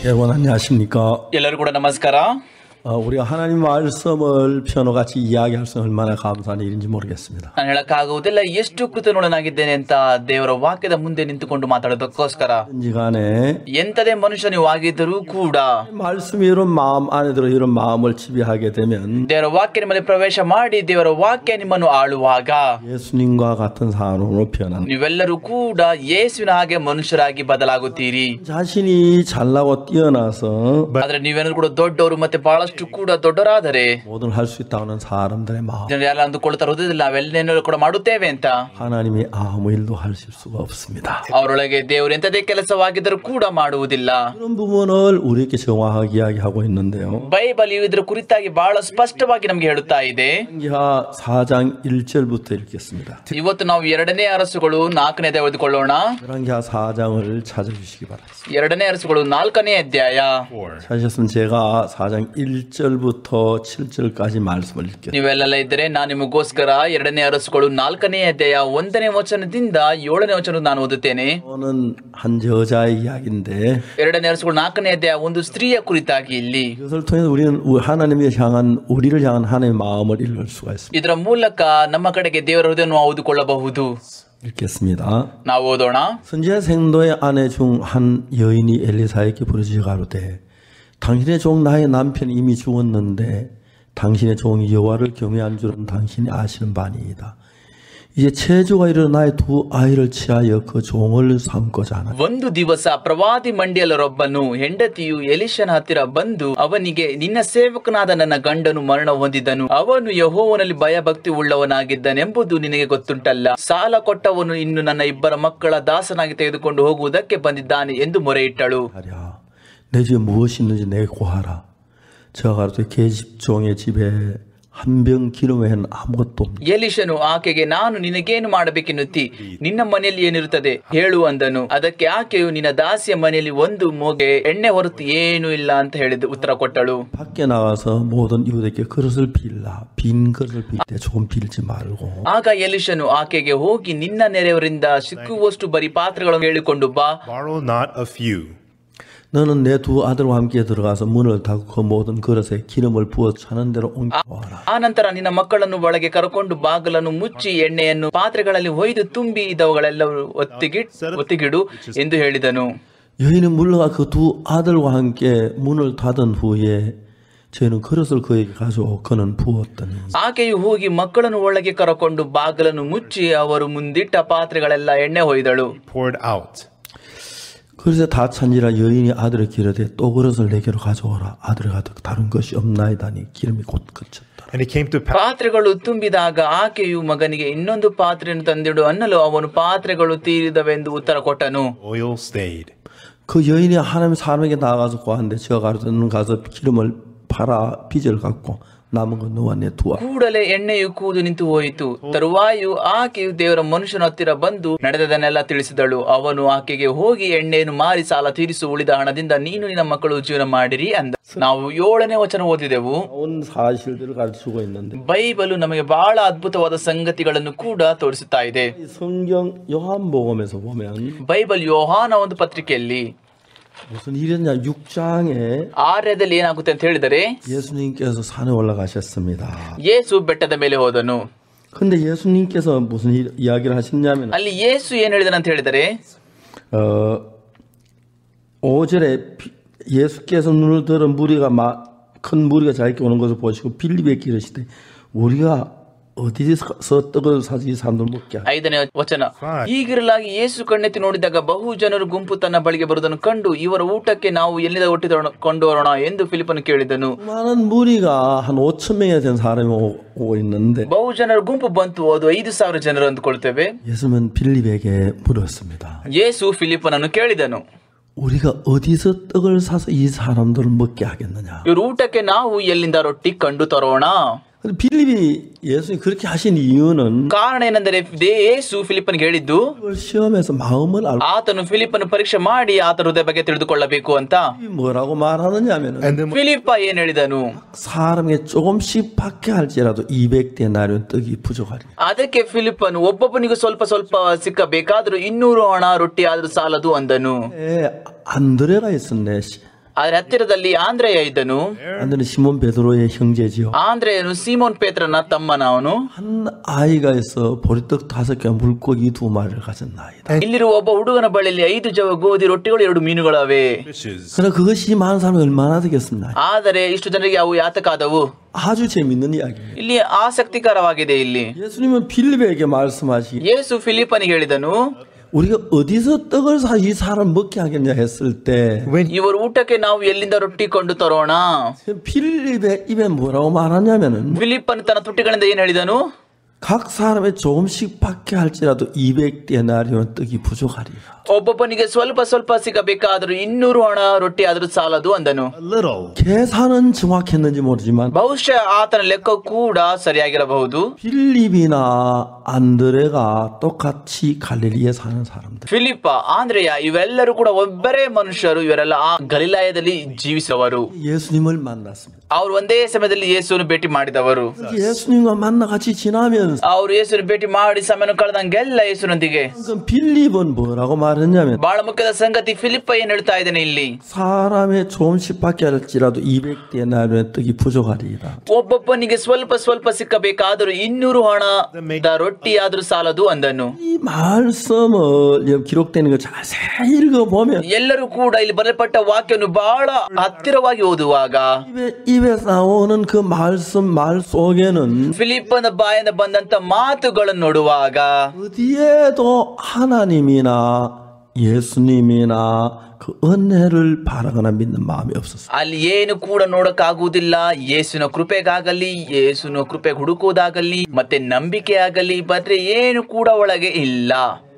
여러분 안녕하십니까? ಎಲ್ಲರೂ ಕೂಡ ನಮಸ್ಕಾರ 어, 우리가 하나님 말씀을 편호같이 이야기할 수 얼마나 감사한 일인지 모르겠습니다. ನಾನು ಹೇಳಕ್ಕಾಗುವುದಿಲ್ಲ ಎಷ್ಟು ಕೃತಜ್ಞನಾಗಿದ್ದೇನೆ ಅಂತ ದೇವರ ವಾಕ್ಯದ ಮುಂದೆ ನಿಂತುಕೊಂಡು ಮಾತಾಡೋದಕ್ಕೋಸ್ಕರ 지간에 ಎಂತದೇ ಮನುಷ್ಯ ನೀವು ಆಗಿದ್ದರೂ ಕೂಡ 말씀이 이런 마음 안에 들어 이런 마음을 지배하게 되면 ದೇವರ ವಾಕ್ಯ ನಿಮ್ಮಲ್ಲಿ ಪ್ರವೇಶ ಮಾಡಿ ದೇವರ ವಾಕ್ಯ ನಿಮ್ಮನ್ನು ಆಳುವಾಗ 예수님과 같은 사람으로 변한다. ನೀವೆಲ್ಲರೂ ಕೂಡ ಯೇಸುವಿನ ಹಾಗೆ ಮನುಷ್ಯರಾಗಿ ಬದಲಾಗುತ್ತೀರಿ 자신이 잘나고 뛰어나서 ಆದ್ರೆ ನೀವೇನಾದ್ರು ಕೂಡ ದೊಡ್ಡವರು ಮತ್ತೆ ಬಹಳಷ್ಟು ಕೂಡ ದೊಡ್ಡವರಾದರೆ 모든 할 수 있다는 사람들의 마음 ಜನರು ಎಲ್ಲ ಅಂದುಕೊಳ್ತಾ ಹೃದಯದಲ್ಲಿ ನಾವೆಲ್ಲೇನೋ ಕೂಡ ಮಾಡುತ್ತೇವೆ ಅಂತ 하나님이 아무 일도 하실 수가 없습니다. ಅವರೊಳಗೆ ದೇವರು ಎಂತದೇ ಕೆಲಸವಾಗಿದ್ದರೂ ಕೂಡ ಮಾಡುವುದಿಲ್ಲ 그런 부분을 우리에게 정확하게 이야기하고 있는데요. ಬೈಬಲ್ ಇದ್ರ ಕುರಿತಾಗಿ ಬಹಳ ಸ್ಪಷ್ಟವಾಗಿ ನಮ್ಗೆ ಹೇಳುತ್ತಾ ಇದೆ 기하 4장 1절부터 읽겠습니다. ಇವತ್ತು ನಾವು ಎರಡನೇ ಅರಸುಗಳು ನಾಲ್ಕನೇ ತೆಗೆದುಕೊಳ್ಳೋಣ 열왕기하 4장을 찾아주시기 바랍니다. ಎರಡನೇ ಅರಸುಗಳು ನಾಲ್ಕನೇ ಅಧ್ಯಾಯ 찾으셨으면 제가 4장 1절부터 7절까지 말씀을 읽겠습니다. ನೀವೆಲ್ಲ ಇದ್ದರೆ ನಾನು ನಿಮಗೋಸ್ಕರ ಎರಡನೇ ಅರಸುಗಳು ನಾಲ್ಕನೇ ಅಧ್ಯಾಯ ಒಂದನೇ ವಚನದಿಂದ ಏಳನೇ ವಚನ ನಾನು ಓದುತ್ತೇನೆ 이거는 한 여자의 이야기인데 ಎರಡನೇ ಅರಸುಗಳು ನಾಲ್ಕನೇ ಅಧ್ಯಾಯ ಒಂದು ಸ್ತ್ರೀಯ ಕುರಿತಾಗಿ ಇಲ್ಲಿ 이것을 통해서 우리는 우- 하나님을 향한 우리를 향한 하나님의 마음을 읽을 수가 있습니다. ಇದರ ಮೂಲಕ ನಮ್ಮ ಕಡೆಗೆ ದೇವರ ಹೃದಯವನ್ನು ಓದಿಕೊಳ್ಳಬಹುದು 읽겠습니다. ನಾವು ಓದೋಣ 선지자 생도의 아내 중 한 여인이 엘리사에게 부르짖어 가로되 당신의 종 나의 남편이 이미 죽었는데 당신의 종이 여호와를 경외한 줄은 당신이 아시는 바니이다. 이제 체조가 일어나 나의 두 아이를 취하여 그 종을 삼고자 하나 ಒಂದು ದಿವಸ ಪ್ರವಾದಿ ಮಂಡಿಯಲರೊಬ್ಬನು ಹೆಂಡತಿಯು ಎಲಿಶನ ಹತ್ತಿರ ಬಂದು ಅವನಿಗೆ ನಿನ್ನ ಸೇವಕನಾದ ನನ್ನ ಗಂಡನು ಮರಣ ಹೊಂದಿದನು ಅವನು ಯಹೋವನಲ್ಲಿ ಭಯಭಕ್ತಿ ಉಳ್ಳವನಾಗಿದ್ದನೆಂಬುದು ನಿನಗೆ ಗೊತ್ತುಂಟಲ್ಲ ಸಾಲ ಕೊಟ್ಟವನು ಇನ್ನು ನನ್ನ ಇಬ್ಬರ ಮಕ್ಕಳ ದಾಸನಾಗಿ ತೆಗೆದುಕೊಂಡು ಹೋಗುವುದಕ್ಕೆ ಬಂದಿದ್ದಾನೆ ಎಂದು ಮೊರೆಯಿಟ್ಟಳು 하랴 내 집에 무엇이 있는지 내게 고하라 저가 가로되 계집 종의 집에 한 병 기름 외에는 아무것도 없다 ಎಲಿಶನು ಆಕೆಗೆ ನಾನು ನಿನಗೇನು ಮಾಡಬೇಕೆನ್ನುತ್ತಿ ನಿನ್ನ ಮನೆಯಲ್ಲಿ ಏನಿರುತ್ತದೆ ಹೇಳು ಅಂದನು ಅದಕ್ಕೆ ಆಕೆಯು ನಿನ್ನ ದಾಸಿಯ ಮನೆಯಲ್ಲಿ ಒಂದು ಮೊಗೆ ಎಣ್ಣೆ ಹೊರತು ಏನೂ ಇಲ್ಲ ಅಂತ ಹೇಳಿದ ಉತ್ತರ ಕೊಟ್ಟಳು 밖에 나가서 모든 이웃에게 그릇을 빌라 빈 그릇을 빌 때 조금 빌지 말고 ಆಗ ಎಲಿಶನು ಆಕೆಗೆ ಹೋಗಿ ನಿನ್ನ ನೆರೆಯವರಿಂದ ಸಿಕ್ಕುವಷ್ಟು ಬರೀ ಪಾತ್ರೆಗಳನ್ನು ಹೇಳಿಕೊಂಡು ಬಾ Borrow not a few. 너는 내 두 아들과 함께 들어가서 문을 닫고 그 모든 그릇에 기름을 부어 차는 대로 옮겨와라 ಆ ನಂತರ ನಿನ್ನ ಮಕ್ಕಳನ್ನು ಒಳಗೆ ಕರಕೊಂಡು ಬಾಗಿಲನ್ನು ಮುಚ್ಚಿ ಎಣ್ಣೆಯನ್ನು ಪಾತ್ರೆಗಳಲ್ಲಿ ಒಯ್ದು ತುಂಬಿ ಇದ್ದವುಗಳೆಲ್ಲವೂ ಒತ್ತಿಗಿ ಒತ್ತಿಗಿಡು ಎಂದು ಹೇಳಿದನು 여인은 물러가 그 두 아들과 함께 문을 닫은 후에 저희는 그릇을 그에게 가져오 그는 부었더니 ಆಕೆಯು ಹೋಗಿ ಮಕ್ಕಳನ್ನು ಒಳಗೆ ಕರಕೊಂಡು ಬಾಗಿಲನ್ನು ಮುಚ್ಚಿ ಅವರು ಮುಂದಿಟ್ಟ ಪಾತ್ರೆಗಳೆಲ್ಲ ಎಣ್ಣೆ ಹೊಯ್ದಳು Poured out. 그릇에 다 찬지라 여인이 아들을 기르되 또 그릇을 내게로 가져오라 아들이 가득 다른 것이 없나이다니 기름이 곧 그쳤다 And it came to pass ಪಾತ್ರೆಗಳು ತುಂಬಿದಾಗ ಆಕೆಯು ಮಗನಿಗೆ ಇನ್ನೊಂದು ಪಾತ್ರೆಯನ್ನು ತಂದಿಡು ಅನ್ನಲು ಅವನು ಪಾತ್ರೆಗಳು ತೀರಿದವೆಂದು ಉತ್ತರ ಕೊಟ್ಟನು oil stayed. 그 여인이 하나님 사람에게 나가서 구하는데 제가 가르쳐는 가서 기름을 팔아 빚을 갖고 남은 건 너와 내 두아 ಕೂಡಲೇ ಎಣ್ಣೆಯು ಕೂದು ನಿಂತು ಹೋಯಿತು ತರುವಾಯು ಆಕೆಯು ದೇವರ ಮನುಷ್ಯನ ಹತ್ತಿರ ಬಂದು ನಡೆದದನ್ನೆಲ್ಲ ತಿಳಿಸಿದಳು ಅವನು ಆಕೆಗೆ ಹೋಗಿ ಎಣ್ಣೆಯನ್ನು ಮಾರಿ ಸಾಲ ತೀರಿಸು ಉಳಿದ ಹಣದಿಂದ ನೀನು ನಿನ್ನ ಮಕ್ಕಳು ಜೀವನ ಮಾಡಿರಿ ಅಂದ ನಾವು ಏಳನೇ ವಚನ ಓದಿದೆವು 온 사실들을 가르치고 있는데 ಬೈಬಲು ನಮಗೆ ಬಹಳ ಅದ್ಭುತವಾದ ಸಂಗತಿಗಳನ್ನು ಕೂಡ ತೋರಿಸುತ್ತಾ ಇದೆ 이 성경 요한복음에서 보면 ಬೈಬಲ್ ಯೋಹಾನ ಒಂದು ಪತ್ರಿಕೆಯಲ್ಲಿ 무슨 일이었냐 6장에 ಆರ್ಯದಲ್ಲಿ ಏನಾಗುತ್ತೆ ಅಂತ ಹೇಳಿದರೆ 예수님께서 산에 올라가셨습니다. ಯೇಸು ಬೆಟ್ಟದ ಮೇಲೆ ಹೋದನು 근데 예수님께서 무슨 일- 이야기를 하셨냐면 ಅಲ್ಲಿ ಯೇಸು ಏನ್ ಹೇಳಿದನು ಅಂತ ಹೇಳಿದರೆ 어 5절에 예수께서 눈을 들은 무리가 마, 큰 무리가 자기께 오는 것을 보시고 빌립에 기르시되 우리가 어디서 떡을 사지 이 사람들 먹게 하라. ಐದನೇ ವಚನ ಹೀಗಿರಲಾಗಿ ಯೇಸು ಕಣ್ಣೆತ್ತಿ ನೋಡಿದಾಗ ಬಹು ಜನರು ಗುಂಪು ತನ್ನ ಬಳಿಗೆ ಬರುವುದನ್ನು ಕಂಡು ಇವರ ಊಟಕ್ಕೆ ನಾವು ಎಲ್ಲಿಂದ ಒಟ್ಟಿ ಕೊಂಡು ಬರೋಣ ಎಂದು ಫಿಲಿಪನು ಕೇಳಿದನು 많은 무리가 한 5천 명이 된 사람이 오- 오고 있는데 ಬಹು ಜನರ ಗುಂಪು ಬಂತು ಅದು ಐದು ಸಾವಿರ ಜನರು ಅಂದುಕೊಳ್ತೇವೆ 예수님은 빌립에게 물었습니다. ಯೇಸು ಫಿಲಿಪನನ್ನು ಕೇಳಿದನು 우리가 어디서 떡을 사서 이 사람들을 먹게 하겠느냐? ಇವ್ರ ಊಟಕ್ಕೆ ನಾವು ಎಲ್ಲಿಂದ ರೊಟ್ಟಿ ಕಂಡು ತರೋಣ 근데 빌립이 예수님 그렇게 하신 이유는 ಕಾರಣ ಏನೆಂದರೆ ದೇ- ಯೇಸು ಫಿಲಿಪನ್ಗೆ ಹೇಳಿದ್ದು 그걸 시험해서 마음을 알고 ಆತನು ಫಿಲಿಪನ ಪರೀಕ್ಷೆ ಮಾಡಿ ಆತ ಹೃದಯ ಬಗ್ಗೆ ತಿಳಿದುಕೊಳ್ಳಬೇಕು ಅಂತ 뭐라고 말하느냐면은 And then ಫಿಲಿಪ ಏನ್ ಹೇಳಿದನು 사람에게 조금씩 받게 할지라도 200데나리온 떡이 부족하리. ಅದಕ್ಕೆ ಫಿಲಿಪನು ಒಬ್ಬೊಬ್ಬನಿಗೂ ಸ್ವಲ್ಪ ಸ್ವಲ್ಪ ಸಿಕ್ಕಬೇಕಾದ್ರೂ ಇನ್ನೂರು ಹಣ ರೊಟ್ಟಿ ಆದ್ರೂ ಸಾಲದು ಅಂದನು 에, 안드레가 있었네. 시- ಆದ್ರೆ ಹತ್ತಿರದಲ್ಲಿ ಆಂದ್ರೆಯ ಇದ್ದನು 안드레 시몬 베드로의 형제지요. ಆಂದ್ರೆಯನು ಸೀಮೋನ್ ಪೇತ್ರನ ತಮ್ಮನ ಅವನು 한 아이가 있어 보리떡 다섯 개 물고기 두 마리를 가진 나이다. ಇಲ್ಲಿರುವ ಒಬ್ಬ ಹುಡುಗನ ಬಳಿಯಲ್ಲಿ ಐದು ಜವ ಗೋಧಿ ರೊಟ್ಟಿಗಳು ಎರಡು ಮೀನುಗಳವೆ Fishes. 그러나 그것이 많은 사람이 얼마나 되겠습니까? ಆದರೆ ಇಷ್ಟು ಜನರಿಗೆ ಅವು ಯಾತಕಾದವು 아주 재밌는 이야기예요. ಇಲ್ಲಿ ಆಸಕ್ತಿಕರವಾಗಿದೆ ಇಲ್ಲಿ 예수님은 빌립에게 말씀하시 ಯೇಸು ಫಿಲಿಪನಿಗೆ ಹೇಳಿದನು 우리가 어디서 떡을 사 이 사람 먹게 하겠냐 했을 때 When ಇವರು ಊಟಕ್ಕೆ ನಾವು ಎಲ್ಲಿಂದ ರೊಟ್ಟಿ ಕೊಂಡು ತರೋಣ 빌립의 입에 뭐라고 말하냐면은 ಫಿಲಿಪ್ಪನ್ ತನ್ನ ತುಟಿಗಳಿಂದ ಏನ್ ಹೇಳಿದನು 각 사람의 조금씩 받게 할지라도 200데나리온 떡이 부족하리라. ಒಬ್ಬೊಬ್ಬನಿಗೆ ಸ್ವಲ್ಪ ಸ್ವಲ್ಪ ಸಿಗಬೇಕಾದರೂ ಇನ್ನೂರು ಹಣ ರೊಟ್ಟಿ ಆದರೂ ಸಾಲದು ಅಂದನು a little. 계산은 정확했는지 모르지만 ಬಹುಶಃ ಆತನ ಲೆಕ್ಕ ಕೂಡ ಸರಿಯಾಗಿರಬಹುದು 빌립이나 안드레가 똑같이 갈릴리에 사는 사람들. ಫಿಲಿಪ್ಪ ಆಂದ್ರೆಯ ಇವೆಲ್ಲರೂ ಕೂಡ ಒಬ್ಬರೇ ಮನುಷ್ಯರು ಇವರೆಲ್ಲ ಆ ಗಲಿಲಾಯದಲ್ಲಿ ಜೀವಿಸುವವರು 예수님을 만났습니다. ಅವರು ಒಂದೇ ಸಮಯದಲ್ಲಿ ಯೇಸುವನ್ನು ಭೇಟಿ ಮಾಡಿದವರು 예수님과 만나 같이 지나면서 ಅವರು ಯೇಸುವನ್ನು ಭೇಟಿ ಮಾಡಿ ಸಮಯ ಕಳೆದಂಗೆಲ್ಲ ಯೇಸುನೊಂದಿಗೆ 그럼 빌립은 뭐라고 말했냐면 ಬಹಳ ಮುಖ್ಯದ ಸಂಗತಿ ಫಿಲಿಪ್ಪ ಏನ್ ಹೇಳ್ತಾ ಇದ್ದಾನೆ ಇಲ್ಲಿ 사람의 조금씩 받게 할지라도 200데나리온 떡이 부족하리라. ಒಬ್ಬೊಬ್ಬನಿಗೆ ಸ್ವಲ್ಪ ಸ್ವಲ್ಪ ಸಿಕ್ಕಬೇಕಾದರೂ ಇನ್ನೂರು ಹಣದ ರೊಟ್ಟಿ ಆದ್ರೂ ಸಾಲದು ಅಂದನು 이 말씀을 여기 기록되는 거 자세히 읽어보면 ಎಲ್ಲರೂ ಕೂಡ ಇಲ್ಲಿ ಬರೆಯಲ್ಪಟ್ಟ ವಾಕ್ಯವನ್ನು ಬಹಳ ಹತ್ತಿರವಾಗಿ ಓದುವಾಗ 입에, 입에서 나오는 그 말씀 말 속에는 ಫಿಲಿಪ್ಪನ ಬಾಯಿಂದ ಬಂದಂತ ಮಾತುಗಳನ್ನು ನೋಡುವಾಗ 어디에도 하나님이나 예수님이나 그 은혜를 바라거나 믿는 마음이 없었어요. ಅಲ್ಲಿ ಏನು ಕೂಡ ನೋಡಕ್ಕಾಗುವುದಿಲ್ಲ ಯೇಸುನ ಕೃಪೆಗಾಗಲಿ ಯೇಸುನ ಕೃಪೆ ಹುಡುಕುವುದಾಗಲಿ ಮತ್ತೆ ನಂಬಿಕೆ ಆಗಲಿ ಮತ್ತೆ ಏನು ಕೂಡ ಒಳಗೆ ಇಲ್ಲ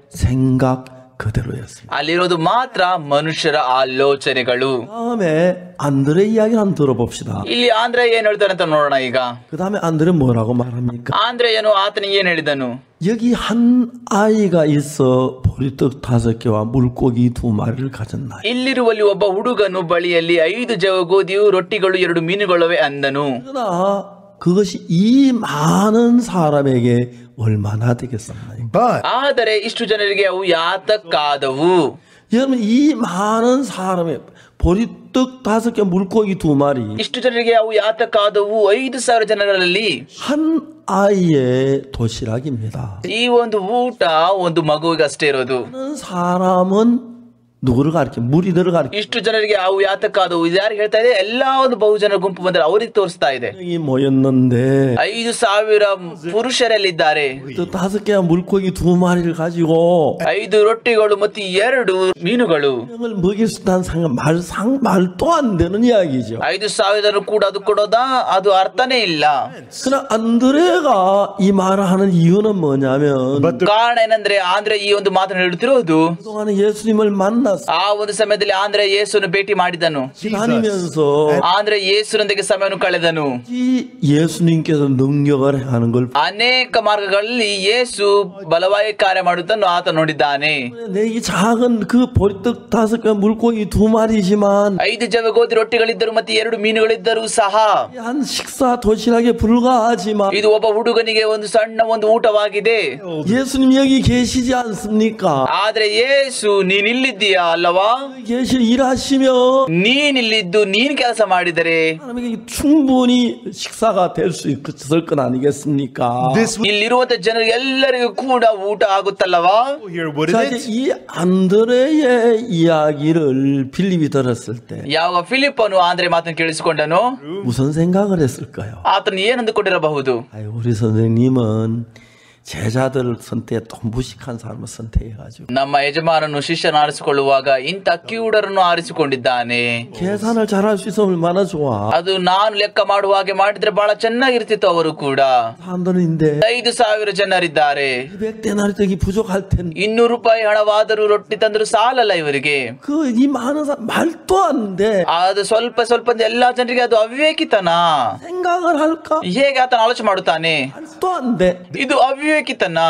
생각 그대로였습니다. ಅಲ್ಲಿರೋದು ಮಾತ್ರ ಮನುಷ್ಯರ ಆಲೋಚನೆಗಳು 다음에 안드레 이야기 한번 들어봅시다. ಇಲ್ಲಿ ಆಂಧ್ರ ಏನ್ ಹೇಳ್ತಾನೆ ಅಂತ ನೋಡೋಣ ಈಗ 그 다음에 안드레 뭐라고 말합니까? ಆಂಧ್ರ ಏನು ಆತನಿಗೆ ಏನ್ ಹೇಳಿದನು 여기 한 아이가 있어 보리떡 다섯 개와 물고기 두 마리를 가진 나이. ಇಲ್ಲಿರುವಲ್ಲಿ ಒಬ್ಬ ಹುಡುಗನು ಬಳಿಯಲ್ಲಿ ಐದು ಜವ ಗೋಧಿಯು ರೊಟ್ಟಿಗಳು ಎರಡು ಮೀನುಗಳವೆ ಅಂದನು 그러나 그것이 이 많은 사람에게 얼마나 되겠습니까? But ಆದರೆ ಇಷ್ಟು ಜನರಿಗೆ ಅವು ಯಾತಕ್ಕಾದವು 여러분 이 많은 사람의 보리떡 다섯 개 물고기 두 마리 ಇಷ್ಟು ಜನರಿಗೆ ಅವು ಯಾತಕ್ಕಾದವು ಐದು ಸಾವಿರ ಜನರಲ್ಲಿ 한 아이의 도시락입니다. ಈ ಒಂದು ಊಟ ಒಂದು ಮಗುವಿಗೆ ಅಷ್ಟೇ ಇರೋದು 하는 사람은 누구를 가르쳐? 무리들을 가르쳐. ಇಷ್ಟು ಜನರಿಗೆ ಅವು ಯಾತಕ್ಕಾದವು ಇದು ಯಾರು ಹೇಳ್ತಾ ಇದೆ ಎಲ್ಲಾ ಒಂದು ಬಹುಜನ ಗುಂಪು ಬಂದ್ರೆ ಅವ್ರಿಗೆ ತೋರಿಸ್ತಾ ಇದೆ 이 모였는데 ಐದು ಸಾವಿರ ಪುರುಷರಲ್ಲಿದ್ದಾರೆ 또 다섯 개와 물고기 두 마리를 가지고 ಐದು ರೊಟ್ಟಿಗಳು ಮತ್ತು ಎರಡು ಮೀನುಗಳು 명을 먹일 수 있다는 상관 말, 상, 말도 안 되는 이야기죠. ಐದು ಸಾವಿರ ಕೂಡ ಅದು ಕೊಡೋದಾ ಅದು ಅರ್ಥನೇ ಇಲ್ಲ 그러나 안드레가 이 말을 하는 이유는 뭐냐면 but the ಕಾರಣ ಏನಂದ್ರೆ ಆಂದ್ರೆ ಈ ಒಂದು ಮಾತನ್ನು ಹೇಳುತ್ತಿರೋದು 그동안에 예수님을 만났어. ಆ ಒಂದು ಸಮಯದಲ್ಲಿ ಆಂದ್ರೆ ಯೇಸುವನ್ನು ಭೇಟಿ ಮಾಡಿದನು 다니면서 ಆಂದ್ರೆ ಯೇಸುನೊಂದಿಗೆ ಸಮಯವನ್ನು ಕಳೆದನು 이 예수님께서 능력을 행하는 걸 ಅನೇಕ ಮಾರ್ಗಗಳಲ್ಲಿ ಯೇಸು ಬಲವಾಗಿ ಕಾರ್ಯ ಮಾಡುವುದನ್ನು ಆತ ನೋಡಿದ್ದಾನೆ 내 이 작은 그 보리떡 다섯 개 물고기 두 마리지만 ಐದು ಜವ ಗೋಧಿ ರೊಟ್ಟಿಗಳಿದ್ದರು ಮತ್ತೆ ಎರಡು ಮೀನುಗಳಿದ್ದರೂ ಸಹ 한 식사 도시락에 불과하지만 ಇದು ಒಬ್ಬ ಹುಡುಗನಿಗೆ ಒಂದು ಸಣ್ಣ ಒಂದು ಊಟವಾಗಿದೆ 예수님 여기 계시지 않습니까? ಆದ್ರೆ ಯೇಸು ನೀನ್ ಇಲ್ಲಿದ್ದೀಯಾ ಅಲ್ಲವಾ 계시 일하시며 ನೀನ್ ಇಲ್ಲಿದ್ದು ನೀನ್ ಕೆಲಸ ಮಾಡಿದರೆ 사람에게 충분히 식사가 될 수 있을 건 아니겠습니까? this ಇಲ್ಲಿರುವಂತ ಜನರಿಗೆ ಎಲ್ಲರಿಗೂ ಕೂಡ ಊಟ ಆಗುತ್ತಲ್ಲವಾ will hear what 자, it 이제 is. 이 안드레의 이야기를 빌립이 들었을 때 ಯಾವಾಗ ಫಿಲಿಪ್ಪನು ಆಂದ್ರೆ ಮಾತನ್ನು ಕೇಳಿಸಿಕೊಂಡನು 무슨 생각을 했을까요? ಆತನು ಏನ್ ಅಂದುಕೊಂಡಿರಬಹುದು 아유, 우리 선생님은 제자들을 선택 또 무식한 사람을 선택해가지고 ನಮ್ಮ ಯಜಮಾನನು ಶಿಷ್ಯನ ಆರಿಸಿಕೊಳ್ಳುವಾಗ ಇಂಥ ಕಿವುಡರನ್ನು ಆರಿಸಿಕೊಂಡಿದ್ದಾನೆ 계산을 잘할 수 있으면 얼마나 좋아. ಅದು ನಾನು ಲೆಕ್ಕ ಮಾಡುವ ಹಾಗೆ ಮಾಡಿದ್ರೆ ಬಹಳ ಚೆನ್ನಾಗಿರ್ತಿತ್ತು ಅವರು ಕೂಡ 사람들인데 ಐದು ಸಾವಿರ ಜನರಿದ್ದಾರೆ 200데나리 떡이 부족할 텐데 ಇನ್ನೂರು ರೂಪಾಯಿ ಹಣವಾದರೂ ರೊಟ್ಟಿ ತಂದ್ರು ಸಾಲಲ್ಲ ಇವರಿಗೆ 그 이 많은 사람 말도 안 돼. ಅದು ಸ್ವಲ್ಪ ಸ್ವಲ್ಪ ಎಲ್ಲಾ ಜನರಿಗೆ ಅದು ಅವಿವೇಕಿತನ 생각을 할까? ಹೇಗೆ ಆತನ ಆಲೋಚನೆ ಮಾಡುತ್ತಾನೆ 말도 안 돼. ಇದು ಅವಿವೇಕಿತನ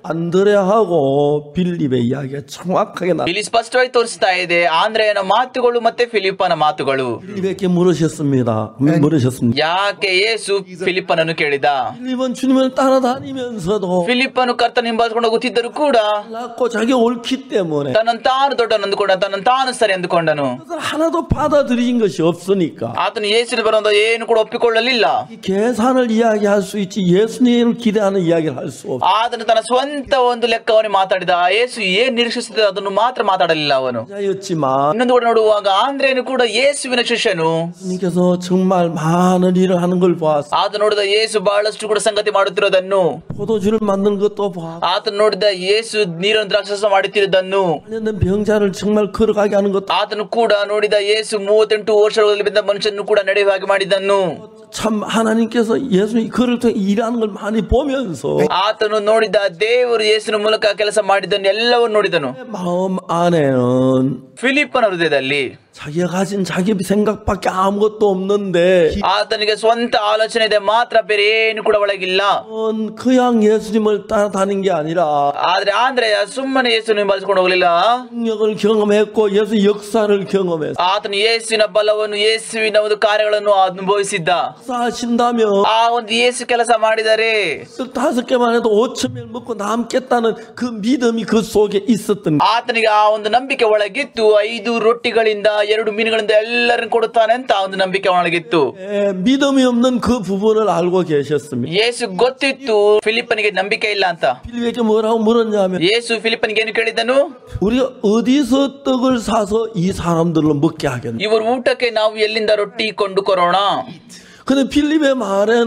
안드레하고 빌립의 이야기가 정확하게 나. ಇಲ್ಲಿ ಸ್ಪಷ್ಟವಾಗಿ ತೋರಿಸ್ತಾ ಇದೆ ಆಂದ್ರೆಯನ ಮಾತುಗಳು ಮತ್ತೆ ಫಿಲಿಪ್ಪನ ಮಾತುಗಳು 빌립에게 물으셨습니다. 물으셨습니다. ಯಾಕೆ ಯೇಸು ಫಿಲಿಪ್ಪನನ್ನು ಕೇಳಿದ 빌립은 주님을 따라다니면서도 ಫಿಲಿಪ್ಪನು ಕರ್ತನ ಹಿಂಬಾಲಿಸಿಕೊಂಡು ಹೋಗುತ್ತಿದ್ದರೂ ಕೂಡ 낳고 자기 옳기 때문에 ತನ್ನನ್ನು ತಾನು ದೊಡ್ಡನು ಅಂದುಕೊಂಡ ತನ್ನನ್ನು ತಾನು ಸರಿ ಅಂದುಕೊಂಡನು 그것을 하나도 받아들인 것이 없으니까 ಆತನು ಯೇಸುವಿನ ಬರೋದ ಏನು ಕೂಡ ಒಪ್ಪಿಕೊಳ್ಳಲಿಲ್ಲ 이 계산을 이야기할 수 있지 예수님을 기대하는 이야기를 할 수 없어. ಆತನು ತನ್ನ ಸ್ವಂತ ಒಂದು ಲೆಕ್ಕವನ್ನು ಮಾತಾಡಿದ ಯೇಸು ಏನ್ ನಿರೀಕ್ಷಿಸಿದ ಅದನ್ನು ಮಾತ್ರ ಮಾತಾಡಲಿಲ್ಲ ಅವನು 자였지만 ಇನ್ನೊಂದು ಕೂಡ ನೋಡುವಾಗ ಆಂದ್ರೇನು ಕೂಡ ಯೇಸುವಿನ ಶಿಷ್ಯನು 주님께서 정말 많은 일을 하는 걸 보았어. ಆತ ನೋಡಿದ ಯೇಸು ಬಹಳಷ್ಟು ಕೂಡ ಸಂಗತಿ ಮಾಡುತ್ತಿರೋದನ್ನು 포도주를 만든 것도 보았고 ಆತನು ನೋಡಿದ ಯೇಸು ನೀರನ್ನು ದ್ರಾಕ್ಷಸ ಮಾಡುತ್ತಿರುವುದನ್ನು 관련된 병자를 정말 걸어가게 하는 것도 ಆತನು ಕೂಡ ನೋಡಿದ ಯೇಸು ಮೂವತ್ತೆಂಟು ವರ್ಷಗಳಲ್ಲಿ ಬಿದ್ದ ಮನುಷ್ಯನು ಕೂಡ ನಡೆಯುವ ಹಾಗೆ ಮಾಡಿದ್ದನ್ನು 참 하나님께서 예수님 그를 통해 일하는 걸 많이 보면서 ಆತನು ನೋಡಿದ ದೇವರು ಯೇಸುವಿನ ಮೂಲಕ ಕೆಲಸ ಮಾಡಿದ್ದನ್ನು ಎಲ್ಲವನ್ನು ನೋಡಿದನು 마음 안에는 ಫಿಲಿಪ್ಪನ ಹೃದಯದಲ್ಲಿ 자기가 가진 자기 생각밖에 아무것도 없는데 ಆತನಿಗೆ ಸ್ವಂತ ಆಲೋಚನೆ ಇದೆ ಮಾತ್ರ ಬೇರೆ ಏನು ಕೂಡ ಒಳಗಿಲ್ಲ 이건 그냥 예수님을 따라다닌 게 아니라 ಆದ್ರೆ ಆಂದ್ರೆಯ ಸುಮ್ಮನೆ ಯೇಸುವಿನ ಬಳಸಿಕೊಂಡು ಹೋಗಲಿಲ್ಲ 능력을 경험했고 예수 역사를 경험했어. ಆತನು ಯೇಸುವಿನ ಬಲವನ್ನು ಯೇಸುವಿನ ಒಂದು ಕಾರ್ಯಗಳನ್ನು ಅನುಭವಿಸಿದ್ದ 역사하신다면 ಆ ಒಂದು ಯೇಸು ಕೆಲಸ ಮಾಡಿದರೆ 떡 다섯 개만 해도 오천 명 먹고 남겠다는 그 믿음이 그 속에 있었던 거야. ಆತನಿಗೆ ಆ ಒಂದು ನಂಬಿಕೆ ಒಳಗಿತ್ತು ಐದು ರೊಟ್ಟಿಗಳಿಂದ ಎರಡು ಮೀನುಗಳಿಂದ ಎಲ್ಲರನ್ನು ಕೊಡುತ್ತಾನೆ ಅಂತ ಆ ಒಂದು ನಂಬಿಕೆ ಒಳಗಿತ್ತು 예, 믿음이 없는 그 부분을 알고 계셨습니다. ಯೇಸು ಗೊತ್ತಿತ್ತು ಫಿಲಿಪ್ಪನಿಗೆ ನಂಬಿಕೆ ಇಲ್ಲ ಅಂತ 필립에게 뭐라고 물었냐면 ಯೇಸು ಫಿಲಿಪ್ಪನಿಗೆ ಏನು ಕೇಳಿದನು 우리가 어디서 떡을 사서 이 사람들을 먹게 하겠나? ಇವರು ಊಟಕ್ಕೆ ನಾವು ಎಲ್ಲಿಂದ ರೊಟ್ಟಿ ಕೊಂಡುಕೊರೋಣ 근데 필립의 말에는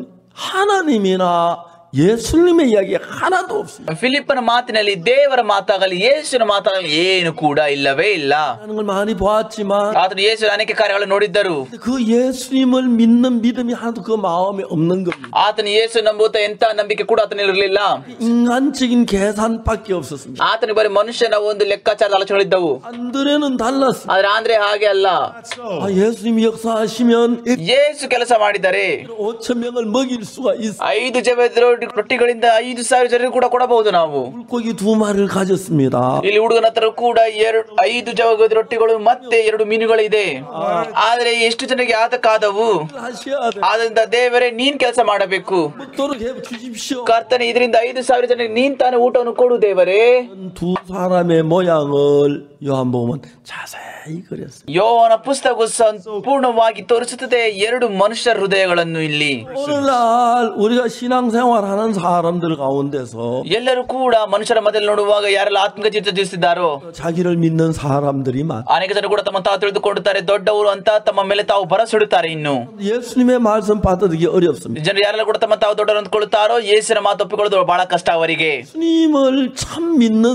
하나님이나 예수님의 이야기 하나도 없습니다. ಫಿಲಿಪ್ಪನ ಮಾತಿನಲ್ಲಿ ದೇವರ ಮಾತಾಗಲಿ ಯೇಸುವಿನ ಮಾತಾಗಲಿ ಏನು ಕೂಡ ಇಲ್ಲವೇ ಇಲ್ಲ 하는 걸 많이 보았지만 ಆತನು ಯೇಸುವಿನ ಅನೇಕ ಕಾರ್ಯಗಳನ್ನು ನೋಡಿದ್ದರು 그 예수님을 믿는 믿음이 하나도 그 마음에 없는 겁니다. ಆತನು ಯೇಸು ನಂಬುತ್ತ ಎಂತ ನಂಬಿಕೆ ಕೂಡ ಆತನಿರಲಿಲ್ಲ 인간적인 계산밖에 없었습니다. ಆತನಿಗೆ ಬರೀ ಮನುಷ್ಯನ ಒಂದು ಲೆಕ್ಕಾಚಾರದ ಆಲೋಚನೆಗಳಿದ್ದವು 안드레는 달랐습니다. ಆದ್ರೆ ಆಂದ್ರೆ ಹಾಗೆ ಅಲ್ಲ 아, 예수님이 역사하시면 ಯೇಸು ಕೆಲಸ ಮಾಡಿದರೆ 5천 명을 먹일 수가 있어. ಐದು ಜವೆದ ರೊಟ್ಟಿಗಳಿಂದ ಐದು ಸಾವಿರ ಜನರು ಕೂಡ ಕೊಡಬಹುದು ನಾವು 물고기 두 마리를 가졌습니다. ಇಲ್ಲಿ ಹುಡುಗನ ಹತ್ರ ಕೂಡ ಎರಡು ಐದು ಜವಗದ ರೊಟ್ಟಿಗಳು ಮತ್ತೆ ಎರಡು ಮೀನುಗಳಿದೆ ಆದ್ರೆ ಎಷ್ಟು ಜನರಿಗೆ ಆತಕ್ಕಾದವು 하셔야 돼. ಆದ್ರಿಂದ ದೇವರೇ ನೀನ್ ಕೆಲಸ ಮಾಡಬೇಕು 먹도록 해 주십시오. ಕರ್ತನೆ ಇದರಿಂದ ಐದು ಸಾವಿರ ಜನರಿಗೆ ನೀನ್ ತಾನೇ ಊಟವನ್ನು ಕೊಡು ದೇವರೇ 두 사람의 모양을 요한복음은 자세히 그렸습니다. ಯೋವನ ಪುಸ್ತಕ ಸಂಪೂರ್ಣವಾಗಿ ತೋರಿಸುತ್ತದೆ ಎರಡು ಮನುಷ್ಯರ ಹೃದಯಗಳನ್ನು ಇಲ್ಲಿ 오늘날 우리가 신앙생활하는 사람들 가운데서 ಎಲ್ಲರೂ ಕೂಡ ಮನುಷ್ಯರ ಮಧ್ಯದಲ್ಲಿ ನೋಡುವಾಗ ಯಾರೆಲ್ಲ ಆತ್ಮಿಕ ಜೀವಿತ ಜೀವಿಸಿದ್ದಾರೋ 자기를 믿는 사람들이 많. ಅನೇಕ ಜನರು ಕೂಡ ತಮ್ಮ ತಾವು ತಿಳಿದುಕೊಳ್ಳುತ್ತಾರೆ ದೊಡ್ಡವರು ಅಂತ ತಮ್ಮ ಮೇಲೆ ತಾವು ಭರಸಿಡುತ್ತಾರೆ ಇನ್ನು 예수님의 말씀 받아들이기 어렵습니다. ಜನರು ಯಾರೆಲ್ಲ ಕೂಡ ತಮ್ಮ ತಾವು ದೊಡ್ಡವರು ಅಂದ್ಕೊಳ್ತಾರೋ ಯೇಸಿನ ಮಾತು ಒಪ್ಪಿಕೊಳ್ಳೋದು ಬಹಳ ಕಷ್ಟ ಅವರಿಗೆ 예수님을 참 믿는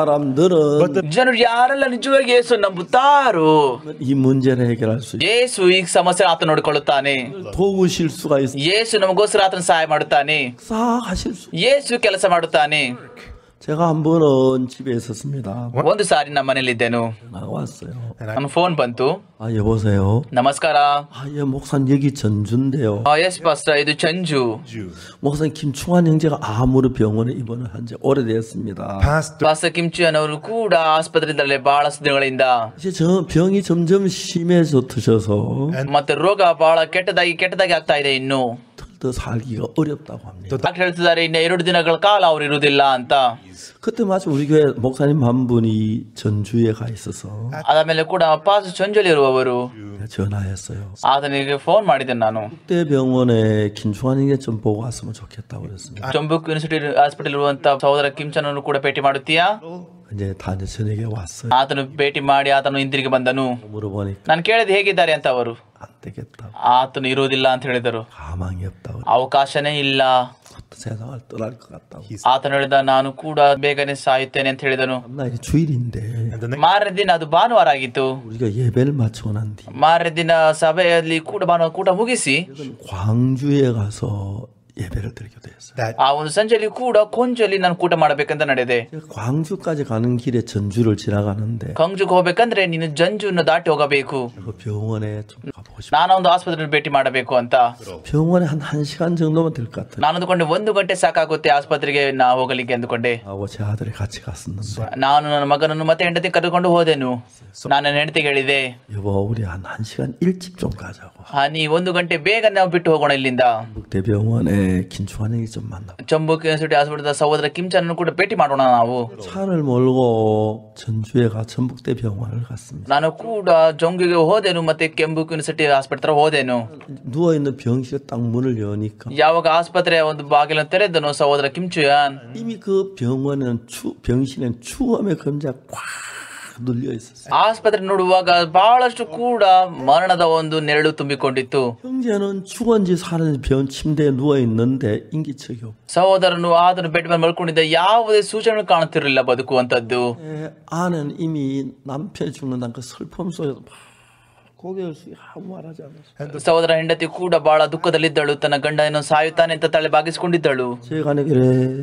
사람들은 ಜನರು ಯಾರೆಲ್ಲ ನಿಜವಾಗಿ ಯೇಸು ನಂಬುತ್ತಾರೋ 이 문제를 해결할 수 있어요. ಯೇಸು ಈ ಸಮಸ್ಯೆ ಆತ ನೋಡಿಕೊಳ್ಳುತ್ತಾನೆ 도우실 수가 있어요. ಯೇಸು ನಮಗೋಸ್ಕರ ಆತನ ಸಹಾಯ ಮಾಡುತ್ತಾನೆ 싹하실 수. ಯೇಸು ಕೆಲಸ ಮಾಡುತ್ತಾನೆ 제가 한 번은 집에 있었습니다. ಒಂದು ಸಾರಿ ನಮ್ಮ ಮನೇಲಿದ್ದೆನು 나왔어요. ನನ್ನ ಫೋನ್ ಬಂತು 아 여보세요. ನಮಸ್ಕಾರ 아 예 목사님 여기 전주인데요. ಎಸ್ ಪಾಸ್ಟರ್ ಇದು ಚಂಜು Jew. 목사님 김충환 형제가 암으로 병원에 입원을 한 지 오래됐습니다. Pastor, ಪಾಸ್ಟರ್ ಕಿಮ್ಚಿಯನ್ ಕೂಡ ಆಸ್ಪತ್ರೆಯಲ್ಲೇ ಬಹಳಷ್ಟು ದಿನಗಳಿಂದ 이제 저 병이 점점 심해져 드셔서 ಮತ್ತೆ ರೋಗ ಬಹಳ ಕೆಟ್ಟದಾಗಿ ಕೆಟ್ಟದಾಗಿ ಆಗ್ತಾ ಇದೆ ಇನ್ನು 더 살기가 어렵다고 합니다. ಡಾಕ್ಟರ್ ಹೇಳ್ತಿದ್ದಾರೆ ಇನ್ನು ಎರಡು ದಿನಗಳ ಕಾಲ ಅವ್ರು ಇರುವುದಿಲ್ಲ ಅಂತ 그때 마침 우리 교회 목사님 한 분이 전주에 가 있어서 ಅದಾದ್ಮೇಲೆ ಕೂಡ ಪಾಸ್ ಚಂಜಲಿ ಇರುವವರು 전화했어요. ಆತನಿಗೆ ಫೋನ್ ಮಾಡಿದ್ದೆ ನಾನು 그때 병원에 김충환 형제 좀 보고 왔으면 좋겠다고 그랬습니다. ಚೊಂಬುಕ್ ಯೂನಿವರ್ಸಿಟಿ ಹಾಸ್ಪಿಟಲ್ ಇರುವಂತ ಸಹೋದರ ಕಿಮ್ಚನ್ ಅನ್ನು ಕೂಡ ಭೇಟಿ ಮಾಡುತ್ತೀಯಾ 이제 다들 저녁에 왔어요. ಆತನು ಭೇಟಿ ಮಾಡಿ ಆತನು ಹಿಂದಿರುಗಿ ಬಂದನು 물어보니까 ನಾನು ಕೇಳಿದೆ ಹೇಗಿದ್ದಾರೆ ಅಂತ ಅವರು 안 되겠다고 ಆತನು ಇರುವುದಿಲ್ಲ ಅಂತ ಹೇಳಿದರು 가망이 없다고 ಅವಕಾಶನೇ ಇಲ್ಲ 세상을 떠날 것 같다고. ಆತನು ಹೇಳಿದ ನಾನು ಕೂಡ ಬೇಗನೆ ಸಾಯುತ್ತೇನೆ ಅಂತ ಹೇಳಿದನು 날이 주일인데 and the next ಮಾರನೇ ದಿನ ಅದು ಭಾನುವಾರ ಆಗಿತ್ತು 우리가 예배를 마치고 난 뒤 ಮಾರನೇ ದಿನ ಸಭೆಯಲ್ಲಿ ಕೂಡ ಭಾನುವಾರ ಕೂಟ ಮುಗಿಸಿ 광주에 가서 예배를 드리기도 했어요. that ಆ ಒಂದು ಸಂಜೆಯಲ್ಲಿ ಕೂಡ ಕೊಂಚಲ್ಲಿ ನಾನು ಕೂಟ ಮಾಡಬೇಕಂತ ನಡೆದೆ 제가 광주까지 가는 길에 전주를 지나가는데 ಕಂಗ್ಜುಗೆ ಹೋಗ್ಬೇಕಂದ್ರೆ ನೀನು ಜಂಜುನ ದಾಟಿ ಹೋಗಬೇಕು 그 병원에 좀 가보고 싶어요. ನಾನು ಒಂದು ಆಸ್ಪತ್ರೆ ಭೇಟಿ ಮಾಡಬೇಕು ಅಂತ 병원에 한 1시간 정도면 될 것 같아요. ನಾನು ಅಂದುಕೊಂಡೆ ಒಂದು ಗಂಟೆ ಸಾಕಾಗುತ್ತೆ ಆಸ್ಪತ್ರೆಗೆ ನಾ ಹೋಗಲಿಕ್ಕೆ ಅಂದುಕೊಂಡೆ 하고 제 아들이 같이 갔었는데 ನಾನು ನನ್ನ ಮಗನನ್ನು ಮತ್ತೆ ಹೆಂಡತಿ ಕರೆದುಕೊಂಡು ಹೋದೆನು ನಾನು ನನ್ನ ಹೆಂಡತಿಗೆ ಹೇಳಿದೆ 여보 우리 한 1시간 일찍 좀 가자고 ಆ, ನೀ ಒಂದು ಗಂಟೆ ಬೇಗ ನಾವು ಬಿಟ್ಟು ಹೋಗೋಣ ಇಲ್ಲಿಂದ 대병원에 김충환이 좀 만나고 ಚಂಬು ಯೂನಿವರ್ಸಿಟಿ ಆಸ್ಪತ್ರೆದ ಸಹೋದರ ಕಿಮ್ಚನ್ ಕೂಡ ಭೇಟಿ ಮಾಡೋಣ ನಾವು 차를 몰고 전주에 가 전북대 병원을 갔습니다. ನಾನು ಕೂಡ ಜೊಂಗಿಗೆ ಹೋದೆನು ಮತ್ತೆ ಕೆಂಬು ಯೂನಿವರ್ಸಿಟಿ ಆಸ್ಪತ್ರೆ ಹತ್ರ ಹೋದೆನು 누워있는 병실에 딱 문을 여니까 ಯಾವಾಗ ಆಸ್ಪತ್ರೆಯ ಒಂದು ಬಾಗಿಲನ್ನು ತೆರೆದನು ಸಹೋದರ ಕಿಮ್ಚುಯಾನ್ 이미 그 병원에는 추, 병실엔 추험의 금자가 꽉 눌려 있었어요. ಆಸ್ಪತ್ರೆ ನೋಡುವಾಗ ಬಹಳಷ್ಟು ಕೂಡ ಮರಣದ ಒಂದು ನೆರಳು ತುಂಬಿಕೊಂಡಿತ್ತು 형제는 죽은지 사는지 병 침대에 누워 있는데 인기척이 없고 ಸಹೋದರನು ಆತನು ಬೆಡ್ ಮೇಲೆ ಮಲ್ಕೊಂಡಿದ್ದ ಯಾವುದೇ ಸೂಚನೆ ಕಾಣುತ್ತಿರಲಿಲ್ಲ ಬದುಕುವಂತದ್ದು 에, 아는 이미 남편이 죽는다는 그 슬픔 속에서 막 고개를 숙이고 아무 말하지 않았어요. ಸಹೋದರ ಹೆಂಡತಿ ಕೂಡ ಬಹಳ ದುಃಖದಲ್ಲಿದ್ದಳು ತನ್ನ ಗಂಡನನ್ನು ಸಾಯುತ್ತಾನೆ ಅಂತ ತಲೆ ಬಾಗಿಸಿಕೊಂಡಿದ್ದಳು 제가 가는 길에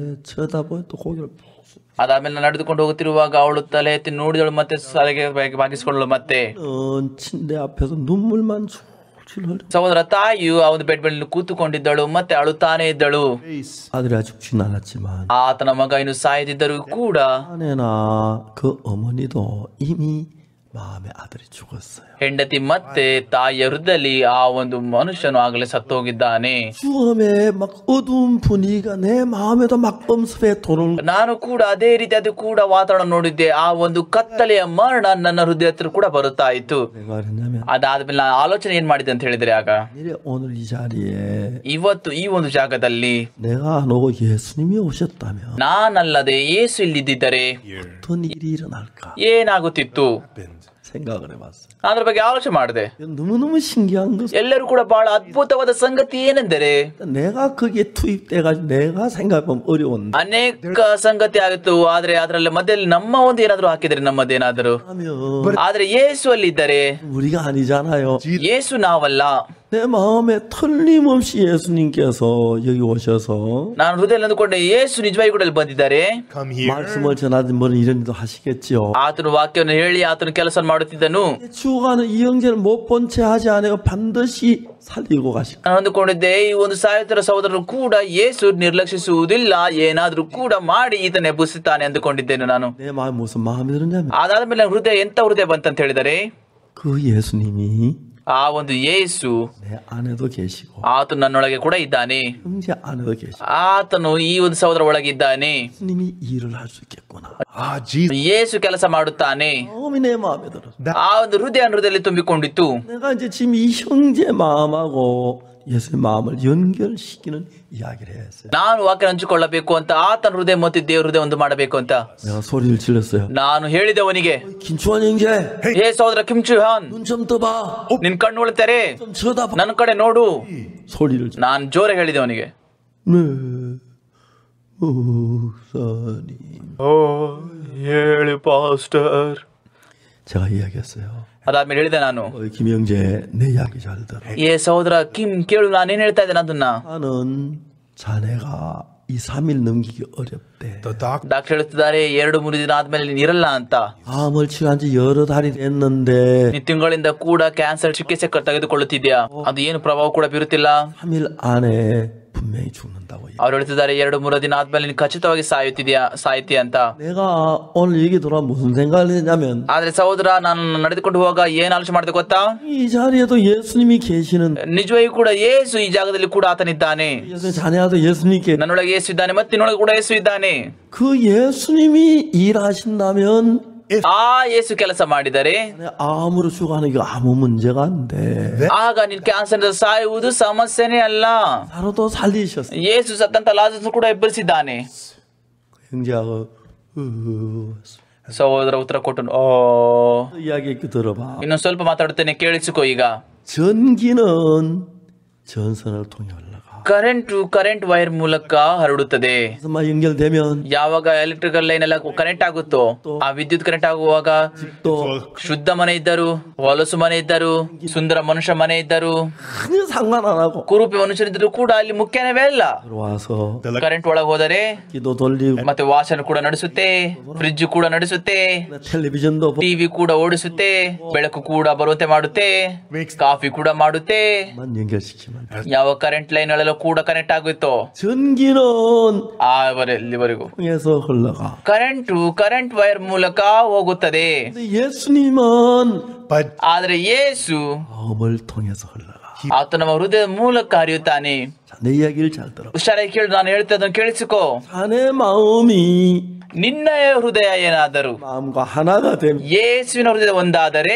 쳐다보니 또 고개를 푹 숙여. ಅದಾದ್ಮೇಲೆ ನಾನು ನಡೆದುಕೊಂಡು ಹೋಗುತ್ತಿರುವಾಗ ಅವಳು ತಲೆ ಎತ್ತಿ ನೋಡಿದಳು ಮತ್ತೆ ತಲೆಗೆ ಬಾಗಿ- ಬಾಗಿಸಿಕೊಂಡಳು ಮತ್ತೆ 어, 침대 앞에서 눈물만 줄줄 흘려. ಸಹೋದರ ತಾಯಿಯು ಆ ಒಂದು ಬೆಡ್ ಮೇಲೆ ಕೂತುಕೊಂಡಿದ್ದಳು ಮತ್ತೆ ಅಳುತ್ತಾನೆ ಇದ್ದಳು 아들이 아직 죽진 않았지만 ಆತನ ಮಗ ಇನ್ನು ಸಾಯದಿದ್ದರೂ ಕೂಡ 아내나 그 어머니도 이미 마음의 아들이 죽었어요. ಹೆಂಡತಿ ಮತ್ತೆ ತಾಯಿಯ ಹೃದಯದಲ್ಲಿ ಆ ಒಂದು ಮನುಷ್ಯನು ಆಗಲೇ ಸತ್ತು ಹೋಗಿದ್ದಾನೆ 주엄에 막 어두운 분위기가 내 마음에도 막 엄습해 도는 ನಾನು ಕೂಡ ಅದೇ ರೀತಿ ಅದು ಕೂಡ ವಾತಾವರಣ ನೋಡಿದ್ದೆ ಆ ಒಂದು ಕತ್ತಲೆಯ ಮರಣ ನನ್ನ ಹೃದಯ ಹತ್ರ ಕೂಡ ಬರುತ್ತಾ ಇತ್ತು 내가 그랬냐면 ಅದಾದ್ಮೇಲೆ ನಾನು ಆಲೋಚನೆ ಏನ್ ಮಾಡಿದೆ ಅಂತ ಹೇಳಿದ್ರೆ ಆಗ 이래 오늘 이 자리에 ಇವತ್ತು ಈ ಒಂದು ಜಾಗದಲ್ಲಿ 내가 안 오고 예수님이 오셨다면 ನಾನಲ್ಲದೆ ಏಸು ಇಲ್ಲಿದ್ದರೆ 어떤 일이 일어날까 ಏನಾಗುತ್ತಿತ್ತು happened. 생각을 해봤어요. ಅದ್ರ ಬಗ್ಗೆ ಆಲೋಚನೆ ಮಾಡಿದೆ 너무너무 신기한 것은 ಎಲ್ಲರೂ ಕೂಡ ಬಹಳ ಅದ್ಭುತವಾದ ಸಂಗತಿ ಏನೆಂದರೆ 내가 거기에 투입돼가지고 내가 생각해보면 어려운데 ಅನೇಕ ಸಂಗತಿ ಆಗಿತ್ತು ಆದ್ರೆ ಅದರಲ್ಲಿ ಮಧ್ಯದಲ್ಲಿ ನಮ್ಮ ಒಂದು ಏನಾದ್ರು ಹಾಕಿದ್ರೆ ನಮ್ಮದೇನಾದ್ರು 하면 ಆದ್ರೆ ಯೇಸು ಅಲ್ಲಿದ್ದರೆ 우리가 아니잖아요. ಯೇಸು ನಾವಲ್ಲ 내 마음에 틀림없이 예수님께서 여기 오셔서 ನಾನು ಹೃದಯ ಅಂದುಕೊಂಡೆ ಯೇಸು ನಿಜವಾಗಿ ಕೂಡ ಇಲ್ಲಿ ಬಂದಿದ್ದಾರೆ Come here. 말씀을 전하든 뭐는 이런 일도 하시겠지요. ಆತನು ವಾಕ್ಯವನ್ನು ಹೇಳಿ ಆತನು ಕೆಲಸ ಮಾಡುತ್ತಿದ್ದನು 죽어가는 이 형제를 못 본 채 하지 않아요. 반드시 살리고 가실 ನಾನು ಅಂದುಕೊಂಡಿದ್ದೆ ಈ ಒಂದು ಸಾಯುತ್ತಿರ ಸಹೋದರರು ಕೂಡ ಯೇಸು ನಿರ್ಲಕ್ಷಿಸುವುದಿಲ್ಲ ಏನಾದ್ರೂ ಕೂಡ ಮಾಡಿ ಈತನ ಎಬ್ಬಿಸುತ್ತಾನೆ ಅಂದುಕೊಂಡಿದ್ದೇನೆ ನಾನು 내 마음에 무슨 마음이 들었냐면 ಅದಾದ್ಮೇಲೆ ನನ್ನ ಹೃದಯ ಎಂತ ಹೃದಯ ಬಂತಂತ ಹೇಳಿದರೆ 그 예수님이 ಆ ಒಂದು ಯೇಸು 내 안에도 계시고 ಆತನು ನನ್ನೊಳಗೆ ಕೂಡ ಇದ್ದಾನೆ 형제 안에도 계시고 ಆತನು ಈ ಒಂದು ಸಹೋದರ ಒಳಗೆ ಇದ್ದಾನೆ 예수님이 일을 할 수 있겠구나. Ah, Jesus. ಯೇಸು ಕೆಲಸ ಮಾಡುತ್ತಾನೆ 마음이 내 마음에 들었어. ಆ ಒಂದು ಹೃದಯ ಹೃದಯದಲ್ಲಿ ತುಂಬಿಕೊಂಡಿತ್ತು 내가 이제 지금 이 형제 마음하고 예수의 마음을 연결시키는 이야기를 했어요. ನಾನು ವಾಕ್ಯ ಹಂಚಿಕೊಳ್ಳಬೇಕು ಅಂತ ಆತನ ಹೃದಯ ಮತ್ತು ದೇವ್ರ ಹೃದಯ ಒಂದು ಮಾಡಬೇಕು ಅಂತ 내가 소리를 질렀어요. ನಾನು ಹೇಳಿದೆ ಅವನಿಗೆ 김추환 형제, ಹೇ ಸಹೋದರ ಕಿಮ್ಚುಹಾನ್ 눈 좀 떠봐. ನಿನ್ ಕಣ್ಣು ಉಳಿತಾರೆ 좀 쳐다봐. ನನ್ನ ಕಡೆ ನೋಡು 소리를 질. ನಾನು ಜೋರ ಹೇಳಿದೆ ಅವನಿಗೆ 네, 목사님. ಹೇಳಿ ಪಾಸ್ಟರ್ 제가 이야기했어요. ಅದಾದ್ಮೇಲೆ ಹೇಳಿದೆ ನಾನು 어, 김영재, 내 이야기 잘 들어. ಏ ಸಹೋದರ ಕಿಮ್ ಕೇಳು ನಾನೇನ್ ಹೇಳ್ತಾ ಇದ್ದೇನೆ ಅದನ್ನ 나는 자네가 이 3일 넘기기 어렵대. The doctor ಡಾಕ್ಟರ್ ಹೇಳುತ್ತಿದ್ದಾರೆ ಎರಡು ಮೂರು ದಿನ ಆದ್ಮೇಲೆ ನೀನ್ ಇರಲ್ಲ ಅಂತ 암을 치료한 지 여러 달이 됐는데 ನೀನ್ ತಿಂಗಳಿಂದ ಕೂಡ ಕ್ಯಾನ್ಸರ್ ಚಿಕಿತ್ಸೆ ಕ- ತೆಗೆದುಕೊಳ್ಳುತ್ತಿದ್ಯಾ ಅದು ಏನು ಪ್ರಭಾವ ಕೂಡ ಬೀರುತ್ತಿಲ್ಲ 3일 안에 분명히 죽는다고. 얘기해요. ಅವ್ರು ಹೇಳ್ತಿದ್ದಾರೆ ಎರಡು ಮೂರು ದಿನ ಆದ್ಮೇಲೆ ನೀನ್ ಖಚಿತವಾಗಿ ಸಾಯುತ್ತಿದ್ಯಾ ಸಾಯ್ತಿ ಅಂತ 내가 오늘 얘기 들어 무슨 생각을 했냐면 ಆದ್ರೆ ಸಹೋದರ ನಾನು ನಡೆದುಕೊಂಡು ಹೋಗ ಏನ್ ಆಲೋಚನೆ ಮಾಡಿದೆ ಗೊತ್ತಾ 이 자리에도 예수님이 계시는 ನಿಜವಾಗಿ ಕೂಡ ಯೇಸು ಈ ಜಾಗದಲ್ಲಿ ಕೂಡ ಆತನಿದ್ದಾನೆ 예수 자네와도 예수님께 ನನ್ನೊಳಗೆ ಯೇಸು ಇದ್ದಾನೆ ಮತ್ತೆ ನಿನ್ನೊಳಗೆ ಕೂಡ ಯೇಸು ಇದ್ದಾನೆ 그 예수님이 일하신다면 ಆ ಯೇಸು ಕೆಲಸ ಮಾಡಿದರೆ 내 암으로 죽어가는 게 아무 문제가 안 돼. ಆಗ ನೀನ್ ಕ್ಯಾನ್ಸರ್ ಸಾಯುವುದು ಸಮಸ್ಯೆನೇ ಅಲ್ಲ 바로도 살리셨어. ಯೇಸು ಸತ್ತಂತ ಲಾಜರ್ಸ್ ಕೂಡ ಎಬ್ಬರಿಸಿದ್ದಾನೆ 형제하고 으, ಸಹೋದರ ಉತ್ತರ ಕೊಟ್ಟು ಓ 이야기 이렇게 들어봐. ಇನ್ನೊಂದ್ ಸ್ವಲ್ಪ ಮಾತಾಡುತ್ತೇನೆ ಕೇಳಿಸಿಕೋ ಈಗ 전기는 전선을 통해 올라가. ಕರೆಂಟ್ ಕರೆಂಟ್ ವೈರ್ ಮೂಲಕ ಹರಡುತ್ತದೆ 그래서 막 연결되면 ಯಾವಾಗ ಎಲೆಕ್ಟ್ರಿಕಲ್ ಲೈನ್ ಎಲ್ಲ ಕನೆಕ್ಟ್ ಆಗುತ್ತೋ ಆ ವಿದ್ಯುತ್ ಕನೆಕ್ಟ್ ಆಗುವಾಗ 또 ಶುದ್ಧ ಮನೆ ಇದ್ದರು ಹೊಲಸು ಮನೆ ಇದ್ದರು ಸುಂದರ ಮನುಷ್ಯ ಮನೆ ಇದ್ದರು 전혀 상관 안 하고 ಕುರೂಪಿ ಮನುಷ್ಯರಿದ್ರು ಕೂಡ ಅಲ್ಲಿ ಮುಖ್ಯನೇ ಇಲ್ಲ 들어와서 ಕರೆಂಟ್ ಒಳಗೆ ಹೋದರೆ 기도 돌리고 ಮತ್ತೆ ವಾಸನ ಕೂಡ ನಡೆಸುತ್ತೆ ಫ್ರಿಡ್ಜ್ ಕೂಡ ನಡೆಸುತ್ತೆ 텔레비전도 보고 ಟಿವಿ ಕೂಡ ಓಡಿಸುತ್ತೆ ಬೆಳಕು ಕೂಡ ಬರುವಂತೆ ಮಾಡುತ್ತೆ ಕಾಫಿ ಕೂಡ ಮಾಡುತ್ತೆ 만 연결시키면 돼. ಯಾವ ಕರೆಂಟ್ ಲೈನ್ ಗಳೆಲ್ಲ ಕೂಡ ಕನೆಕ್ಟ್ ಆಗುತ್ತೋ 전기는 ಆ ಇಲ್ಲಿವರೆಗೂ 통해서 흘러가. ಕರೆಂಟು ಕರೆಂಟ್ ವೈರ್ ಮೂಲಕ ಹೋಗುತ್ತದೆ 근데 예수님은 But ಆದ್ರೆ ಯೇಸು 마음을 통해서 흘러가. ಆತ ನಮ್ಮ ಹೃದಯದ ಮೂಲಕ ಹರಿಯುತ್ತಾನೆ 자, 내 이야기를 잘 들어. ಹುಷಾರಾಗಿ ಕೇಳು ನಾನು ಹೇಳ್ತಾ ಅದನ್ನು ಕೇಳಿಸಿಕೋ 자네 마음이 ನಿನ್ನ ಹೃದಯ ಏನಾದರೂ 마음과 하나가 되면 ಯೇಸುವಿನ ಹೃದಯ ಒಂದಾದರೆ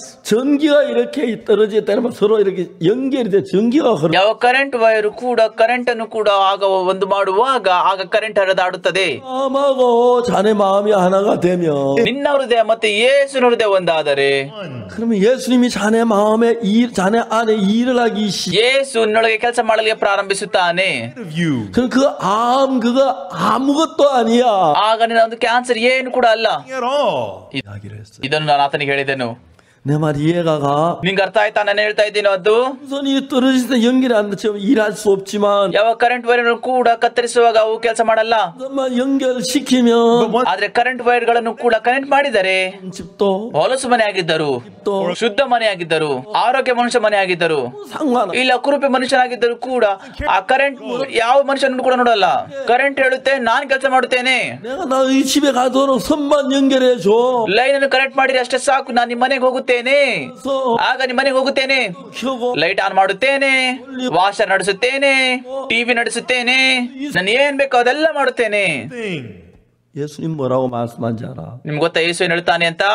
전기가 이렇게 떨어질 때는 서로 이렇게 연결이 돼 전기가 흐르. ಯಾವ ಕರೆಂಟ್ ವೈರ್ ಕೂಡ ಕರೆಂಟ್ ಅನ್ನು ಕೂಡ ಆಗ ಒಂದು ಮಾಡುವಾಗ ಆಗ ಕರೆಂಟ್ ಹರಿದಾಡುತ್ತದೆ 마음하고 자네 마음이 하나가 되면 ನಿನ್ನ ಹೃದಯ ಮತ್ತೆ ಯೇಸುವಿನ ಹೃದಯ ಒಂದಾದರೆ 그러면 예수님이 자네 마음에 일, 자네 안에 일을 하기 시. ಯೇಸು ನಿನ್ನೊಳಗೆ ಕೆಲಸ ಮಾಡಲಿಕ್ಕೆ ಪ್ರಾರಂಭಿಸುತ್ತಾನೆ of you, 그럼 그암 그거 아무것도 아니야. ಆಗ ನಿನ್ನ ಒಂದು ಕ್ಯಾನ್ಸರ್ ಏನು ಕೂಡ ಅಲ್ಲ at all. 이야기를 했어요. ಇದನ್ನು ನಾನು ಆತನಿಗೆ ಹೇಳಿದೆನು 내 말 이해가 가. ನಿಂಗೆ ಅರ್ಥ ಆಯ್ತಾ ನಾನು ಹೇಳ್ತಾ ಇದ್ದೀನೋ ಅದು 우선이 떨어질 때 연결이 안 돼. 지금 일할 수 없지만 ಯಾವ ಕರೆಂಟ್ ವೈರ್ ಕೂಡ ಕತ್ತರಿಸುವಾಗ ಅವು ಕೆಲಸ ಮಾಡಲ್ಲ 우선만 연결시키면 ಆದ್ರೆ ಕರೆಂಟ್ ವೈರ್ ಗಳನ್ನು ಕೂಡ ಕನೆಕ್ಟ್ ಮಾಡಿದರೆ 집도 ಹೊಲಸು ಮನೆ ಆಗಿದ್ದರು 또 ಶುದ್ಧ ಮನೆ ಆಗಿದ್ದರು ಆರೋಗ್ಯ ಮನುಷ್ಯ ಮನೆ ಆಗಿದ್ದರು 상관 ಇಲ್ಲ ಕುರುಪಿ ಮನುಷ್ಯನಾಗಿದ್ದರು ಕೂಡ ಆ ಕರೆಂಟ್ ಯಾವ ಮನುಷ್ಯನನ್ನು ಕೂಡ ನೋಡಲ್ಲ ಕರೆಂಟ್ ಹೇಳುತ್ತೆ ನಾನ್ ಕೆಲಸ ಮಾಡುತ್ತೇನೆ 내가 너희 집에 가도록 선만 연결해 줘. ಲೈನ್ ಅನ್ನು ಕನೆಕ್ಟ್ ಮಾಡಿದ್ರೆ ಅಷ್ಟೇ ಸಾಕು ನಾನು ನಿಮ್ಮ ಮನೆಗೆ ಹೋಗುತ್ತೇನೆ 그래서 ಆಗ ನಿಮ್ಮ ಮನೆಗೆ ಹೋಗುತ್ತೇನೆ 켜고 ಲೈಟ್ ಆನ್ ಮಾಡುತ್ತೇನೆ ವಾಷರ್ ನಡೆಸುತ್ತೇನೆ ಟಿವಿ ನಡೆಸುತ್ತೇನೆ ನಾನು ಏನ್ ಬೇಕೋ ಅದೆಲ್ಲ ಮಾಡುತ್ತೇನೆ Thing. 예수님 뭐라고 말씀한지 알아? ನಿಮ್ಗೆ ಗೊತ್ತಾ ಯೇಸು ಏನ್ ಹೇಳ್ತಾನೆ ಅಂತ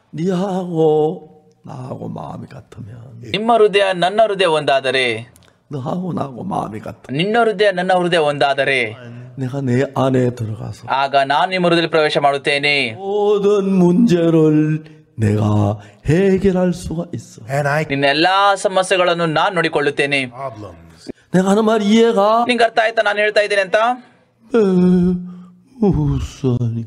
네하고 나하고 마음이 같으면 ನಿಮ್ಮ ಹೃದಯ ನನ್ನ ಹೃದಯ ಒಂದಾದರೆ 너하고 나하고 마음이 같아. ನಿನ್ನ ಹೃದಯ ನನ್ನ ಹೃದಯ ಒಂದಾದರೆ 내가 내 안에 들어가서 ಆಗ ನಾನು ನಿಮ್ಮ ಹೃದಯದಲ್ಲಿ ಪ್ರವೇಶ ಮಾಡುತ್ತೇನೆ 모든 문제를 내가 해결할 수가 있어. And I ನಿನ್ನ ಎಲ್ಲಾ ಸಮಸ್ಯೆಗಳನ್ನು ನಾನು ನೋಡಿಕೊಳ್ಳುತ್ತೇನೆ problems. 내가 하는 말 이해가? ನಿಂಗೆ ಅರ್ಥ ಆಯ್ತಾ ನಾನು ಹೇಳ್ತಾ ಇದ್ದೇನೆ ಅಂತ 에, 우선이.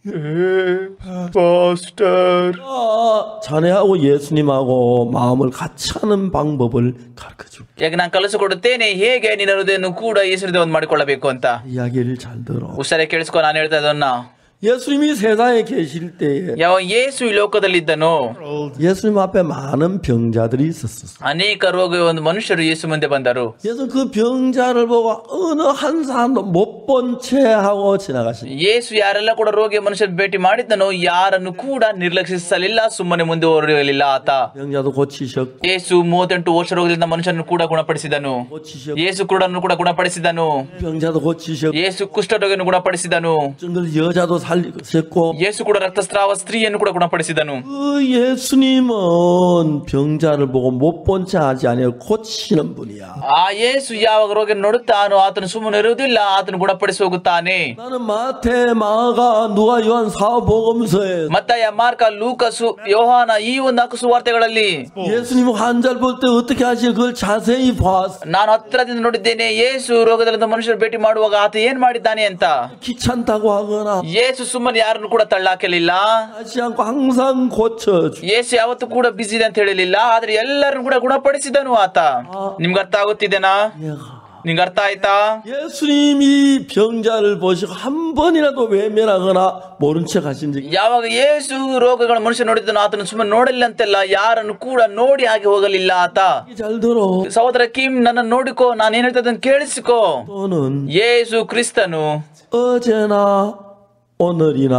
아, 자네하고 예수님하고 마음을 같이 하는 방법을 가르쳐 줄게. ಈಗ ನಾನು ಕಲಿಸಿಕೊಡುತ್ತೇನೆ ಹೇಗೆ ನಿನ್ನ ಹೃದಯವನ್ನು ಕೂಡ ಯೇಸು ಹೃದಯ ಒಂದು ಮಾಡಿಕೊಳ್ಳಬೇಕು ಅಂತ 이야기를 잘 들어. ಹುಷಾರಿ ಕೇಳಿಸ್ಕೊ ನಾನು ಹೇಳ್ತಾ ಇದನ್ನ 예수님이 세상에 계실 때에 ಯಾವ ಯೇಸು ಈ ಲೋಕದಲ್ಲಿದ್ದನೋ 예수님 앞에 많은 병자들이 있었어. ಅನೇಕ ರೋಗ ಒಂದು ಮನುಷ್ಯರು ಯೇಸು ಮುಂದೆ ಬಂದರು 예수 그 병자를 보고 어느 한 사람도 못 본 채 하고 지나가신. ಯೇಸು ಯಾರೆಲ್ಲ ಕೂಡ ರೋಗಿ ಮನುಷ್ಯರು ಭೇಟಿ ಮಾಡಿದ್ದನೋ ಯಾರನ್ನು ಕೂಡ ನಿರ್ಲಕ್ಷಿಸಲಿಲ್ಲ ಸುಮ್ಮನೆ ಮುಂದೆ ಹೊರಲಿಲ್ಲ ಆತ 병자도 고치셨고 ಯೇಸು ಮೂವತ್ತೆಂಟು ವರ್ಷ ರೋಗದಿಂದ ಮನುಷ್ಯನನ್ನು ಕೂಡ ಗುಣಪಡಿಸಿದನು 고치셨고 ಯೇಸು ಕುರುಡನ್ನು ಕೂಡ ಗುಣಪಡಿಸಿದನು 병자도 고치셨고 ಯೇಸು ಕುಷ್ಠರೋಗಿಯನ್ನು ಗುಣಪಡಿಸಿದನು 정글 여자도 살리셨고 ಯೇಸು ಕೂಡ ರಕ್ತಸ್ರಾವ ಸ್ತ್ರೀಯನ್ನು ಕೂಡ ಗುಣಪಡಿಸಿದನು 그 예수님은 병자를 보고 못 본 채 하지 아니고 고치시는 분이야. ಆ ಯೇಸು ಯಾವಾಗ ರೋಗ ನೋಡುತ್ತಾನೋ ಆತನು ಸುಮ್ಮನೆ ಇರುವುದಿಲ್ಲ ಆತನು ಗುಣಪಡಿಸಿ ಹೋಗುತ್ತಾನೆ 나는 마태, 마가, 누가 요한 사복음서에 ಮತ್ತಾಯ ಮಾರ್ಕ ಲೂಕಸು ಯೋಹಾನ ಈ ಒಂದು ನಾಲ್ಕು ಸುವಾರ್ತೆಗಳಲ್ಲಿ 예수님 환자를 볼 때 어떻게 하시는 그걸 자세히 봤어. ನಾನು ಹತ್ತಿರದಿಂದ ನೋಡಿದ್ದೇನೆ ಯೇಸು ರೋಗದಲ್ಲಿದ್ದ ಮನುಷ್ಯರು ಭೇಟಿ ಮಾಡುವಾಗ ಆತ ಏನ್ ಮಾಡಿದ್ದಾನೆ ಅಂತ 귀찮다고 하거나 ಯೇಸು ಸುಮ್ಮನೆ ಯಾರನ್ನು ಕೂಡ ತಳ್ಳಾಕಲಿಲ್ಲ 하지 않고 항상 고쳐주. ಯೇಸು ಯಾವತ್ತೂ ಕೂಡ ಬಿಸಿ ಇದೆ ಅಂತ ಹೇಳಿಲಿಲ್ಲ ಆದ್ರೆ ಎಲ್ಲರನ್ನು ಕೂಡ ಗುಣಪಡಿಸಿದನು ಆತ ನಿಮ್ಗೆ ಅರ್ಥ ಆಗುತ್ತಿದೆನಾ 얘가 ನಿಮ್ಗೆ ಅರ್ಥ ಆಯ್ತಾ 예수님이 병자를 보시고 한 번이라도 외면하거나 모른 척 하신 적이 ಯಾವಾಗ ಯೇಸು ರೋಗಗಳ ಮನುಷ್ಯ ನೋಡಿದ್ದನು ಆತನು ಸುಮ್ಮನೆ ನೋಡಲಿಲ್ಲ ಅಂತೆಲ್ಲ ಯಾರನ್ನು ಕೂಡ ನೋಡಿ ಹಾಗೆ ಹೋಗಲಿಲ್ಲ ಆತ 잘 들어. ಸಹೋದರ ಕಿಮ್ ನನ್ನ ನೋಡಿಕೋ ನಾನು ಏನ್ ಹೇಳ್ತಾ ಇದ್ದೇನೆ ಕೇಳಿಸಿಕೋ 또는 ಯೇಸು ಕ್ರಿಸ್ತನು 어제나 오늘이나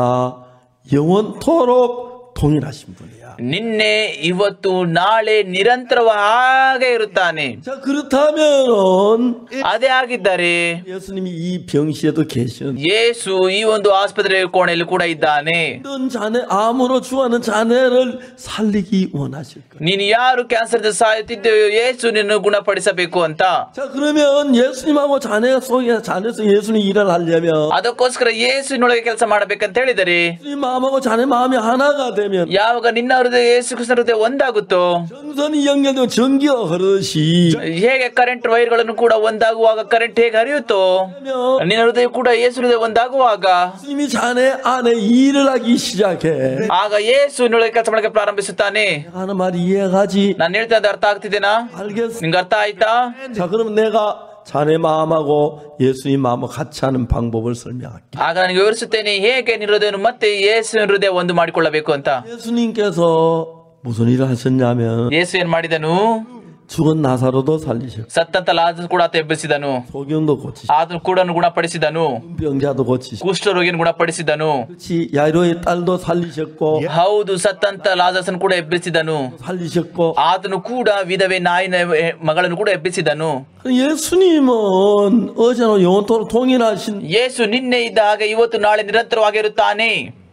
영원토록 동일하신 분이야. ನಿನ್ನೆ ಇವತ್ತು ನಾಳೆ ನಿರಂತರವ ಹಾಗೆ ಇರುತ್ತಾನೆ 자 그렇다면은 ಅದೇ ಆಗಿದ್ದರೆ 예수님이 이 병실에도 계신 ಯೇಸು ಈ ಒಂದು ಆಸ್ಪತ್ರೆ ಕೋಣೆಯಲ್ಲಿ ಕೂಡ ಇದ್ದಾನೆ 어떤 자네 암으로 죽어가는 자네를 살리기 원하실 거예요. ನೀನು ಯಾರು ಕ್ಯಾನ್ಸರ್ ಸಾಯುತ್ತಿದ್ದೇಯೋ ಯೇಸು ನಿನ್ನ ಗುಣಪಡಿಸಬೇಕು ಅಂತ 자 그러면 예수님하고 자네 속에 자네 속에 예수님 일을 하려면 ಅದಕ್ಕೋಸ್ಕರ ಯೇಸುವಿನೊಳಗೆ ಕೆಲಸ ಮಾಡಬೇಕಂತ ಹೇಳಿದರೆ 예수님 마음하고 자네 마음이 하나가 되면 ಯಾವಾಗ ನಿನ್ನ ಹೃದಯ ಯೇಸು ಕ್ರಿಸ್ತನ ಹೃದಯ ಒಂದಾಗುತ್ತೋ 전선이 연결되면 전기가 흐르듯이 ಹೇಗೆ ಕರೆಂಟ್ ವೈರ್ಗಳನ್ನು ಕೂಡ ಒಂದಾಗುವಾಗ ಕರೆಂಟ್ ಹೇಗೆ ಹರಿಯುತ್ತೋ ನಿನ್ನ ಹೃದಯ ಕೂಡ ಯೇಸು ಹೃದಯ ಒಂದಾಗುವಾಗ 예수님이 자네 안에 일을 하기 시작해 ಆಗ ಯೇಸು ನಿನ್ನೊಳಗೆ ಕೆಲಸ ಮಾಡಕ್ಕೆ ಪ್ರಾರಂಭಿಸುತ್ತಾನೆ 하는 말이 이해가지 ನಾನು ಹೇಳ್ತಾ ಇದ್ದ ಅರ್ಥ ಆಗ್ತಿದ್ದೇನಾ 알겠어 ನಿಂಗೆ ಅರ್ಥ ಆಯ್ತಾ 자 그럼 내가 자네 마음하고 예수님 마음을 같이 하는 방법을 설명할게 ಆಗ ನನಗೆ ವಿವರಿಸುತ್ತೇನೆ ಹೇಗೆ ನಿನ್ನ ಹೃದಯವನ್ನು ಮತ್ತೆ ಯೇಸು ಹೃದಯ ಒಂದು ಮಾಡಿಕೊಳ್ಳಬೇಕು ಅಂತ 예수님께서 무슨 일을 하셨냐면 ಯೇಸು ಏನ್ ಮಾಡಿದನು 죽은 나사로도 살리셨고 ಸತ್ತಂತ ಲಾಜರ್ ಕೂಡ ಆತ ಎಬ್ಬಿಸಿದನು 소경도 고치시고 ಆತನು ಕೂಡ ಗುಣಪಡಿಸಿದನು 병자도 고치시고 ಕುಷ್ಠರೋಗಿಯನ್ನು ಗುಣಪಡಿಸಿದನು 그렇지 야이로의 딸도 살리셨고 ಹೌದು ಸತ್ತಂತ ಲಾಜರ್ಸನ್ ಕೂಡ ಎಬ್ಬಿಸಿದನು 살리셨고 ಆತನು ಕೂಡ ವಿಧವೆ ನಾಯಿನ ಮಗಳನ್ನು ಕೂಡ ಎಬ್ಬಿಸಿದನು 예수님은 어제나 영원토록 동일하신 ಯೇಸು ನಿನ್ನೆ ಇದ್ದ ಹಾಗೆ ಇವತ್ತು ನಾಳೆ ನಿರಂತರವಾಗಿರುತ್ತಾನೆ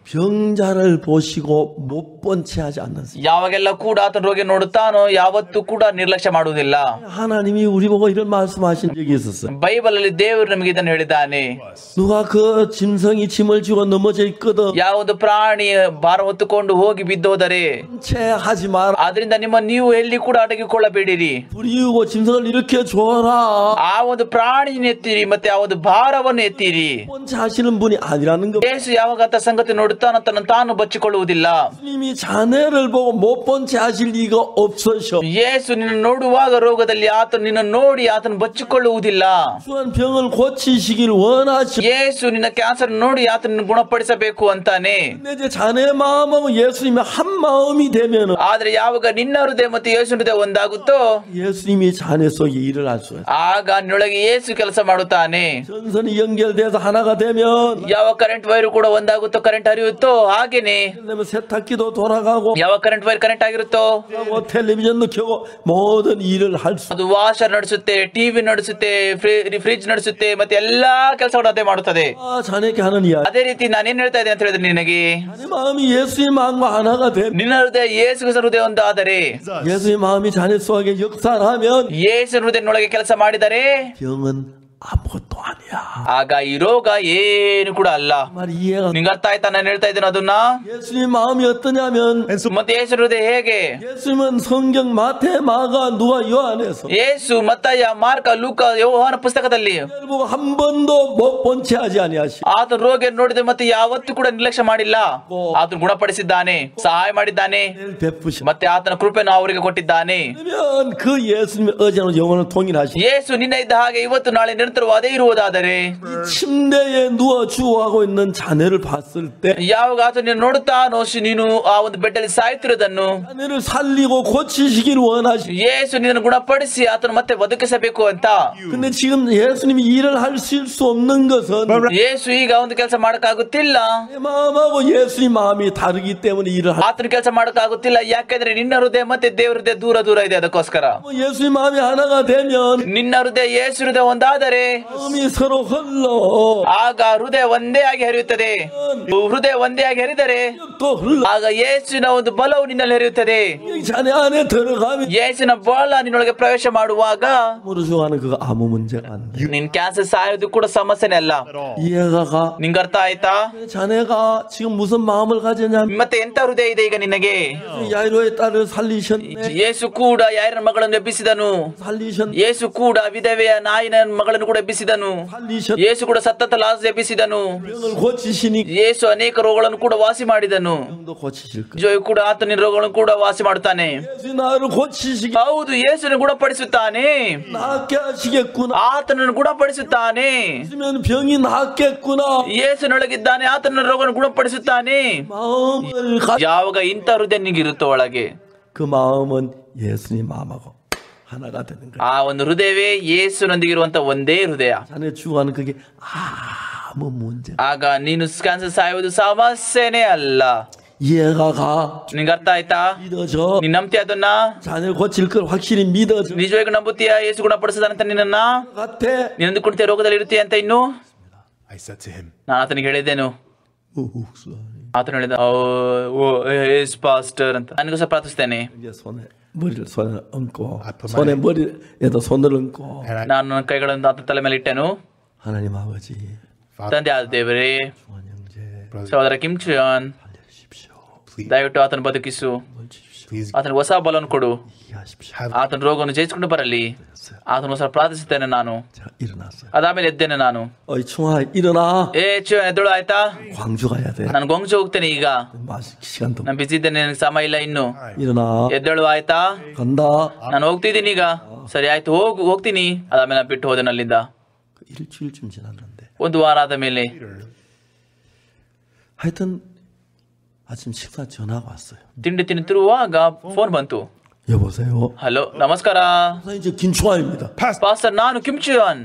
병자를 보시고 못 본 채 하지 않는 사- ಯಾವಾಗೆಲ್ಲ ಕೂಡ ಆತನ ರೋಗಿ ನೋಡುತ್ತಾನೋ ಯಾವತ್ತೂ ಕೂಡ ನಿರ್ಲಕ್ಷ್ಯ ಮಾಡುವುದಿಲ್ಲ 하나님이 우리 보고 이런 말씀하신 적이 있었어요. ಬೈಬಲ್ ಅಲ್ಲಿ ದೇವರು ನಮಗೆ ಇದನ್ನು ಹೇಳಿದ್ದಾನೆ 누가 그 짐승이 짐을 지고 넘어져 있거든 ಯಾವುದು ಪ್ರಾಣಿ ಭಾರ ಹೊತ್ತುಕೊಂಡು ಹೋಗಿ ಬಿದ್ದೋದರೆ 채 하지 마라. ಆದ್ರಿಂದ ನಿಮ್ಮ ನೀವು ಎಲ್ಲಿ ಕೂಡ ಅಡಗಿಕೊಳ್ಳಬೇಡಿರಿ 부리우고 짐승을 이렇게 줘라. ಆ ಒಂದು ಪ್ರಾಣಿನ ಎತ್ತಿರಿ ಮತ್ತೆ ಆ ಒಂದು ಭಾರವನ್ನು ಎತ್ತಿರಿ 본 채 하시는 분이 아니라는 거. ಯೇಸು ಯಾವಾಗ ಆತ ಸಂಗತಿ ನೋಡುತ್ತಾನೋ ತನ್ನ ತಾನು ಬಚ್ಚಿಕೊಳ್ಳುವುದಿಲ್ಲ 예수님이 자네를 보고 못 본 채 하실 리가 없으셔. ಯೇಸು ನಿನ್ನ ನೋಡುವಾಗ ರೋಗದಲ್ಲಿ ಆತ ನಿನ್ನ ನೋಡಿ ಆತನು ಬಚ್ಚಿಕೊಳ್ಳುವುದಿಲ್ಲ 주한 병을 고치시길 원하시. ಯೇಸು ನಿನ್ನ ಕ್ಯಾನ್ಸರ್ ನೋಡಿ ಆತನ ಗುಣಪಡಿಸಬೇಕು ಅಂತಾನೆ 근데 이제 자네 마음하고 예수님이 한 마음이 되면은 ಆದ್ರೆ ಯಾವಾಗ ನಿನ್ನ ಹೃದಯ ಮತ್ತು ಯೇಸು ಹೃದಯ ಒಂದಾಗುತ್ತೋ 예수님이 자네 속에 일을 할 수 있어요. ಆಗ ನಿನ್ನೊಳಗೆ ಯೇಸು ಕೆಲಸ ಮಾಡುತ್ತಾನೆ 전선이 연결돼서 하나가 되면 ಯಾವ ಕರೆಂಟ್ ವೈರ್ ಕೂಡ ಒಂದಾಗುತ್ತೋ ಕರೆಂಟ್ ಹರಿಯುತ್ತೋ ಹಾಗೇನೆ 그다음에 세탁기도 돌아가고 ಯಾವ ಕರೆಂಟ್ ವೈರ್ ಕನೆಕ್ಟ್ ಆಗಿರುತ್ತೋ 하고 텔레비전도 켜고 모든 일을 할 수. ಅದು ವಾಷರ್ ನಡೆಸುತ್ತೆ ಟಿವಿ ನಡೆಸುತ್ತೆ ಫ್ರಿಜ್ ನಡೆಸುತ್ತೆ ಮತ್ತೆ ಎಲ್ಲಾ ಕೆಲಸಗಳನ್ನು ಅದೇ ಮಾಡುತ್ತದೆ 아, 자네께 하는 이야기. ಅದೇ ರೀತಿ ನಾನೇನ್ ಹೇಳ್ತಾ ಇದ್ದೇನೆ ಅಂತ ಹೇಳಿದ್ರೆ ನಿನಗೆ 자네 마음이 예수의 마음과 하나가 되면 ನಿನ್ನ ಹೃದಯ ಯೇಸು ಕ್ರಿಸ್ತನ ಹೃದಯ ಒಂದಾದರೆ 예수의 마음이 자네 속에 역사하면 ಯೇಸು ಹೃದಯನೊಳಗೆ ಕೆಲಸ ಮಾಡಿದರೆ 병은 아무것도 아니야. ಆಗ ಈ ರೋಗ ಏನು ಕೂಡ ಅಲ್ಲ 말 이해가 ನಿಂಗೆ ಅರ್ಥ ಆಯ್ತಾ ನಾನು ಹೇಳ್ತಾ ಇದ್ದೇನೆ ಅದನ್ನ 예수의 마음이 어떠냐면 And so ಮತ್ತೆ ಯೇಸು ಹೃದಯ ಹೇಗೆ 예수님은 성경 마태 마가 누가 요한에서 ಯೇಸು ಮತ್ತಯ್ಯ ಮಾರ್ಕ ಲೂಕ ಯೋಹಾನ ಪುಸ್ತಕದಲ್ಲಿ 보고 한 번도 못 본 채 하지 아니하시. ಆತನ ರೋಗ ನೋಡಿದೆ ಮತ್ತೆ ಯಾವತ್ತೂ ಕೂಡ ನಿರ್ಲಕ್ಷ್ಯ ಮಾಡಿಲ್ಲ ಆತನು ಗುಣಪಡಿಸಿದ್ದಾನೆ ಸಹಾಯ ಮಾಡಿದ್ದಾನೆ 베푸시. ಮತ್ತೆ ಆತನ ಕೃಪೆಯನ್ನು ಅವರಿಗೆ ಕೊಟ್ಟಿದ್ದಾನೆ 그러면 그 예수님이 어제는 영원을 통일하시. ಯೇಸು ನಿನ್ನ ಇದ್ದ ಹಾಗೆ ಇವತ್ತು ನಾಳೆ ನಿರಂತರವೂ ಅದೇ ಇರುವುದಾದರೆ 침대에 누워 주워하고 있는 자네를 봤을 때 ಯಾವಾಗ ಆತ ನೀನು ನೋಡುತ್ತಾನೋ ಶಿ- ನೀನು ಆ ಒಂದು ಬೆಡ್ಡಲ್ಲಿ ಸಾಯ್ತಿರೋದನ್ನು 자네를 살리고 고치시길 원하시. ಯೇಸು ನಿನ್ನನ್ನು ಗುಣಪಡಿಸಿ ಆತನು ಮತ್ತೆ ಬದುಕಿಸಬೇಕು ಅಂತ 근데 지금 예수님이 일을 하실 수 없는 것은 ಯೇಸು ಈಗ ಒಂದು ಕೆಲಸ ಮಾಡಕ್ಕಾಗುತ್ತಿಲ್ಲ 내 마음하고 예수님 마음이 다르기 때문에 일을 하. ಆತನ ಕೆಲಸ ಮಾಡಕ್ಕಾಗುತ್ತಿಲ್ಲ ಯಾಕೆಂದ್ರೆ ನಿನ್ನ ಹೃದಯ ಮತ್ತೆ ದೇವರ ಹೃದಯ ದೂರ ದೂರ ಇದೆ ಅದಕ್ಕೋಸ್ಕರ 예수님 마음이 하나가 되면 ನಿನ್ನ ಹೃದಯ ಯೇಸು ಹೃದಯ ಒಂದಾದರೆ 마음이 서로 흘러. ಆಗ ಹೃದಯ ಒಂದೇ ಆಗಿ ಹರಿಯುತ್ತದೆ ಹೃದಯ ಒಂದೇ ಆಗಿ ಹರಿದರೆ 또 흘러. ಆಗ ಯೇಸುವಿನ ಒಂದು ಬಲವು ನಿನ್ನಲ್ಲಿ ಹರಿಯುತ್ತದೆ 자네 안에 들어가면 ಯೇಸುವಿನ ಬಲ ನಿನ್ನೊಳಗೆ ಪ್ರವೇಶ ಮಾಡುವಾಗ 물을 좋아하는 그거 아무 문제가 안 돼. ನಿನ್ ಕ್ಯಾನ್ಸರ್ ಸಾಯೋದು ಕೂಡ ಸಮಸ್ಯೆನೇ ಅಲ್ಲ 이해가 가. ನಿಂಗ ಅರ್ಥ ಆಯ್ತಾ 자네가 지금 무슨 마음을 가졌냐면 ಮತ್ತೆ ಎಂತ ಹೃದಯ ಇದೆ ಈಗ ನಿನಗೆ 야이로의 딸을 살리셨네. ಯೇಸು ಕೂಡ ಯಾರನ ಮಗಳನ್ನು ಎಬ್ಬಿಸಿದನು 살리셨네. ಯೇಸು ಕೂಡ ವಿಧವೆಯ ನಾಯಿನ ಮಗಳನ್ನು ಕೂಡ ಎಬ್ಬಿಸಿದನು 살리셨네. ಯೇಸು ಕೂಡ ಸತ್ತತ ಲಾಸ್ ಎಬ್ಬಿಸಿದನು 병을 고치시니 ಯೇಸು ಅನೇಕ ರೋಗಗಳನ್ನು ಕೂಡ ವಾಸಿ ಮಾಡಿದನು 병도 고치실 거예요. ನಿಜವಾಗಿ ಕೂಡ ಆತನ ರೋಗಗಳನ್ನು ಕೂಡ ವಾಸಿ ಮಾಡುತ್ತಾನೆ 예수 나를 고치시기 ಹೌದು ಯೇಸುನ ಗುಣಪಡಿಸುತ್ತಾನೆ 낫게 하시겠구나. ಆತನನ್ನು ಗುಣಪಡಿಸುತ್ತಾನೆ 있으면 병이 낫겠구나. ಯೇಸುನೊಳಗಿದ್ದಾನೆ ಆತನ ರೋಗವನ್ನು ಗುಣಪಡಿಸುತ್ತಾನೆ 마음을 가. ಯಾವಾಗ ಇಂಥ ಹೃದಯ ನಿಗಿರುತ್ತೋ ಒಳಗೆ 그 마음은 예수님 마음하고 하나가 되는 거예요. ಆ ಒಂದು ಹೃದಯವೇ ಯೇಸುನೊಂದಿಗಿರುವಂತ ಒಂದೇ ಹೃದಯ 자네 죽어가는 그게 아무 문제. ಆಗ ನೀನು ಕ್ಯಾನ್ಸರ್ ಸಾಯುವುದು ಸಮಸ್ಯೆನೇ ಅಲ್ಲ 이해가 가. ನಿಂಗೆ ಅರ್ಥ ಆಯ್ತಾ 믿어져. ನೀನ್ ನಂಬ್ತೀಯ ಅದನ್ನ 자네 고칠 걸 확실히 믿어져. ನಿಜವಾಗಿ ನಂಬುತ್ತೀಯ ಯೇಸು ಗುಣಪಡಿಸದಂತ ನಿನ್ನನ್ನ 같아. ನೀನು ಅಂದುಕೊಂಡ್ತೀಯ ರೋಗದಲ್ಲಿ ಇರ್ತೀಯ ಅಂತ ಇನ್ನು I said to him, ನಾನು ಆತನಿಗೆ ಹೇಳಿದ್ದೇನು 우흑수. ಆತನು ಹೇಳಿದ "ಓ, ಓ ಎಸ್ ಪಾಸ್ಟರ್ ಅಂತ ನನಗೋಸ್ಕರ ಪ್ರಾರ್ಥಿಸ್ತೇನೆ 이제 손에 머리를 손에 얹고 아프면 손에 머리에다 손을 얹고 and I, ನಾನು ನನ್ನ ಕೈಗಳನ್ನು ಆತನ ತಲೆ ಮೇಲೆ ಇಟ್ಟೆನು 하나님 아버지 Father, ತಂದೆ ಆದ ದೇವರೇ 주한 형제 brother, ಸಹೋದರ ಕಿಮ್ ಚುಯಾನ್ 살려주십시오. Please, ದಯವಿಟ್ಟು ಆತನ ಬದುಕಿಸು please ಆತನ ಹೊಸ ಬಲವನ್ನು ಕೊಡು 이해하십시오. have ಆತನ ರೋಗವನ್ನು ಜಯಿಸಿಕೊಂಡು ಬರಲಿ ಆತನಗೋಸ್ಕರ ಪ್ರಾರ್ಥಿಸುತ್ತೇನೆ ನಾನು 제가 일어났어요. ಅದಾದ್ಮೇಲೆ ಎದ್ದೇನೆ ನಾನು 어이 충아 일어나. ಏ ಚು ಎದ್ದೇಳು ಆಯ್ತಾ 광주 가야 돼. ನಾನು ಗೊಂಗ್ಜು ಹೋಗ್ತೇನೆ ಈಗ 마시 시간도 ನಾನು ಬಿಸಿ ಇದ್ದೇನೆ ನನಗೆ ಸಮಯ ಇಲ್ಲ ಇನ್ನು 일어나. ಎದ್ದೇಳು ಆಯ್ತಾ 간다. ನಾನು ಹೋಗ್ತಿದ್ದೀನಿ ಈಗ ಸರಿ ಆಯ್ತು ಹೋಗು ಹೋಗ್ತೀನಿ ಅದಾದ್ಮೇಲೆ ನಾನು ಬಿಟ್ಟು ಹೋದೆನು ಅಲ್ಲಿಂದ 그 일주일쯤 지났는데 ಒಂದು ವಾರ ಆದ ಮೇಲೆ 하여튼 아침 식사 전화가 왔어요. ತಿಂಡಿ ತಿನ್ನುತ್ತಿರುವಾಗ ಫೋನ್ ಬಂತು 여보세요. ಹಲೋ ನಮಸ್ಕಾರ 선생님 저 김충아입니다. ಪಾಸ್ಟರ್ ನಾನು ಕಿಮ್ಚುಯಾನ್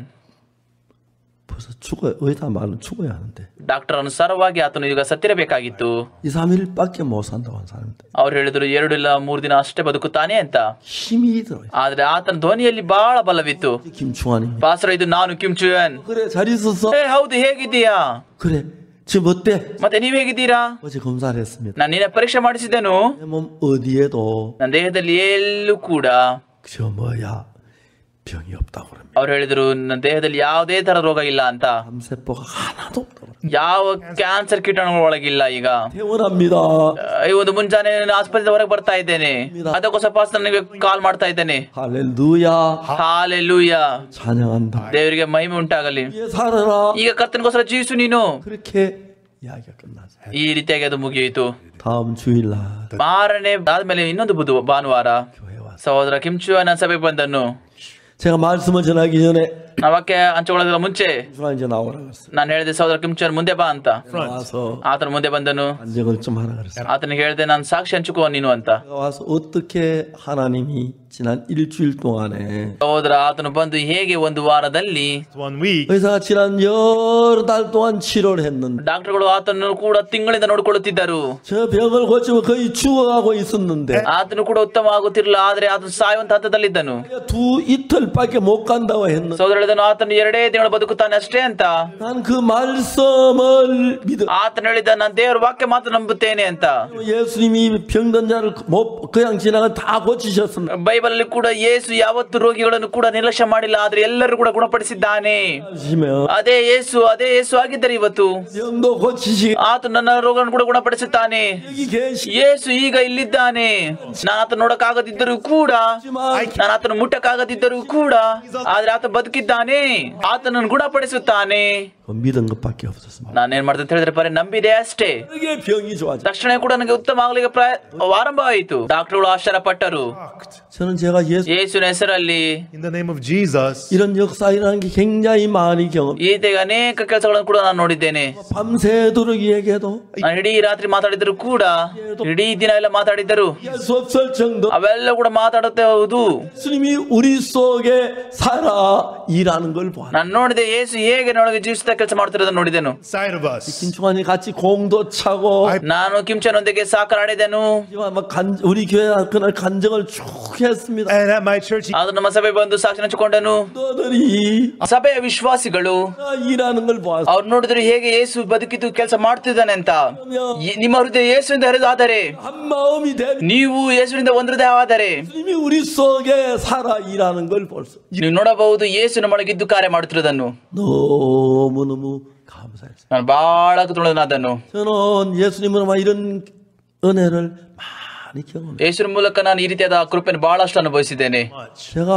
벌써 죽어요. 어디다 말은 죽어야 하는데 ಡಾಕ್ಟರ್ ಅನುಸಾರವಾಗಿ ಆತನು ಈಗ ಸತ್ತಿರಬೇಕಾಗಿತ್ತು 2, 3일밖에 못 산다고 한 사람인데 ಅವ್ರು ಹೇಳಿದ್ರು ಎರಡು ಇಲ್ಲ ಮೂರು ದಿನ ಅಷ್ಟೇ ಬದುಕುತ್ತಾನೆ ಅಂತ 힘이 들어요. ಆದ್ರೆ ಆತನ ಧ್ವನಿಯಲ್ಲಿ ಬಹಳ ಬಲವಿತ್ತು 김충환이 ಪಾಸ್ಟರ್ ಇದು ನಾನು ಕಿಮ್ಚುಯಾನ್ 그래 잘 있었어? ಏ ಹೌದು ಹೇಗಿದ್ದೀಯಾ 그래 지금 어때? ಮತ್ತೆ ನೀವ್ ಹೇಗಿದ್ದೀರಾ 어제 검사를 했습니다. ನಾನು ನಿನ್ನೆ ಪರೀಕ್ಷೆ ಮಾಡಿಸಿದೆನು 내 몸 어디에도 ನನ್ನ ದೇಹದಲ್ಲಿ ಎಲ್ಲೂ ಕೂಡ 저 뭐야 병이 없다고 그럽니다. ಅವ್ರು ಹೇಳಿದ್ರು ನನ್ನ ದೇಹದಲ್ಲಿ ಯಾವುದೇ ತರ ರೋಗ ಇಲ್ಲ ಅಂತ 암세포가 하나도 없다고 그럽니다. ಯಾವ ಕ್ಯಾನ್ಸರ್ ಕೀಟಾಣುಗಳು ಒಳಗಿಲ್ಲ ಈಗ 퇴원합니다. ಈ ಒಂದು ಮುಂಜಾನೆ ನಾನು ಆಸ್ಪತ್ರೆ ಹೊರಗೆ ಬರ್ತಾ ಇದ್ದೇನೆ ಅದಕ್ಕೋಸ್ಕರ ಪಾಸ್ಟರ್ ನನಗೆ ಕಾಲ್ ಮಾಡ್ತಾ ಇದ್ದೇನೆ 할렐루야 ಹಾಲೆಲೂಯ 찬양한다. ದೇವರಿಗೆ ಮಹಿಮೆ ಉಂಟಾಗಲಿ 위에 살아라. ಈಗ ಕರ್ತನಿಗೋಸ್ಕರ ಜೀವಿಸು ನೀನು 그렇게 이야기가 끝났어요. ಈ ರೀತಿಯಾಗಿ ಅದು ಮುಗಿಯಿತು 다음 주일날 ಮಾರನೇ ಆದ್ಮೇಲೆ ಇನ್ನೊಂದು ಬುಧ ಭಾನುವಾರ 교회 왔어요. ಸಹೋದರ ಕಿಮ್ಚುವನ ಸಭೆಗೆ ಬಂದನು 제가 말씀을 전하기 전에 ನಾ ವಾಕ್ಯ ಹಂಚಿಕೊಳ್ಳೋದ್ರ ಮುಂಚೆ 주가 이제 나오라 그랬어요. ನಾನು ಹೇಳಿದೆ ಸಹೋದರ ಕಿಮ್ಚುವನ್ ಮುಂದೆ ಬಾ ಅಂತ 와서 ಆತನ ಮುಂದೆ ಬಂದನು 안정을 좀 하라 그랬어요. ಆತನಿಗೆ ಹೇಳಿದೆ ನಾನು ಸಾಕ್ಷಿ ಹಂಚಿಕೋ ನೀನು ಅಂತ 제가 와서 어떻게 하나님이 지난 일주일 동안에 ಸಹೋದರ ಆತನು ಬಂದು ಹೇಗೆ ಒಂದು ವಾರದಲ್ಲಿ one week. 의사가 지난 여러 달 동안 치료를 했는데 ಡಾಕ್ಟರ್ಗಳು ಆತನನ್ನು ಕೂಡ ತಿಂಗಳಿಂದ ನೋಡಿಕೊಳ್ಳುತ್ತಿದ್ದರು 저 병을 고치고 거의 죽어가고 있었는데 ಆತನು ಕೂಡ ಉತ್ತಮ ಆಗುತ್ತಿರಲಿಲ್ಲ ಆದ್ರೆ ಆತನು ಸಾಯುವಂತ ಹಂತದಲ್ಲಿದ್ದನು 두 이틀밖에 못 간다고 했는데 ಸಹೋದರ ಹೇಳಿದನು ಆತನು ಎರಡೇ ದಿನಗಳು ಬದುಕುತ್ತಾನೆ ಅಷ್ಟೇ ಅಂತ 난 그 말씀을 믿어 ಆತನು ಹೇಳಿದ ನಾನು ದೇವರ ವಾಕ್ಯ ಮಾತ್ರ ನಂಬುತ್ತೇನೆ ಅಂತ 예수님이 병든 자를 못 그냥 지나가 다 고치셨습니다. ಬೈಬಲ್ ಅಲ್ಲಿ ಕೂಡ ಯೇಸು ಯಾವತ್ತು ರೋಗಿಗಳನ್ನು ಕೂಡ ನಿರ್ಲಕ್ಷ್ಯ ಮಾಡಿಲ್ಲ ಆದ್ರೆ ಎಲ್ಲರೂ ಕೂಡ ಗುಣಪಡಿಸಿದ್ದಾನೆ 하시면 ಅದೇ ಯೇಸು ಅದೇ ಯೇಸು ಆಗಿದ್ದಾರೆ ಇವತ್ತು 병도 고치시 ಆತ ನನ್ನ ರೋಗವನ್ನು ಕೂಡ ಗುಣಪಡಿಸುತ್ತಾನೆ 여기 계시 ಯೇಸು ಈಗ ಇಲ್ಲಿದ್ದಾನೆ ನಾನು ಆತ ನೋಡಕ್ಕಾಗದಿದ್ದರೂ ಕೂಡ ನಾನು ಆತನ ಮುಟ್ಟಕ್ಕಾಗದಿದ್ದರೂ ಕೂಡ ಆದ್ರೆ ಆತ ಬದುಕಿದ್ದಾನೆ ಆತನನ್ನು ಗುಣಪಡಿಸುತ್ತಾನೆ 그 믿은 것밖에 없었습니다. ನಾನೇನ್ ಮಾಡ್ದೆ ಅಂತ ಹೇಳಿದ್ರೆ ಬರೀ ನಂಬಿದೆ ಅಷ್ಟೇ 그게 병이 좋아져. ತಕ್ಷಣ ಕೂಡ ನನಗೆ ಉತ್ತಮ ಆಗ್ಲಿಕ್ಕೆ ಪ್ರಾಯ ಆರಂಭ ಆಯಿತು ಡಾಕ್ಟರ್ಗಳು ಆಶ್ಚರ್ಯಪಟ್ಟರು 저는 제가 예수 ಯೇಸುವಿನ ಹೆಸರಲ್ಲಿ In the name of Jesus, 이런 역사 일어나는 게 굉장히 많이 경험. ಈ ರೀತಿಯಾಗಿ ಅನೇಕ ಕೆಲಸಗಳನ್ನು ಕೂಡ ನಾನು ನೋಡಿದ್ದೇನೆ 밤새도록 얘기해도 ನಾನು ಇಡೀ ರಾತ್ರಿ ಮಾತಾಡಿದ್ರು ಕೂಡ ಇಡೀ ದಿನ ಎಲ್ಲ ಮಾತಾಡಿದ್ದರು 이해할 수 없을 정도 ಅವೆಲ್ಲ ಕೂಡ ಮಾತಾಡುತ್ತೆ ಹೌದು 예수님이 우리 속에 살아 일하는 걸 봐. ನಾನು ನೋಡಿದೆ ಯೇಸು ಹೇಗೆ ನೊಳಗೆ ಜೀವಿಸುತ್ತಾ ಕೆಲಸ ಮಾಡ್ತಿರೋದನ್ನ ನೋಡಿದೆನು inside of us. 김충환이 같이 공도 차고 ನಾನು ಕಿಮ್ಚನೊಂದಿಗೆ ಸಾಕರಾಡಿದೆನು 막 간, 우리 교회 그날 간증을 쭉 했습니다. And at my church, he ಅದು ನಮ್ಮ ಸಭೆ ಬಂದು ಸಾಕ್ಷಿ ಹಂಚಿಕೊಂಡನು 너들이 ಸಭೆಯ ವಿಶ್ವಾಸಿಗಳು 일하는 걸 보았어. ಅವ್ರು ನೋಡಿದ್ರು ಹೇಗೆ ಯೇಸು ಬದುಕಿದ್ದು ಕೆಲಸ ಮಾಡ್ತಿದ್ದಾನೆ ಅಂತ ಈ- ನಿಮ್ಮ ಹೃದಯ ಯೇಸುವಿಂದ ಹರಿದು ಆದರೆ 한 마음이 되 ನೀವು ಯೇಸುವಿನಿಂದ ಒಂದು ಹೃದಯ ಆದರೆ 예수님이 우리 속에 살아 일하는 걸 볼 수. ನೀವು ನೋಡಬಹುದು ಯೇಸು ನಮ್ಮೊಳಗಿದ್ದು ಕಾರ್ಯ ಮಾಡುತ್ತಿರುವುದನ್ನು 너무 너무 감사했어요. ನಾನು ಬಹಳ ಕುತೂಹಲನಾದನು 저는 예수님으로 막 이런 은혜를 많이 경험해. ಯೇಸುವಿನ ಮೂಲಕ ನಾನು ಈ ರೀತಿಯಾದ ಕೃಪೆಯನ್ನು ಬಹಳಷ್ಟು ಅನುಭವಿಸಿದ್ದೇನೆ 제가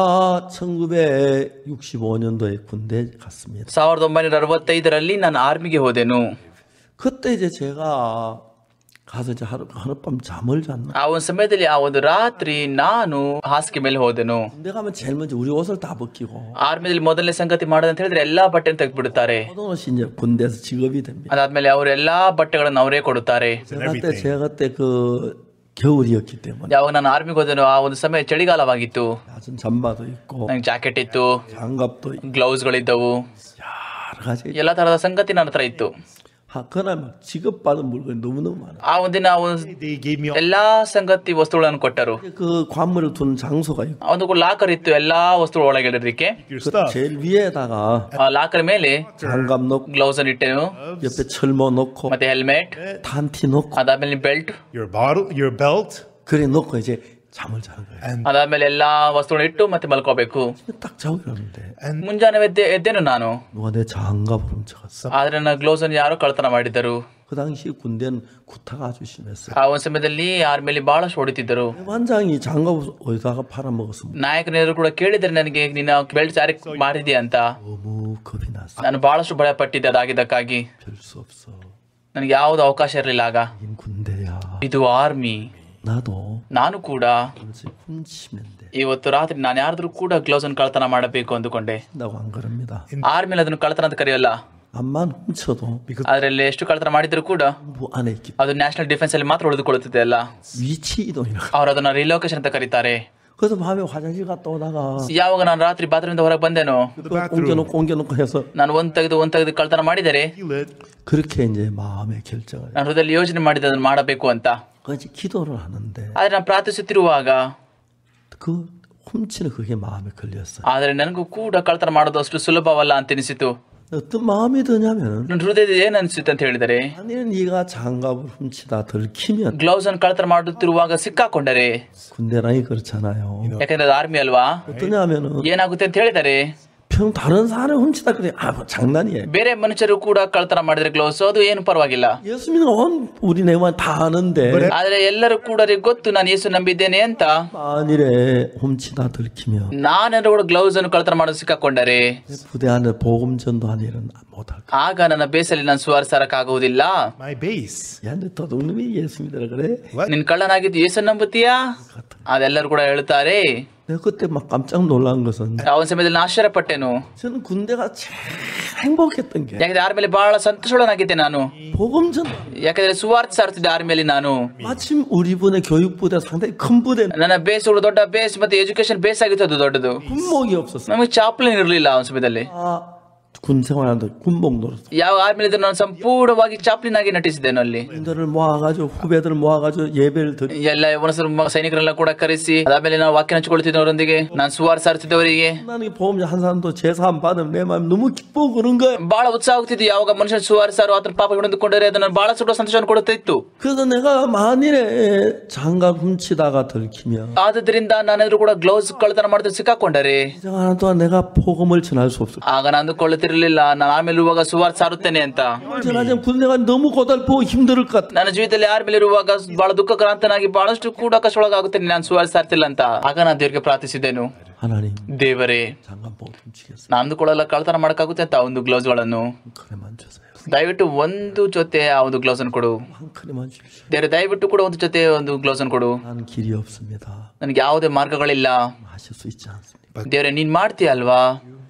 1965년도에 군대 갔습니다. ಸಾವಿರದ ಒಂಬೈನೂರ ಅರವತ್ತೈದರಲ್ಲಿ ನಾನು ಆರ್ಮಿಗೆ ಹೋದೆನು 그때 이제 제가 가서 이제 하루 하룻밤 잠을 잤나. ಆ ಒಂದು ಸಮಯದಲ್ಲಿ ಆ ಒಂದು ರಾತ್ರಿ ನಾನು ಹಾಸಿಗೆ ಮೇಲೆ ಹೋದೆನು 군대 가면 제일 먼저 우리 옷을 다 벗기고 ಆರ್ಮಿಯಲ್ಲಿ ಮೊದಲನೇ ಸಂಗತಿ ಮಾಡೋದಂತ ಹೇಳಿದ್ರೆ ಎಲ್ಲಾ ಬಟ್ಟೆಯನ್ನು ತೆಗೆದ್ಬಿಡುತ್ತಾರೆ 모든 옷이 이제 군대에서 직업이 됩니다. ಅದಾದ್ಮೇಲೆ ಅವರು ಎಲ್ಲಾ ಬಟ್ಟೆಗಳನ್ನು ಅವರೇ ಕೊಡುತ್ತಾರೆ 제가 그때 제가 그때 그 겨울이었기 때문에 ಯಾವಾಗ ನಾನು ಆರ್ಮಿಗೆ ಹೋದೆನೋ ಆ ಒಂದು ಸಮಯ ಚಳಿಗಾಲವಾಗಿತ್ತು 낮은 잠바도 있고 ನಂಗೆ ಜಾಕೆಟ್ ಇತ್ತು 장갑도 있고 ಗ್ಲೌಸ್ಗಳಿದ್ದವು 여러 가지 ಎಲ್ಲಾ ತರಹದ ಸಂಗತಿ ನನ್ನ ಹತ್ರ ಇತ್ತು 하, 그날 막 지급받은 물건이 너무너무 많아. ಆ ಒಂದಿನ ಆ ಒಂದು they gave me all ಎಲ್ಲಾ ಸಂಗತಿ ವಸ್ತುಗಳನ್ನು ಕೊಟ್ಟರು 그 관물을 두는 장소가 있고 ಆ ಒಂದು ಲಾಕರ್ ಇತ್ತು ಎಲ್ಲಾ ವಸ್ತುಗಳು ಒಳಗೆ ಇಡೋದಕ್ಕೆ your 그 stuff. 제일 위에다가 ಆ ಲಾಕರ್ ಮೇಲೆ 장갑 넣고 ಗ್ಲೌಸ್ ಅನ್ನು ಇಟ್ಟೆನು 옆에 철모 넣고 ಮತ್ತೆ ಹೆಲ್ಮೆಟ್ 탄티 넣고 ಅದಾದ್ಮೇಲೆ belt Your bottle, your belt, 그래 넣고 이제 잠을 자는 거예요. and ಅದಾದ್ಮೇಲೆ ಎಲ್ಲಾ ವಸ್ತುಗಳನ್ನ ಇಟ್ಟು ಮತ್ತೆ ಮಲ್ಕೋಬೇಕು 딱 자고 일어났는데 ಮುಂಜಾನೆ ಎದ್ದೆ ಎದ್ದೇನು ನಾನು 누가 내 장갑을 훔쳐갔어. ಆದ್ರೆ ನನ್ನ ಗ್ಲೌಸ್ ಅನ್ನು ಯಾರೋ ಕಳ್ತನ ಮಾಡಿದ್ದರು 그 당시 군대는 구타가 아주 심했어요. ಆ ಒಂದು ಸಮಯದಲ್ಲಿ ಆರ್ಮೇಲೆ ಬಹಳಷ್ಟು ಹೊಡಿತಿದ್ದರು 대관장이 장갑 어디다가 팔아먹었습니다. ನಾಯಕನೇರು ಕೂಡ ಕೇಳಿದ್ರೆ ನನಗೆ ನಿನ್ನ ಬೆಲ್ಟ್ ಜಾರಿ ಮಾಡಿದ್ಯಾ ಅಂತ 너무 겁이 났어. ನಾನು ಬಹಳಷ್ಟು ಭಯ ಪಟ್ಟಿದ್ದೆ ಅದಾಗಿದ್ದಕ್ಕಾಗಿ 별 수 없어. ನನಗೆ ಯಾವ್ದು ಅವಕಾಶ ಇರಲಿಲ್ಲ ಆಗ 인 군대야. ಇದು ಆರ್ಮಿ 나도 ನಾನು ಕೂಡ 그렇지 훔치면 돼. ಇವತ್ತು ರಾತ್ರಿ ನಾನು ಯಾರಾದ್ರೂ ಕೂಡ ಗ್ಲೌಸ್ ಅನ್ನು ಕಳ್ತನ ಮಾಡಬೇಕು ಅಂದುಕೊಂಡೆ 한다고 안 ಕ럽니다. ಆರ್ಮೇಲೆ ಅದನ್ನು ಕಳ್ತನ ಅಂತ ಕರೆಯಲ್ಲ 암만 훔쳐도 ಅದರಲ್ಲಿ ಎಷ್ಟು ಕಳ್ತನ ಮಾಡಿದ್ರು ಕೂಡ 부 안에 있기 ಅದು ನ್ಯಾಷನಲ್ ಡಿಫೆನ್ಸ್ ಅಲ್ಲಿ ಮಾತ್ರ ಉಳಿದುಕೊಳ್ಳುತ್ತದೆ ಅಲ್ಲ 위치 이동이라. ಅವ್ರು ಅದನ್ನ ರಿಲೋಕೇಶನ್ ಅಂತ ಕರೀತಾರೆ 그래서 밤에 화장실 갔다 오다가 ಯಾವಾಗ ನಾನು ರಾತ್ರಿ ಬಾತ್ರೂಮಿಂದ ಹೊರಗೆ ಬಂದೇನೋ The 또 bathroom. 옮겨놓고 옮겨놓고 해서 ನಾನು ಒಂದ್ ತೆಗೆದು ಒಂದ್ ತೆಗೆದು ಕಳ್ತನ ಮಾಡಿದರೆ Feel it. 그렇게 이제 마음의 결정을. ನಾನು ಹೃದಯದಲ್ಲಿ ಯೋಚನೆ ಮಾಡಿದೆ ಅದನ್ನು ಮಾಡಬೇಕು ಅಂತ 그래서 기도를 하는데 ಆದ್ರೆ ನಾನು ಪ್ರಾರ್ಥಿಸುತ್ತಿರುವಾಗ 그 훔치는 그게 마음에 걸렸어요. ಆದ್ರೆ ನನಗೂ ಕೂಡ ಕಳ್ತನ ಮಾಡೋದು ಅಷ್ಟು ಸುಲಭವಲ್ಲ ಅಂತ ಅನಿಸಿತು 어떤 마음이 드냐면은 ನನ್ನ ಹೃದಯದ ಏನ್ ಅನ್ಸಿತ್ತು ಅಂತ ಹೇಳಿದರೆ 만일 네가 장갑을 훔치다 들키면 ಗ್ಲೌಸ್ ಅನ್ನು ಕಳ್ತನ ಮಾಡುತ್ತಿರುವಾಗ ಸಿಕ್ಕಾಕೊಂಡರೆ 군대랑이 그렇잖아요. ಯಾಕಂದ್ರೆ ಅದು ಆರ್ಮಿ ಅಲ್ವಾ 어떠냐면은 ಏನಾಗುತ್ತೆ ಅಂತ ಹೇಳಿದರೆ 평 다른 사람 훔치다 그래 아뭐 장난이에요. ಬೇರೆ ಮನುಷ್ಯರು ಕೂಡ ಕಳ್ತನ ಮಾಡಿದ್ರೆ ಗ್ಲೌಸ್ ಅದು ಏನು ಪರವಾಗಿಲ್ಲ 예수 믿는 온 우리 내만 다 아는데 ಆದ್ರೆ ಎಲ್ಲರೂ ಕೂಡ ಅವ್ರಿಗೆ ಗೊತ್ತು ನಾನು ಯೇಸು ನಂಬಿದ್ದೇನೆ ಅಂತ 만일에 훔치다 들키면 ನಾನೇನಾದ್ರು ಕೂಡ ಗ್ಲೌಸ್ ಅನ್ನು ಕಳ್ತನ ಮಾಡೋದು ಸಿಕ್ಕಾಕೊಂಡರೆ 내 부대 안에 복음 전도하는 일은 못할 거야. ಆಗ ನನ್ನ ಬೇಸಲ್ಲಿ ನಾನು ಸುವಾರಿಸಾರಕ್ಕಾಗುವುದಿಲ್ಲ My base. 야, 너 도둑놈이 예수 믿으라 그래? What? ನಿನ್ ಕಳ್ಳನಾಗಿದ್ದು ಯೇಸು ನಂಬುತ್ತೀಯಾ ಅದೆಲ್ಲರೂ ಕೂಡ ಹೇಳ್ತಾರೆ 내가 그때 막 깜짝 놀란 것은 ಆ ಒಂದು ಸಮಯದಲ್ಲಿ ನಾನು ಆಶ್ಚರ್ಯಪಟ್ಟೆನು 저는 군대가 제일 행복했던 게 ಯಾಕಂದ್ರೆ ಆರ್ ಮೇಲೆ ಬಹಳ ಸಂತೋಷಳನಾಗಿದ್ದೆ ನಾನು 복음 전도. ಯಾಕಂದ್ರೆ ಸುವಾರ್ಥ ಸಾರ್ತಿದ್ದೆ ಆರ್ಮೇಲೆ ನಾನು 마침 우리 부대 교육부대 상당히 큰 부대 ನನ್ನ ಬೇಸ್ಗಳು ದೊಡ್ಡ ಬೇಸ್ ಮತ್ತೆ ಎಜುಕೇಶನ್ ಬೇಸ್ ಆಗಿತ್ತು ಅದು ದೊಡ್ಡದು 군목이 없었어. ನಮಗೆ ಚಾಪ್ಲಿನ್ ಇರಲಿಲ್ಲ ಆ ಸಮಯದಲ್ಲಿ 아, 군 생활하는데 군복 노릇. ಯಾವ ಆರ್ಮೇಲೆ ಇದ್ರು ನಾನು ಸಂಪೂರ್ಣವಾಗಿ ಚಾಪ್ಲಿನ್ ಆಗಿ ನಟಿಸಿದ್ದೇನೆ ಅಲ್ಲಿ 군대를 모아가지고 후배들 모아가지고 예배를 드리. ಎಲ್ಲ ಯವನಸರು ಮ- ಸೈನಿಕರೆಲ್ಲ ಕೂಡ ಕರೆಸಿ ಅದಾದ್ಮೇಲೆ ನಾವು ವಾಕ್ಯ ಹಂಚಿಕೊಳ್ತಿದ್ದೆ ಅವರೊಂದಿಗೆ ನಾನು ಸುವಾರ ಸಾರ್ತಿದ್ದವರಿಗೆ 나는 보험 한 사람도 제사 안 받으면 내 마음 너무 기뻐 그런 거야. ಬಹಳ ಉತ್ಸಾಹ ಆಗ್ತಿತ್ತು ಯಾವಾಗ ಮನುಷ್ಯ ಸುವಾರ ಸಾರು ಆತನ ಪಾಪ ಹಿಡಿದುಕೊಂಡರೆ ಅದನ್ನು ಬಹಳ ಸುಟ್ಟು ಸಂತೋಷವನ್ನು ಕೊಡುತ್ತಾ ಇತ್ತು 그래서 내가 만일에 장갑 훔치다가 들키면 ಆದ್ರಿಂದ ನಾನೇದ್ರು ಕೂಡ ಗ್ಲೌಸ್ ಕಳ್ತನ ಮಾಡಿದ್ರೆ ಸಿಕ್ಕಾಕೊಂಡರೆ 이정하는 동안 내가 복음을 전할 수 없어. ಆಗ ನಾನು ಅಂದುಕೊಳ್ಳುತ್ತಿರಲಿಲ್ಲ ನಾನು ಆಮೇಲೆ ಇರುವಾಗ ಸುವಾರ ಸಾರುತ್ತೇನೆ ಅಂತ 전하자면 군대가 너무 고달프고 힘들 것 같아. ನನ್ನ ಜೀವಿತದಲ್ಲಿ ಯಾರ ಮೇಲೆ ಇರುವಾಗ ಬಹಳ ದುಃಖಕ್ರಾಂತನಾಗಿ ಬಹಳಷ್ಟು ಕೂಡ ಕಷ್ಟೊಳಗಾಗುತ್ತೇನೆ ನಾನು ಸುವಾರ ಸಾರ್ತಿಲ್ಲ ಅಂತ ಆಗ ನಾನು ದೇವರಿಗೆ ಪ್ರಾರ್ಥಿಸಿದ್ದೇನು 하나님 ದೇವರೇ 장갑 못 훔치겠어. ನಾನು ಅಂದುಕೊಳ್ಳಲ್ಲ ಕಳ್ತನ ಮಾಡಕ್ಕಾಗುತ್ತೆ ಅಂತ ಆ ಒಂದು ಗ್ಲೌಸ್ ಗಳನ್ನು 한 컬에만 주세요. ದಯವಿಟ್ಟು ಒಂದು ಜೊತೆ ಆ ಒಂದು ಗ್ಲೌಸ್ ಅನ್ನು ಕೊಡು 한 컬에만 주십시오. ದೇವ್ರೆ ದಯವಿಟ್ಟು ಕೂಡ ಒಂದು ಜೊತೆ ಒಂದು ಗ್ಲೌಸ್ ಅನ್ನು ಕೊಡು 나는 길이 없습니다. ನನಗೆ ಯಾವುದೇ ಮಾರ್ಗಗಳಿಲ್ಲ 하실 수 있지 않습니까? ದೇವ್ರೆ ನೀನ್ ಮಾಡ್ತೀಯ ಅಲ್ವಾ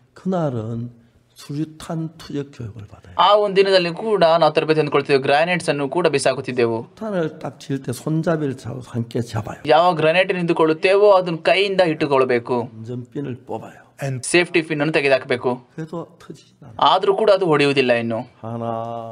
그날은 수류탄 투적 교육을 받아요. ಆ ಒಂದು ದಿನದಲ್ಲಿ ಕೂಡ ನಾವು ತರಬೇತಿ ಹೊಂದ್ಕೊಳ್ತೀವಿ ಗ್ರಾನೈಟ್ಸ್ ಅನ್ನು ಕೂಡ ಬಿಸಾಕುತ್ತಿದ್ದೆವು 탄을 딱 칠 때 손잡이를 잡고 함께 잡아요. ಯಾವ ಗ್ರಾನೈಟ್ ನಿಂತುಕೊಳ್ಳುತ್ತೇವೋ ಅದನ್ನ ಕೈಯಿಂದ ಇಟ್ಟುಕೊಳ್ಬೇಕು 안전핀을 뽑아요. And ಸೇಫ್ಟಿ ಪಿನ್ ಅನ್ನು ತೆಗೆದುಹಾಕಬೇಕು 그래도 터지진 않아. ಆದ್ರೂ ಕೂಡ ಅದು ಹೊಡೆಯುವುದಿಲ್ಲ ಇನ್ನು 하나,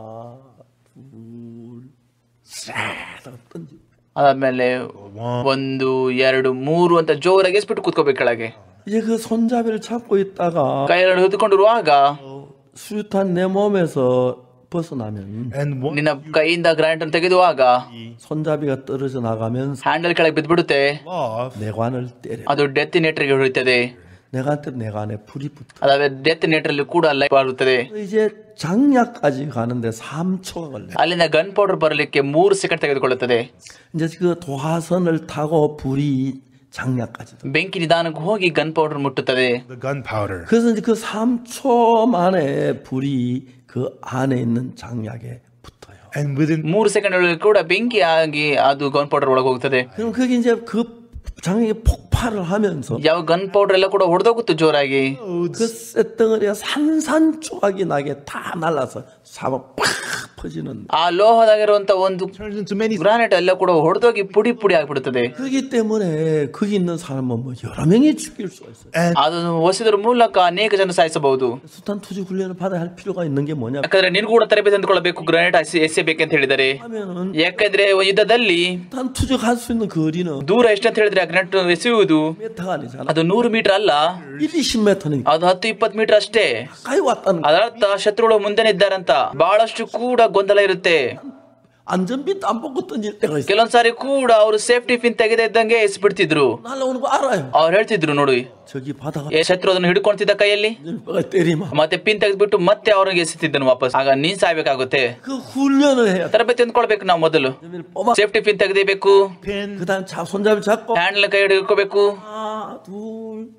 둘, 셋 하고 던지. ಅದಾದ್ಮೇಲೆ ಒಂದು ಎರಡು ಮೂರು ಅಂತ ಜೋರಾಗಿ ಎಸ್ಬಿಟ್ಟು ಕೂತ್ಕೋಬೇಕು ಕೆಳಗೆ 이제 그 손잡이를 잡고 있다가 ಕೈಯಲ್ಲಿ ಹಿಡಿದುಕೊಂಡಿರುವಾಗ 수류탄 내 몸에서 벗어나면 and one ನಿನ್ನ ಕೈಯಿಂದ ಗ್ರಾನೈಟ್ ಅನ್ನು ತೆಗೆದುವಾಗ 손잡이가 떨어져 나가면서 ಹ್ಯಾಂಡಲ್ ಕೆಳಗೆ ಬಿದ್ದುಬಿಡುತ್ತೆ off. 내관을 때려. ಅದು ಡೆತ್ ನೇಟ್ರಿಗೆ ಹೊಡೆಯುತ್ತದೆ 내관한테 내관에 불이 붙어. ಅದಾದ ಡೆತ್ ನೇಟ್ರಲ್ಲಿ ಕೂಡ ಲೈಫ್ ಆಗುತ್ತದೆ 이제 장약까지 가는데 3초가 걸려. ಅಲ್ಲಿಂದ ಗನ್ ಪೌಡರ್ ಬರಲಿಕ್ಕೆ ಮೂರು ಸೆಕೆಂಡ್ ತೆಗೆದುಕೊಳ್ಳುತ್ತದೆ 이제 그 도화선을 타고 불이 장약까지. 들어. ಬೆಂಕಿ ನಿಧಾನಕ್ಕೆ ಹೋಗಿ ಗನ್ ಪೌಡರ್ ಮುಟ್ಟುತ್ತದೆ The gunpowder. 그래서 이제 그 3초 만에 불이 그 안에 있는 장약에 붙어요. And within ಮೂರು ಸೆಕೆಂಡ್ ಒಳಗೆ ಕೂಡ ಬೆಂಕಿ ಆಗಿ ಅದು ಗನ್ ಪೌಡರ್ ಒಳಗೆ ಹೋಗ್ತದೆ 그럼 그게 이제 그 장약이 폭발을 하면서 ಯಾವ ಗನ್ ಪೌಡರ್ ಎಲ್ಲ ಕೂಡ ಹೊಡೆದೋಗುತ್ತೆ ಜೋರಾಗಿ 그 쇳덩어리가 산산조각이 나게 다 날라서 사방 팍 퍼지는. ಆ ಲೋಹದಾಗಿರುವಂತ ಒಂದು turns into many ಗ್ರಾನೈಟ್ ಎಲ್ಲ ಕೂಡ ಹೊಡೆದೋಗಿ ಪುಡಿ ಪುಡಿ ಆಗಿಬಿಡುತ್ತದೆ 그렇기 때문에 거기 있는 사람은 뭐 여러 명이 죽일 수가 있어요. and ಅದನ್ನು ಹೊಸದ್ರ ಮೂಲಕ ಅನೇಕ ಜನ ಸಾಯಿಸಬಹುದು 수탄 투지 훈련을 받아야 할 필요가 있는 게 뭐냐 ಯಾಕಂದ್ರೆ ನಿನ್ಗೂ ಕೂಡ ತರಬೇತಿ ಹೊಂದ್ಕೊಳ್ಬೇಕು ಗ್ರಾನೈಟ್ ಎಸೆಬೇಕಂತ ಹೇಳಿದರೆ 하면은 ಯಾಕಂದ್ರೆ ಯುದ್ಧದಲ್ಲಿ 수탄 투적할 수 있는 거리는 ದೂರ ಎಷ್ಟು ಅಂತ ಹೇಳಿದ್ರೆ ಆ ಗ್ರಾನೈಟ್ ಎಸೆಯುವುದು 메타가 아니잖아. ಅದು ನೂರು ಮೀಟರ್ ಅಲ್ಲ 1, 20m니까 ಅದು ಹತ್ತು ಇಪ್ಪತ್ತು ಮೀಟರ್ ಅಷ್ಟೇ 가까이 왔다는 거. ಅದರರ್ಥ ಶತ್ರುಗಳು ಮುಂದೆ ಇದ್ದಾರಂತ ಬಹಳಷ್ಟು ಕೂಡ ಗೊಂದಲ ಇರುತ್ತೆ 안전핀 안 벗고 던질 때가 있어. ಕೆಲವೊಂದ್ಸಾರಿ ಕೂಡ ಅವರು ಸೇಫ್ಟಿ ಪಿನ್ ತೆಗೆದ ಇದ್ದಂಗೆ ಎಸ್ಬಿಡ್ತಿದ್ರು 날라오는 거 알아요. ಅವ್ರು ಹೇಳ್ತಿದ್ರು ನೋಡಿ 저기 바다가 ಏ ಶತ್ರು ಅದನ್ನು ಹಿಡ್ಕೊಂತಿದ್ದ ಕೈಯಲ್ಲಿ 뼈가 때리면 ಮತ್ತೆ ಪಿನ್ ತೆಗೆದ್ಬಿಟ್ಟು ಮತ್ತೆ ಅವ್ರಿಗೆ ಎಸಿತಿದ್ದನು ವಾಪಸ್ ಆಗ ನೀನ್ ಸಾಯ್ಬೇಕಾಗುತ್ತೆ 그 훈련을 해야 돼. ತರಬೇತಿ ಹೊಂದ್ಕೊಳ್ಬೇಕು ನಾವು ಮೊದಲು 그다음에 뽑아. ಸೇಫ್ಟಿ ಪಿನ್ ತೆಗೆದೇಬೇಕು Pin. 그다음 자 손잡이 잡고 ಹ್ಯಾಂಡ್ಲ್ ಕೈ ಹಿಡ್ಕೋಬೇಕು 하나 둘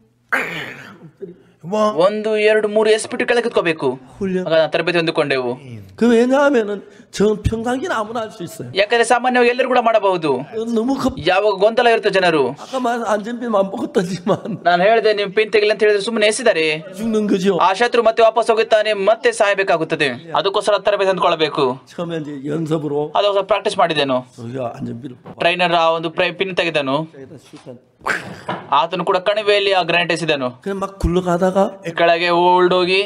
One. ಒಂದು ಎರಡು ಮೂರು ಎಸ್ಬಿಟ್ಟು ಕೆಳಗೆ ಕುತ್ಕೋಬೇಕು 훈련. ಆಗ ನಾವು ತರಬೇತಿ ಹೊಂದಿಕೊಂಡೆವು 그 왜냐하면은 저 평상시는 아무나 할 수 있어요. ಯಾಕಂದ್ರೆ ಸಾಮಾನ್ಯವಾಗಿ ಎಲ್ಲರೂ ಕೂಡ ಮಾಡಬಹುದು 이건 너무 급. ಯಾವಾಗ ಗೊಂದಲ ಇರುತ್ತೆ ಜನರು 아까 말 안전핀만 벗고 던지면 ನಾನು ಹೇಳಿದೆ ನೀವು ಪಿನ್ ತೆಗಿಲ್ಲ ಅಂತ ಹೇಳಿದ್ರೆ ಸುಮ್ಮನೆ ಎಸಿದ್ದಾರೆ 죽는 거죠. ಆ ಶತ್ರು ಮತ್ತೆ ವಾಪಸ್ ಹೋಗುತ್ತಾನೆ ಮತ್ತೆ ಸಾಯಬೇಕಾಗುತ್ತದೆ ಅದಕ್ಕೋಸ್ಕರ ತರಬೇತಿ ಹೊಂದ್ಕೊಳ್ಬೇಕು 처음에 ಇ제 연습으로 ಅದಕ್ಕೋಸ್ಕರ ಪ್ರಾಕ್ಟೀಸ್ ಮಾಡಿದೆನು 저기가 안전핀을 뽑아. ಟ್ರೈನರ್ ಆ ಒಂದು ಪಿನ್ ತೆಗೆದನು 여기다 슈탄. ಆತನು ಕೂಡ ಕಣಿವೆಯಲ್ಲಿ ಆ ಗ್ರಾಂಟ್ ಎಸಿದನು 그냥 막 굴러가다가 ಕೆಳಗೆ ಓಲ್ಡೋಗಿ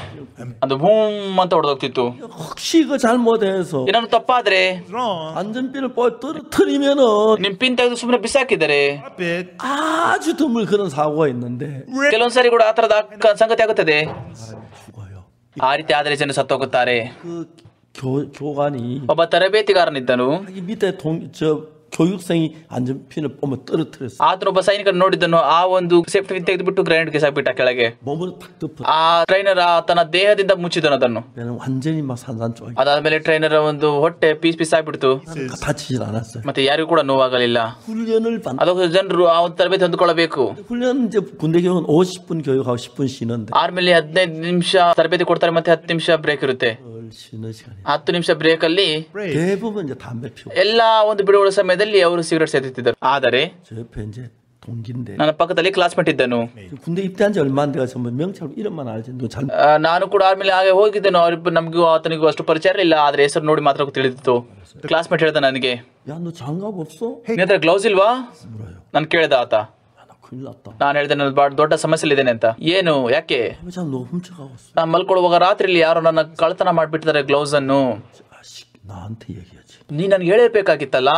ಅದು ಭೂಮ್ ಅಂತ ಹೊಡೆದೋಗ್ತಿತ್ತು 혹시 그 잘못해서 ಏನಾದ್ರು ತಪ್ಪಾದ್ರೆ Wrong. 안전핀을 뻗 떨어뜨리면은 ನಿಮ್ ಪಿನ್ ತೆಗೆದು ಸುಮ್ಮನೆ ಬಿಸಾಕಿದ್ದಾರೆ Drop it. 아주 드물 그런 사고가 있는데 ಕೆಲವೊಂದ್ಸರಿ ಕೂಡ ಆ ತರದ ಅಕ್ಕ- ಸಂಗತಿ ಆಗುತ್ತದೆ 사람이 죽어요. ಆ ರೀತಿ ಆದ್ರೆ ಜನ ಸತ್ತೋಗುತ್ತಾರೆ 그 교, 교관이 ಒಬ್ಬ ತರಬೇತಿಗಾರನಿದ್ದನು 자기 밑에 동, 저 교육생이 안전핀을 뽑으면 떨어뜨렸어. ಆತನೊಬ್ಬ ಸೈನಿಕರು ನೋಡಿದ್ದನು ಆ ಒಂದು ಸೇಫ್ಟಿ ಪಿನ್ ತೆಗೆದುಬಿಟ್ಟು ಗ್ರೈಂಡ್ ಗೆ ಕೆಳಗೆ 몸을 탁 덮어. ಆ ಟ್ರೈನರ್ ತನ್ನ ದೇಹದಿಂದ ಮುಚ್ಚಿದನು ಅದನ್ನು 걔는 완전히 막 산산조각. ಅದಾದ್ಮೇಲೆ ಟ್ರೈನರ್ ಒಂದು ಹೊಟ್ಟೆ ಪೀಸ್ ಪೀಸ್ ಆಗ್ಬಿಡ್ತು 다치질 않았어요. ಮತ್ತೆ ಯಾರಿಗೂ ಕೂಡ ನೋವಾಗಲಿಲ್ಲ 훈련을 받. ಅದಕ್ಕೋಸ್ಕರ ಜನರು ಆ ಒಂದು ತರಬೇತಿ ಹೊಂದ್ಕೊಳ್ಬೇಕು 훈련 이제 군대 교육은 50분 교육하고 10분 쉬는데 ಆರ್ಮೇಲೆ ಹದಿನೈದು ನಿಮಿಷ ತರಬೇತಿ ಕೊಡ್ತಾರೆ ಮತ್ತೆ ಹತ್ತು ನಿಮಿಷ ಬ್ರೇಕ್ ಇರುತ್ತೆ 그걸 쉬는 시간이. ಹತ್ತು ನಿಮಿಷ ಬ್ರೇಕ್ ಅಲ್ಲಿ Break. 대부분 이제 담배 피우고 ಎಲ್ಲಾ ಒಂದು ಬಿಡುವ ಸಮಯದಲ್ಲಿ ಅವರು ಸಿಗರೆಟ್ ಸೇದುತ್ತಿದ್ದರು ಆದರೆ 저 옆에 이제 동기인데 ನನ್ನ ಪಕ್ಕದಲ್ಲಿ ಕ್ಲಾಸ್ಮೇಟ್ ಇದ್ದನು 군대 입대한 지 얼마 안 돼가서 뭐 명찰 이름만 알지 너 잘. ಆ, ನಾನು ಕೂಡ ಆರ್ಮೇಲೆ ಹಾಗೆ ಹೋಗಿದ್ದೇನೆ ಅವ್ರಿಬ್ಬರು ನಮಗೂ ಆತನಿಗೂ ಅಷ್ಟು ಪರಿಚಯ ಇರಲಿಲ್ಲ ಆದ್ರೆ ಹೆಸರು ನೋಡಿ ಮಾತ್ರ ತಿಳಿದಿತ್ತು ಕ್ಲಾಸ್ಮೇಟ್ ಹೇಳ್ದ ನನಗೆ 야너 장갑 없어? ನಿನ್ನ ಹತ್ರ ಗ್ಲೌಸ್ ಇಲ್ವಾ 물어요. ನಾನು ಕೇಳ್ದ ಆತ 야, 나 큰일 났다. ನಾನು ಹೇಳ್ದೆ ನನ್ನ ಬಾಳ್ ದೊಡ್ಡ ಸಮಸ್ಯೆ ಇದ್ದೇನೆ ಅಂತ ಏನು ಯಾಕೆ 회장 너 훔쳐가고 있어. ನಾನು ಮಲ್ಕೊಳ್ಳುವಾಗ ರಾತ್ರಿಲಿ ಯಾರೋ ನನ್ನ ಕಳ್ತನ ಮಾಡ್ಬಿಟ್ಟಿದ್ದಾರೆ ಗ್ಲೌಸ್ ಅನ್ನು 아씨 나한테 얘기하지. ನೀ ನನ್ಗೆ ಹೇಳಿರ್ಬೇಕಾಗಿತ್ತಲ್ಲ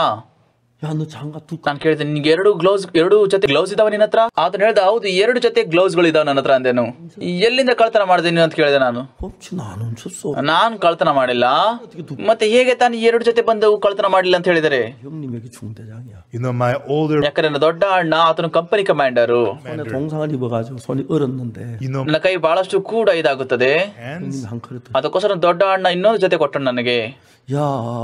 야 너 장갑 두 ನಾನು ಕೇಳಿದೆ ನಿನ್ಗೆ ಎರಡು ಗ್ಲೌಸ್ ಎರಡು ಜೊತೆ ಗ್ಲೌಸ್ ಇದಾವ ನಿನ್ನ ಹತ್ರ ಆತನ ಹೇಳ್ದ ಹೌದು ಎರಡು ಜೊತೆ ಗ್ಲೌಸ್ ಗಳು ಇದಾವ ನನ್ನ ಹತ್ರ ಅಂದೇನು ಎಲ್ಲಿಂದ ಕಳ್ತನ ಮಾಡಿದೆ ನೀನು ಅಂತ ಕೇಳಿದೆ ನಾನು 훔치 나안 훔쳤어. ನಾನ್ ಕಳ್ತನ ಮಾಡಿಲ್ಲ ಮತ್ತೆ ಹೇಗೆ ತಾನು ಎರಡು ಜೊತೆ ಬಂದವು ಕಳ್ತನ ಮಾಡಿಲ್ಲ ಅಂತ ಹೇಳಿದರೆ 형님 여기 중대장이야. You know, my older, ಯಾಕಂದ್ರೆ ನನ್ನ ದೊಡ್ಡ ಅಣ್ಣ ಆತನು ಕಂಪನಿ ಕಮಾಂಡರು 손에 동상을 입어가지고 손이 얼었는데 you know, ನನ್ನ ಕೈ ಬಹಳಷ್ಟು ಕೂಡ ಇದಾಗುತ್ತದೆ hands. 형님이 한 그릇. ಅದಕ್ಕೋಸ್ಕರ ನನ್ನ ದೊಡ್ಡ ಅಣ್ಣ ಇನ್ನೊಂದು ಜೊತೆ ಕೊಟ್ಟನು ನನಗೆ 야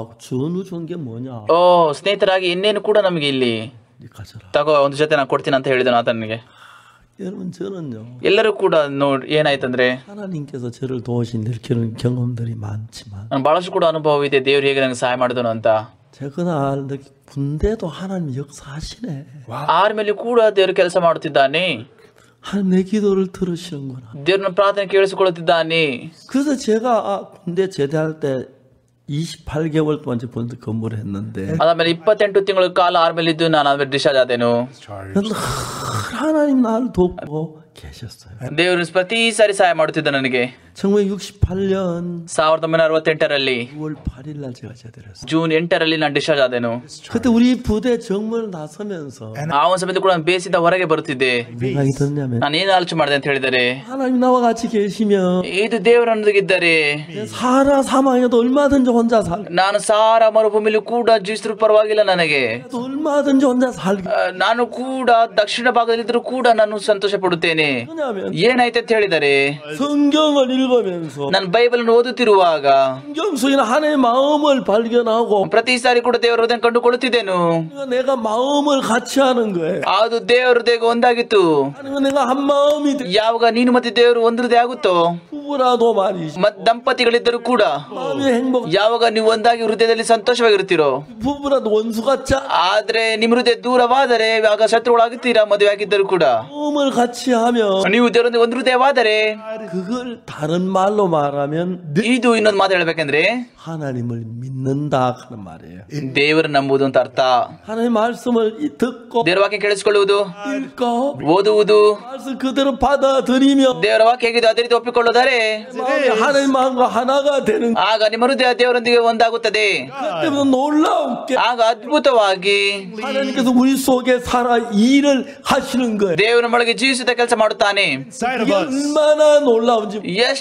전우 좋은 게 뭐냐? ಓ ಸ್ನೇಹಿತರಾಗಿ ಇನ್ನೇನು ಕೂಡ ನಮಗೆ ಇಲ್ಲಿ 네 가져라. ತಗೋ ಒಂದು ಜೊತೆ ನಾನು ಕೊಡ್ತೀನಿ ಅಂತ ಹೇಳಿದನು ಆತನಿಗೆ 여러분 저는요 ಎಲ್ಲರೂ ಕೂಡ ನೋಡ್ ಏನಾಯ್ತಂದ್ರೆ 하나님께서 저를 도우신 그런 경험들이 많지만 ನಾನು ಬಹಳಷ್ಟು ಕೂಡ ಅನುಭವ ಇದೆ ದೇವ್ರು ಹೇಗೆ ನಂಗೆ ಸಹಾಯ ಮಾಡಿದನು ಅಂತ 제가 그날 느끼 군대도 하나님 역사하시네. ಆರ್ಮೇಲೆ ಕೂಡ ದೇವರು ಕೆಲಸ ಮಾಡುತ್ತಿದ್ದಾನೆ 하나님 내 기도를 들으시는구나. ದೇವ್ರನ್ನ ಪ್ರಾರ್ಥನೆ ಕೇಳಿಸಿಕೊಳ್ಳುತ್ತಿದ್ದಾನೆ 그래서 제가 아, 군대 제대할 때 28개월 동안 이제 본드 근무를 했는데 ಅದಾದ್ಮೇಲೆ ಇಪ್ಪತ್ತೆಂಟು ತಿಂಗಳ ಕಾಲ ಆರ್ಮೇಲೆ ಇದ್ದು ನಾನು ಆದ್ಮೇಲೆ ಡಿಸ್ಚಾರ್ಜ್ ಆದೇನು Charge. 늘 하나님 나를 돕고 계셨어요. ದೇವರು ಪ್ರತಿ ಸಾರಿ ಸಹಾಯ ಮಾಡುತ್ತಿದ್ದ ನನಗೆ 1968년 ಸಾವಿರದ ಒಂಬೈನೂರ ಅರವತ್ತೆಂಟರಲ್ಲಿ 6월 8일 날 제가 제대했어요. ಜೂನ್ ಎಂಟರಲ್ಲಿ ನಾನು ಡಿಸ್ಚಾರ್ಜ್ ಆದೇನು 그때 우리 부대 정문을 나서면서 ಆ ಒಂದು ಸಮಯದಲ್ಲಿ ಕೂಡ ನಾನು ಬೇಸಿದ ಹೊರಗೆ ಬರುತ್ತಿದ್ದೆ 생각이 든냐면 ನಾನು ಏನು ಆಲೋಚನೆ ಮಾಡಿದೆ ಅಂತ ಹೇಳಿದರೆ 하나님 나와 같이 계시면 ಇದು ದೇವರೊಂದಿಗಿದ್ದರೆ 사라 사망에도 얼마든지 혼자 살 ನಾನು ಸಾರ ಮರುಭೂಮಿಲಿ ಕೂಡ ಜೀವಿಸಿದ್ರು ಪರವಾಗಿಲ್ಲ ನನಗೆ 도 얼마든지 혼자 살기 ಆ, ನಾನು ಕೂಡ ದಕ್ಷಿಣ ಭಾಗದಲ್ಲಿದ್ದರೂ ಕೂಡ ನಾನು ಸಂತೋಷ ಪಡುತ್ತೇನೆ 왜냐하면 ಏನಾಯ್ತು ಅಂತ ಹೇಳಿದರೆ 성경을 읽으면서 ನಾನು ಬೈಬಲ್ ಓದುತ್ತಿರುವಾಗ 성경 속에 하나님의 마음을 발견하고 ಪ್ರತಿ ಸಾರಿ ಕೂಡ ದೇವರ ಹೃದಯ ಕಂಡುಕೊಳ್ಳುತ್ತಿದ್ದೇನು 내가 마음을 같이 하는 거예요. ಅದು ದೇವರ ಹೃದಯ ಒಂದಾಗಿತ್ತು 아니면 내가 한 마음이 돼. ಯಾವಾಗ ನೀನು ಮತ್ತೆ ದೇವರು ಒಂದು ಹೃದಯ ಆಗುತ್ತೋ 부부라도 말이지. ಮತ್ ದಂಪತಿಗಳಿದ್ದರೂ ಕೂಡ 마음이 행복. ಯಾವಾಗ ನೀವು ಒಂದಾಗಿ ಹೃದಯದಲ್ಲಿ ಸಂತೋಷವಾಗಿರುತ್ತೀರೋ 부부라도 원수 같지 않아. ಆದ್ರೆ ನಿಮ್ ಹೃದಯ ದೂರವಾದರೆ ಆಗ ಶತ್ರುಗಳಾಗುತ್ತೀರಾ ಮದುವೆ ಆಗಿದ್ದರೂ ಕೂಡ 마음을 같이 하면 ನೀವು ದೇವರೊಂದಿಗೆ ಒಂದು ಹೃದಯವಾದರೆ 그걸 다른 말로 말하면 내- ಇದು ಇನ್ನೊಂದು ಮಾತು ಹೇಳ್ಬೇಕಂದ್ರೆ 하나님을 믿는다 하는 말이에요. ದೇವರು ನಂಬುದು ಅಂತ ಅರ್ಥ 하나님 말씀을 이- 듣고 ದೇವರ ವಾಕ್ಯ ಕೇಳಿಸಿಕೊಳ್ಳುವುದು 읽고 ಓದುವುದು 말씀 그대로 받아들이며 ದೇವರ ವಾಕ್ಯ ಹೇಗಿದೆ ಅದೇ ರೀತಿ ಒಪ್ಪಿಕೊಳ್ಳುವುದಾರೆ 마음이 하나님 마음과 하나가 되는 ಆಗ ನಿಮ್ಮ ಹೃದಯ ದೇವರೊಂದಿಗೆ ಒಂದಾಗುತ್ತದೆ 그때부터 놀라운게 ಆಗ ಅದ್ಭುತವಾಗಿ 하나님께서 우리 속에 살아 일을 하시는 거예요. ದೇವರ ಒಳಗೆ ಜೀವಿಸಿದ ಕೆಲಸ ಮಾಡುತ್ತಾನೆ Inside of 이게 us. 얼마나 놀라운지 ಎಷ್ಟು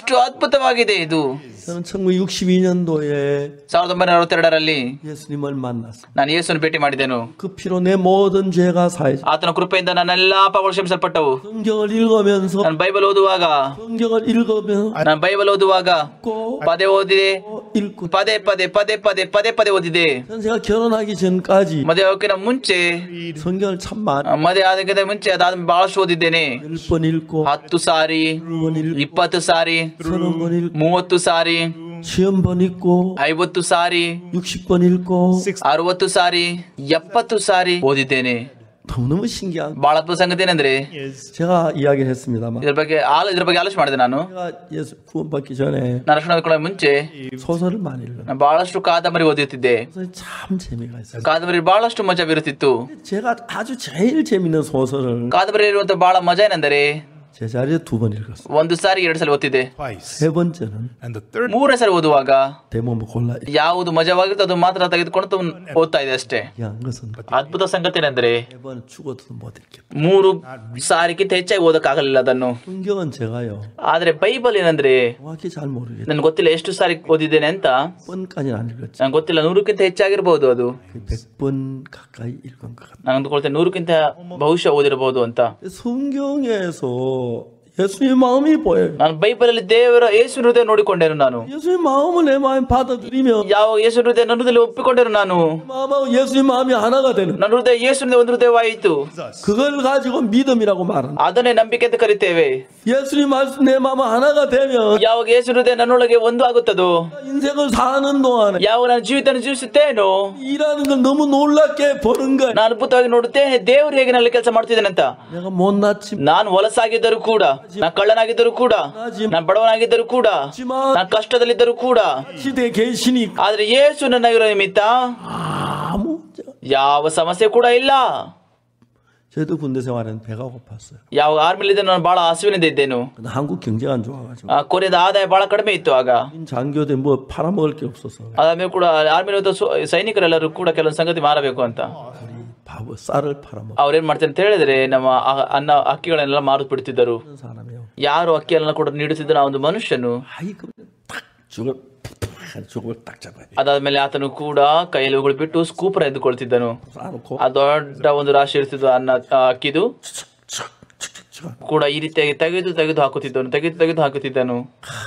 ಎಷ್ಟು ಅದ್ಭುತವಾಗಿದೆ ಇದು 저는 1962년도에 ಸಾವಿರದ ಒಂಬೈನೂರ ಅರವತ್ತೆರಡರಲ್ಲಿ 예수님을 만났습니다. ನಾನು ಯೇಸುವನ್ನು ಭೇಟಿ ಮಾಡಿದೆನು 그 피로 내 모든 죄가 사해져. ಆತನ ಕೃಪೆಯಿಂದ ನನ್ನೆಲ್ಲಾ ಪಾಪಗಳು ಕ್ಷಮಿಸಲ್ಪಟ್ಟವು 성경을 읽으면서 ನಾನು ಬೈಬಲ್ ಓದುವಾಗ 성경을 읽으면 ನಾನು ಬೈಬಲ್ ಓದುವಾಗ 읽고 ಪದೇ ಓದಿದೆ 읽고 ಪದೇ ಪದೇ ಪದೇ ಪದೇ ಪದೇ ಪದೇ ಓದಿದೆ 전 제가 결혼하기 전까지 ಮದುವೆ ಆಗೋಕ್ಕಿಂತ ಮುಂಚೆ 성경을 참 많이 ಆ, ಮದುವೆ ಆದಕ್ಕಿಂತ ಮುಂಚೆ ಅದಾದ್ಮೇಲೆ ಬಹಳಷ್ಟು ಓದಿದ್ದೇನೆ 열 번 읽고 ಹತ್ತು ಸಾರಿ 번 읽고 ಇಪ್ಪತ್ತು ಸಾರಿ 서너 번 읽고 ಮೂವತ್ತು ಸಾರಿ 시험 번 읽고 ಐವತ್ತು ಸಾರಿ 60번 읽고 ಅರವತ್ತು ಸಾರಿ ಎಪ್ಪತ್ತು ಸಾರಿ ಓದಿದ್ದೇನೆ 너무너무 신기한 ಬಹಳ ಅದ್ಭುತ ಸಂಗತಿ ಏನಂದ್ರೆ is 제가 이야기를 했습니다만 ಇದ್ರ ಬಗ್ಗೆ ಆಲ ಇದ್ರ ಬಗ್ಗೆ ಆಲೋಚನೆ ಮಾಡಿದೆ ನಾನು 제가 예수 구원받기 전에 ನಾನು ರಕ್ಷಣೆ ಹೊಂದ್ಕೊಳ್ಳೋ ಮುಂಚೆ 소설을 많이 읽었는데 ನಾನು ಬಹಳಷ್ಟು ಕಾದಂಬರಿ ಓದುತ್ತಿದ್ದೆ 소설이 참 재미가 있어요 ಕಾದಂಬರಿ ಬಹಳಷ್ಟು ಮಜಾ ಬೀರುತ್ತಿತ್ತು 제가 아주 제일 재밌는 소설을 ಕಾದಂಬರಿ ಇರುವಂತ ಬಹಳ ಮಜಾ ಏನೆಂದರೆ 제자리에 두 번 읽었어요 ಒಂದು ಸಾರಿ ಎರಡು ಸಲ ಓದ್ತಿದ್ದೆ twice. 세 번째는 And the third ಮೂರನೇ ಸಾರಿ ಓದುವಾಗ 대모모 골라 ಯಾವುದು ಮಜವಾಗಿರುತ್ತೆ ಅದು ಮಾತ್ರ ತೆಗೆದುಕೊಂಡು ತ- ಓದ್ತಾ ಇದೆ ಅಷ್ಟೇ 얘기한 것은 ಅದ್ಭುತ ಸಂಗತಿ ಏನೆಂದ್ರೆ 세 번 죽어도 못 읽겠다 ಮೂರು ಸಾರಿಗಿಂತ ಹೆಚ್ಚಾಗಿ ಓದಕ್ಕಾಗಲಿಲ್ಲ ಅದನ್ನು 성경은 제가요 ಆದ್ರೆ ಬೈಬಲ್ ಏನಂದ್ರೆ 정확히 잘 모르겠어요 ನನ್ಗೆ ಗೊತ್ತಿಲ್ಲ ಎಷ್ಟು ಸಾರಿ ಓದಿದ್ದೇನೆ ಅಂತ 번까지는 안 읽었지 ನಂಗೆ ಗೊತ್ತಿಲ್ಲ ನೂರಕ್ಕಿಂತ ಹೆಚ್ಚಾಗಿರ್ಬೋದು ಅದು 그 100번 가까이 읽은 것 같아요 ನಾನು ಅಂದ್ಕೊಳ್ತೇನೆ ನೂರಕ್ಕಿಂತ ಬಹುಶಃ ಓದಿರಬಹುದು ಅಂತ 성경에서 예수님의 마음이 보여요 ನಾನು ಬೈಬಲ್ ಅಲ್ಲಿ ದೇವರ ಯೇಸು ಹೃದಯ ನೋಡಿಕೊಂಡೆನು ನಾನು 예수님의 마음을 내 마음에 받아들이면 ಯಾವ ಯೇಸು ಹೃದಯ ನನ್ನ ಹೃದಯದಲ್ಲಿ ಒಪ್ಪಿಕೊಂಡೆನು ನಾನು 마음하고 예수님 마음이 하나가 되는 ನನ್ನ ಹೃದಯ ಯೇಸುವಿನ ಒಂದು ಹೃದಯವಾಯಿತು 그걸 가지고 믿음이라고 말하는 ಅದನ್ನೇ ನಂಬಿಕೆ ಅಂತ ಕರಿತೇವೆ 예수님 말씀 내 마음 하나가 되면 ಯಾವಾಗ ಯೇಸು ಹೃದಯ ನನ್ನೊಳಗೆ ಒಂದು ಆಗುತ್ತದೋ 인생을 사는 동안에 ಯಾವ ನಾನು ಜೀವಿತ ಜೀವಿಸುತ್ತೇನೋ 일하는 걸 너무 놀랍게 보는 거야 ನಾನು ಅದ್ಭುತವಾಗಿ ನೋಡುತ್ತೇನೆ ದೇವರು ಹೇಗೆ ನಲ್ಲಿ ಕೆಲಸ ಮಾಡ್ತಿದ್ದೇನೆ ಅಂತ 내가 못났지 ನಾನು ಹೊಲಸಾಗಿದ್ದರೂ ಕೂಡ ನಾ ಕಳ್ಳನಾಗಿದ್ದರೂ ಕೂಡ ನಾನು ಬಡವನಾಗಿದ್ದರೂ ಕೂಡ ನಾನು ಕಷ್ಟದಲ್ಲಿದ್ದರೂ ಕೂಡ 시대에 계시니 ಆದ್ರೆ ಯೇಸು ನನ್ನ ಇರೋ ನಿಮಿತ್ತ 아무 문제가 ಯಾವ ಸಮಸ್ಯೆ ಕೂಡ ಇಲ್ಲ 저도 군대 생활에는 배가 고팠어요 ಯಾವ ಆರ್ಮಿಲಿದ್ದ ನಾನು ಬಹಳ ಹಸುವಿನಿಂದ ಇದ್ದೇನು 근데 한국 경제가 안 좋아가지고 ಆ, ಕೊರಿಯಾದ ಆದಾಯ ಬಹಳ ಕಡಿಮೆ ಇತ್ತು ಆಗ 장교대 뭐 팔아먹을 게 없어서 ಅದಾದ್ಮೇಲೆ ಕೂಡ ಆರ್ಮಿ ಸೈನಿಕರೆಲ್ಲರೂ ಕೂಡ ಕೆಲವೊಂದು ಸಂಗತಿ ಮಾರಬೇಕು ಅಂತ 우리 밥 쌀을 팔아먹는 ಅವ್ರೇನ್ ಮಾಡ್ತಾರೆ ಅಂತ ಹೇಳಿದ್ರೆ ನಮ್ಮ ಆ- ಅನ್ನ ಅಕ್ಕಿಗಳನ್ನೆಲ್ಲ ಮಾರು ಬಿಡ್ತಿದ್ದರು 사람이요 ಯಾರು ಅಕ್ಕಿಯನ್ನ ಕೂಡ ನೀಡುತ್ತಿದ್ದ ಆ ಒಂದು ಮನುಷ್ಯನು 아이 그냥 딱 죽을 죽을 딱 잡아야 돼 ಅದಾದ್ಮೇಲೆ ಆತನು ಕೂಡ ಕೈಯಲ್ಲಿ ಉಗುಳು ಬಿಟ್ಟು ಸ್ಕೂಪರ್ ಎದ್ದುಕೊಳ್ತಿದ್ದನು 쌓아놓고 ಆ ದೊಡ್ಡ ಒಂದು ರಾಶಿ ಇರ್ತಿದ್ದು ಅನ್ನ ಆ, ಅಕ್ಕಿದು 척척척척 ಕೂಡ ಈ ರೀತಿಯಾಗಿ ತೆಗೆದು ತೆಗೆದು ಹಾಕುತ್ತಿದ್ದನು ತೆಗೆದು ತೆಗೆದು ಹಾಕುತ್ತಿದ್ದನು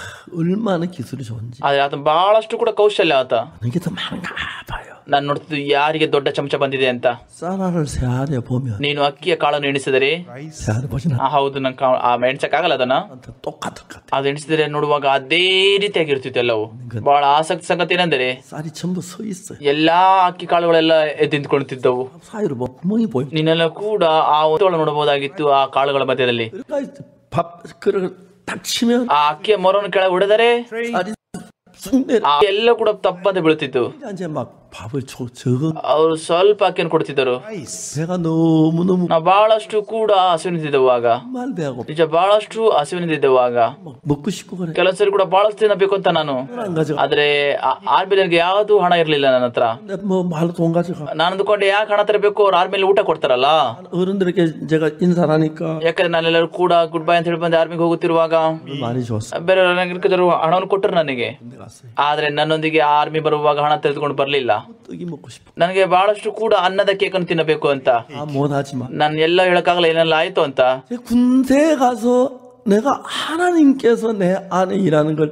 얼마나 기술이 좋은지 ಆದ್ರೆ ಆತ ಬಹಳಷ್ಟು ಕೂಡ ಕೌಶಲ್ಯ ಆತ 이게 더 많은가 봐요 ನಾನು ನೋಡ್ತಿದ್ದು ಯಾರಿಗೆ ದೊಡ್ಡ ಚಮಚ ಬಂದಿದೆ ಅಂತ 쌀알을 세알에 보면 ನೀನು ಅಕ್ಕಿಯ ಕಾಳನ್ನು ಎಣಿಸಿದರೆ 세알에 보진 ಆ, ಹೌದು ನಂಗೆ ಆ ಎಣಿಸಕ್ಕಾಗಲ್ಲ ಅದನ್ನ 않는데 똑같을 것 같아 ಅದು ಎಣಿಸಿದರೆ ನೋಡುವಾಗ ಅದೇ ರೀತಿಯಾಗಿರ್ತಿತ್ತು ಎಲ್ಲವೂ ಬಹಳ ಆಸಕ್ತಿ ಸಂಗತಿ ಏನಂದ್ರೆ 쌀이 전부 서 있어요 ಎಲ್ಲಾ ಅಕ್ಕಿ ಕಾಳುಗಳೆಲ್ಲ ಎದ್ದು ನಿಂತ್ಕೊಳ್ತಿದ್ದವು 사이로 뭐 구멍이 보여 ನೀನೆಲ್ಲ ಕೂಡ ಆ ಒಂದು ನೋಡಬಹುದಾಗಿತ್ತು ಆ ಕಾಳುಗಳ ಮಧ್ಯದಲ್ಲಿ 그러니까 밥 그릇을 딱 치면 ಆ ಅಕ್ಕಿಯ ಮೊರವನ್ನು ಕೆಳಗೆ ಹೊಡೆದರೆ 쌀이 쑥 내려 ಆ ಎಲ್ಲ ಕೂಡ ತಪ್ಪಂತೆ ಬೀಳುತ್ತಿತ್ತು 이제 막 밥을 저, 적은 ಅವರು ಸ್ವಲ್ಪ ಅಕ್ಕಿಯನ್ನು ಕೊಡ್ತಿದ್ದರು twice. 배가 너무너무 ನಾವು ಬಹಳಷ್ಟು ಕೂಡ ಹಸಿವಿನಿದ್ದೆವು ಆಗ 정말 배가 고파 ನಿಜ ಬಹಳಷ್ಟು ಹಸಿವಿನಿದ್ದೆವು ಆಗ 막 먹고 싶고 그래 ಕೆಲವೊಂದ್ಸರಿ ಕೂಡ ಬಹಳಷ್ಟು ತಿನ್ನಬೇಕು ಅಂತ ನಾನು 안 가져가 ಆದ್ರೆ ಆರ್ಮಿಲಿಗೆ ಯಾವ್ದು ಹಣ ಇರ್ಲಿಲ್ಲ ನನ್ನ ಹತ್ರ 근데 뭐 말로 돈 가져가 ನಾನು ಅಂದ್ಕೊಂಡೆ ಯಾಕೆ ಹಣ ತರಬೇಕು ಅವ್ರು ಆರ್ಮಿಲಿ ಊಟ ಕೊಡ್ತಾರಲ್ಲ 어른들에게 제가 인사를 하니까 ಯಾಕಂದ್ರೆ ನಾನೆಲ್ಲರೂ ಕೂಡ ಗುಡ್ ಬೈ ಅಂತ ಹೇಳಿ ಬಂದು ಆರ್ಮಿಗೆ ಹೋಗುತ್ತಿರುವಾಗ 많이 줬어 ಬೇರೆ ಹಣವನ್ನು ಕೊಟ್ಟರು ನನಗೆ 근데 갔어요 ಆದ್ರೆ ನನ್ನೊಂದಿಗೆ ಆರ್ಮಿ ಬರುವಾಗ ಹಣ ತೆಗೆದುಕೊಂಡು ಬರ್ಲಿಲ್ಲ 떡이 먹고 싶어 ನನಗೆ ಬಹಳಷ್ಟು ಕೂಡ ಅನ್ನದ ಕೇಕ್ ಅನ್ನು ತಿನ್ನಬೇಕು ಅಂತ 아 못하지만 ನಾನು ಎಲ್ಲ ಹೇಳಕ್ಕಾಗಲ್ಲ ಏನೆಲ್ಲ ಆಯ್ತು ಅಂತ 제가 군대에 가서 내가 하나님께서 내 안에 일하는 걸